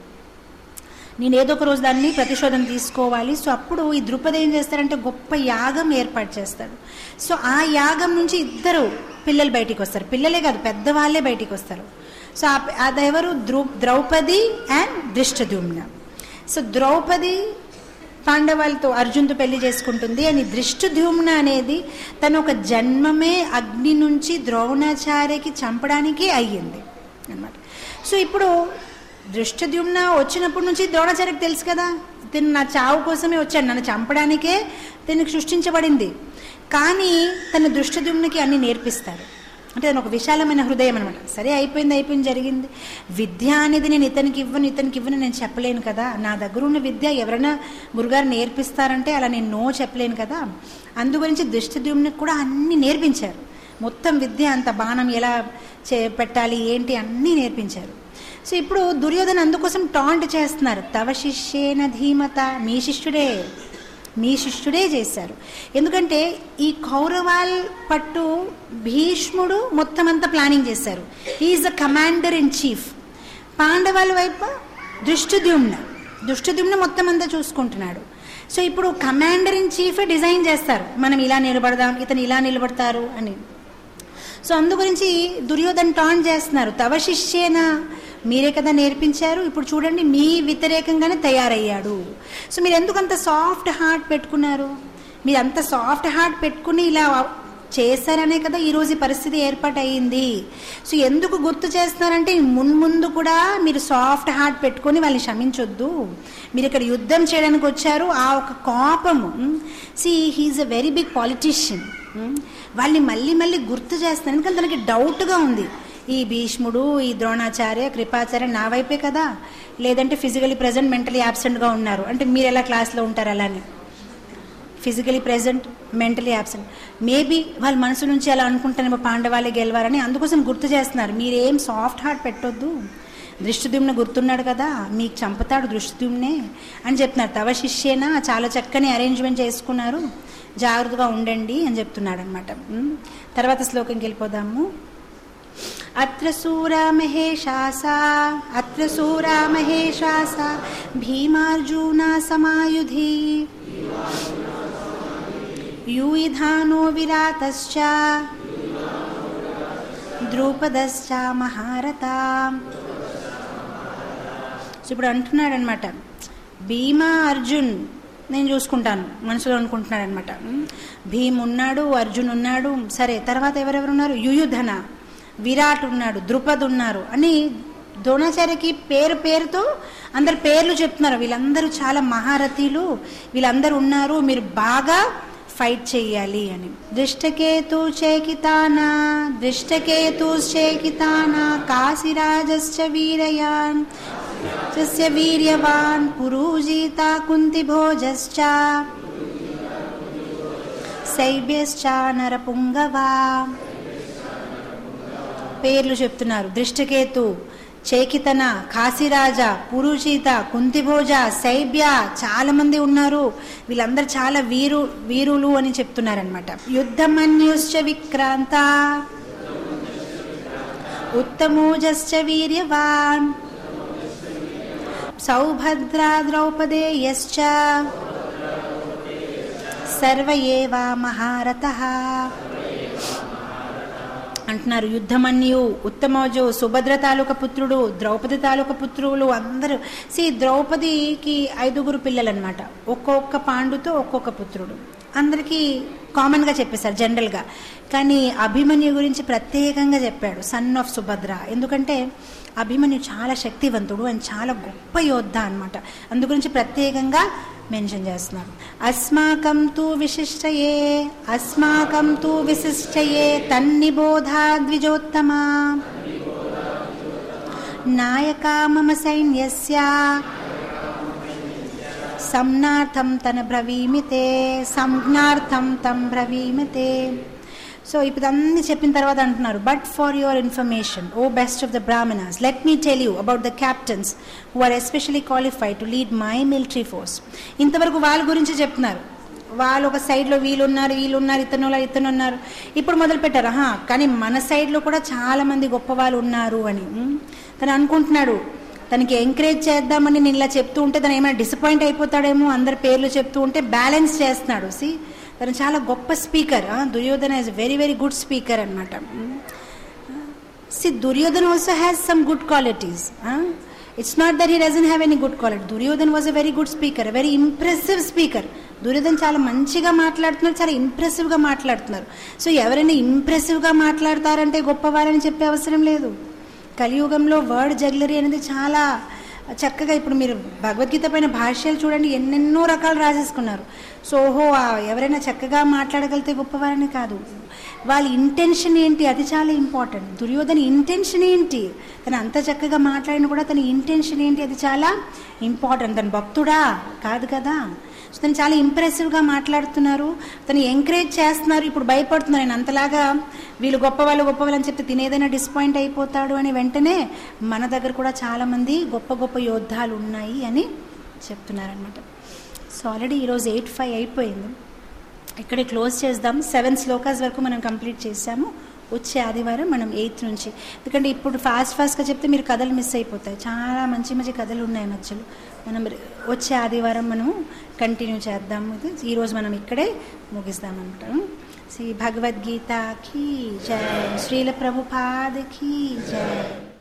నేను ఏదో ఒక రోజు దాన్ని ప్రతిశోధన తీసుకోవాలి సో అప్పుడు ఈ ద్రుపద ఏం చేస్తారంటే గొప్ప యాగం ఏర్పాటు చేస్తాడు సో ఆ యాగం నుంచి ఇద్దరు పిల్లలు బయటికి వస్తారు పిల్లలే కాదు పెద్దవాళ్ళే బయటికి వస్తారు సో ఆ- అదెవరు ద్రౌ ద్రౌపది అండ్ దృష్టద్యుమ్న సో ద్రౌపది పాండవాలతో అర్జున్తో పెళ్లి చేసుకుంటుంది అని దృష్టద్యుమ్న అనేది తన ఒక జన్మమే అగ్ని నుంచి ద్రోణాచార్యకి చంపడానికి అయ్యింది అన్నమాట సో ఇప్పుడు దృష్టద్యుమ్న వచ్చినప్పటి నుంచి ద్రోణాచార్యకి తెలుసు కదా తిను నా చావు కోసమే వచ్చాడు నన్ను చంపడానికే తినకు సృష్టించబడింది కానీ తన దృష్టద్యుమ్నకి అన్ని నేర్పిస్తారు అంటే తను ఒక విశాలమైన హృదయం అనమాట సరే అయిపోయింది అయిపోయింది జరిగింది విద్య అనేది నేను ఇతనికి ఇవ్వను ఇతనికి ఇవ్వను నేను చెప్పలేను కదా నా దగ్గర ఉన్న విద్య ఎవరైనా గురుగారు నేర్పిస్తారంటే అలా నేను నో చెప్పలేను కదా అందు గురించి దృష్టద్యుమ్నికి కూడా అన్ని నేర్పించారు మొత్తం విద్య అంత బాణం ఎలా చే పెట్టాలి ఏంటి అన్నీ నేర్పించారు సో ఇప్పుడు దుర్యోధన అందుకోసం టాంట్ చేస్తున్నారు తవ శిష్యేన ధీమత మీ శిష్యుడే మీ శిష్యుడే చేశారు ఎందుకంటే ఈ కౌరవాల్ పట్టు భీష్ముడు మొత్తం అంతా ప్లానింగ్ చేశారు is the commander in chief పాండవాల వైపు దృష్టిద్యుమ్న దృష్టిద్యుమ్న మొత్తం అంతా చూసుకుంటున్నాడు సో ఇప్పుడు కమాండర్ ఇన్ చీఫ్ డిజైన్ చేస్తారు మనం ఇలా నిలబడదాం ఇతను ఇలా నిలబడతారు అని సో అందు గురించి దుర్యోధన్ టాన్ చేస్తున్నారు తవ శిష్యేనా మీరే కదా నేర్పించారు ఇప్పుడు చూడండి మీ వ్యతిరేకంగానే తయారయ్యాడు సో మీరు ఎందుకు అంత సాఫ్ట్ హార్ట్ పెట్టుకున్నారు మీరు అంత సాఫ్ట్ హార్ట్ పెట్టుకుని ఇలా చేశారనే కదా ఈరోజు ఈ పరిస్థితి ఏర్పాటు అయ్యింది సో ఎందుకు గుర్తు చేస్తున్నారంటే మున్ముందు కూడా మీరు సాఫ్ట్ హార్ట్ పెట్టుకొని వాళ్ళని క్షమించొద్దు మీరు ఇక్కడ యుద్ధం చేయడానికి వచ్చారు ఆ ఒక కోపము see he's a very big politician వాళ్ళని మళ్ళీ మళ్ళీ గుర్తు చేస్తాను ఎందుకంటే తనకి డౌట్గా ఉంది ఈ భీష్ముడు ఈ ద్రోణాచార్య కృపాచార్య నా వైపే కదా లేదంటే ఫిజికలీ ప్రజెంట్ మెంటలీ యాబ్సెంట్గా ఉన్నారు అంటే మీరు ఎలా క్లాస్లో ఉంటారు అలానే physically present mentally absent maybe వాళ్ళ మనసు నుంచి అలా అనుకుంటానేమో పాండవాలే గెలవారని అందుకోసం గుర్తు చేస్తున్నారు మీరేం సాఫ్ట్ హార్ట్ పెట్టొద్దు దృష్టిద్యుమ్న గుర్తున్నాడు కదా మీకు చంపుతాడు దృష్టిద్యుమ్నే అని చెప్తున్నారు తవ శిష్యేనా చాలా చక్కని అరేంజ్మెంట్ చేసుకున్నారు జాగ్రత్తగా ఉండండి అని చెప్తున్నాడు అనమాట తర్వాత శ్లోకంకి వెళ్ళిపోదాము అత్ర సూరా మహేషాసా అత్ర సూరా మహేషాసా భీమార్జున సమాయుధి యూయిధానో విరాతశ్చ ద్రౌపదశ్చ మహారథ సో ఇప్పుడు అంటున్నాడు అనమాట భీమా అర్జున్ నేను చూసుకుంటాను మనసులో అనుకుంటున్నాడు అనమాట భీమ్ ఉన్నాడు అర్జున్ ఉన్నాడు సరే తర్వాత ఎవరెవరు ఉన్నారు యుయుధన విరాట్ ఉన్నాడు ద్రుపద్ ఉన్నారు అని ద్రోణాచార్యకి పేరు పేరుతో అందరు పేర్లు చెప్తున్నారు వీళ్ళందరూ చాలా మహారథీలు వీళ్ళందరూ ఉన్నారు మీరు బాగా ఫైట్ చెయ్యాలి అని దృష్టకేతు చేకితానా దృష్టకేతు చేకితానా కాశీరాజశ్చ వీరయాన్ తస్య వీర్యవాన్ పురూజిత కుంతిభోజశ్చ శైబ్యశ్చ నరపుంగవా పేర్లు చెప్తున్నారు దృష్టకేతు చేకితన కాశీరాజ పురుషిత కుంతిభోజ శైబ్య చాలా మంది ఉన్నారు వీళ్ళందరూ చాలా వీరు వీరులు అని చెప్తున్నారనమాట యుద్ధమన్యుశ్చ విక్రాంత ఉత్తమోజశ్చ వీర్యవాన్ సౌభద్రా ద్రౌపదేయశ్చ సర్వ ఏవా మహారథ అంటున్నారు యుద్ధమన్యు ఉత్తమోజు సుభద్ర తాలూక పుత్రుడు ద్రౌపది తాలూక పుత్రులు అందరూ సి ద్రౌపదికి ఐదుగురు పిల్లలు అనమాట ఒక్కొక్క పాండుతో ఒక్కొక్క పుత్రుడు అందరికీ కామన్గా చెప్పేశారు జనరల్గా కానీ అభిమన్యు గురించి ప్రత్యేకంగా చెప్పాడు సన్ ఆఫ్ సుభద్ర ఎందుకంటే అభిమన్యు చాలా శక్తివంతుడు అండ్ చాలా గొప్ప యోద్ధ అనమాట అందు గురించి ప్రత్యేకంగా మెన్షన్ చేస్తున్నారు అస్మాకం తు విశిష్టయే అస్మాకం తు విశిష్టయే తన్నిబోధా ద్విజోత్తమా నాయకా మమ సైన్యస్య సంజ్ఞార్థం తన బ్రవీమితే సంజ్ఞార్థం తం బ్రవీమితే సో ఇప్పుడు అన్ని చెప్పిన తర్వాత అంటున్నారు but for your information O best of the Brahmanas let me tell you about the captains who are especially qualified to lead my military force ఇంతవరకు వాళ్ళ గురించి చెప్తున్నారు వాళ్ళు ఒక సైడ్లో వీళ్ళు ఉన్నారు వీళ్ళు ఉన్నారు ఇతను ఉన్నారు, ఇతను ఉన్నారు ఇప్పుడు మొదలు పెట్టారు ఆహా కానీ మన సైడ్లో కూడా చాలా మంది గొప్ప వాళ్ళు ఉన్నారు అని ఉమ్. తను అనుకుంటున్నాడు తనకి ఎంకరేజ్ చేద్దామని నేను ఇలా చెప్తూ ఉంటే తను ఏమైనా డిసప్పాయింట్ అయిపోతాడేమో అందరి పేర్లు చెప్తూ ఉంటే బ్యాలెన్స్ చేస్తున్నాడు సి తను చాలా గొప్ప speaker Duryodhana is very very good speaker అనమాట see Duryodhan also has some good qualities it's not that he doesn't have any good quality Duryodhan was a very good speaker very impressive speaker Duryodhan చాలా మంచిగా మాట్లాడుతున్నారు చాలా ఇంప్రెసివ్గా మాట్లాడుతున్నారు సో ఎవరైనా ఇంప్రెసివ్గా మాట్లాడతారంటే గొప్పవారని చెప్పే అవసరం లేదు కలియుగంలో వర్డ్ జగ్లరీ అనేది చాలా చక్కగా ఇప్పుడు మీరు భగవద్గీత పైన భాష్యాలు చూడండి ఎన్నెన్నో రకాలు రాసేసుకున్నారు సో ఓహో ఆ ఎవరైనా చక్కగా మాట్లాడగలిగితే గొప్పవారని కాదు వాళ్ళ ఇంటెన్షన్ ఏంటి అది చాలా ఇంపార్టెంట్ దుర్యోధన ఇంటెన్షన్ ఏంటి తను అంత చక్కగా మాట్లాడిన కూడా తన ఇంటెన్షన్ ఏంటి అది చాలా ఇంపార్టెంట్ తన భక్తుడా కాదు కదా సో తను చాలా ఇంప్రెసివ్గా మాట్లాడుతున్నారు తను ఎంకరేజ్ చేస్తున్నారు ఇప్పుడు భయపడుతున్నారు నేను అంతలాగా వీళ్ళు గొప్ప వాళ్ళు గొప్ప వాళ్ళు అని చెప్తే తినేదైనా డిసప్పాయింట్ అయిపోతాడు అని వెంటనే మన దగ్గర కూడా చాలామంది గొప్ప గొప్ప యోద్ధాలు ఉన్నాయి అని చెప్తున్నారనమాట సో ఆల్రెడీ ఈరోజు ఎయిట్ ఫైవ్ అయిపోయింది ఇక్కడే క్లోజ్ చేద్దాం సెవెన్ శ్లోకాస్ వరకు మనం కంప్లీట్ చేసాము వచ్చే ఆదివారం మనం ఎయిత్ నుంచి ఎందుకంటే ఇప్పుడు ఫాస్ట్ ఫాస్ట్గా చెప్తే మీరు కథలు మిస్ అయిపోతాయి చాలా మంచి మంచి కథలు ఉన్నాయి మధ్యలో మనం వచ్చే ఆదివారం మనం కంటిన్యూ చేద్దాం ఇది ఈరోజు మనం ఇక్కడే ముగిస్తాం అనమాట శ్రీ భగవద్గీత కీ జయ శ్రీల ప్రభుపాద కీ జయ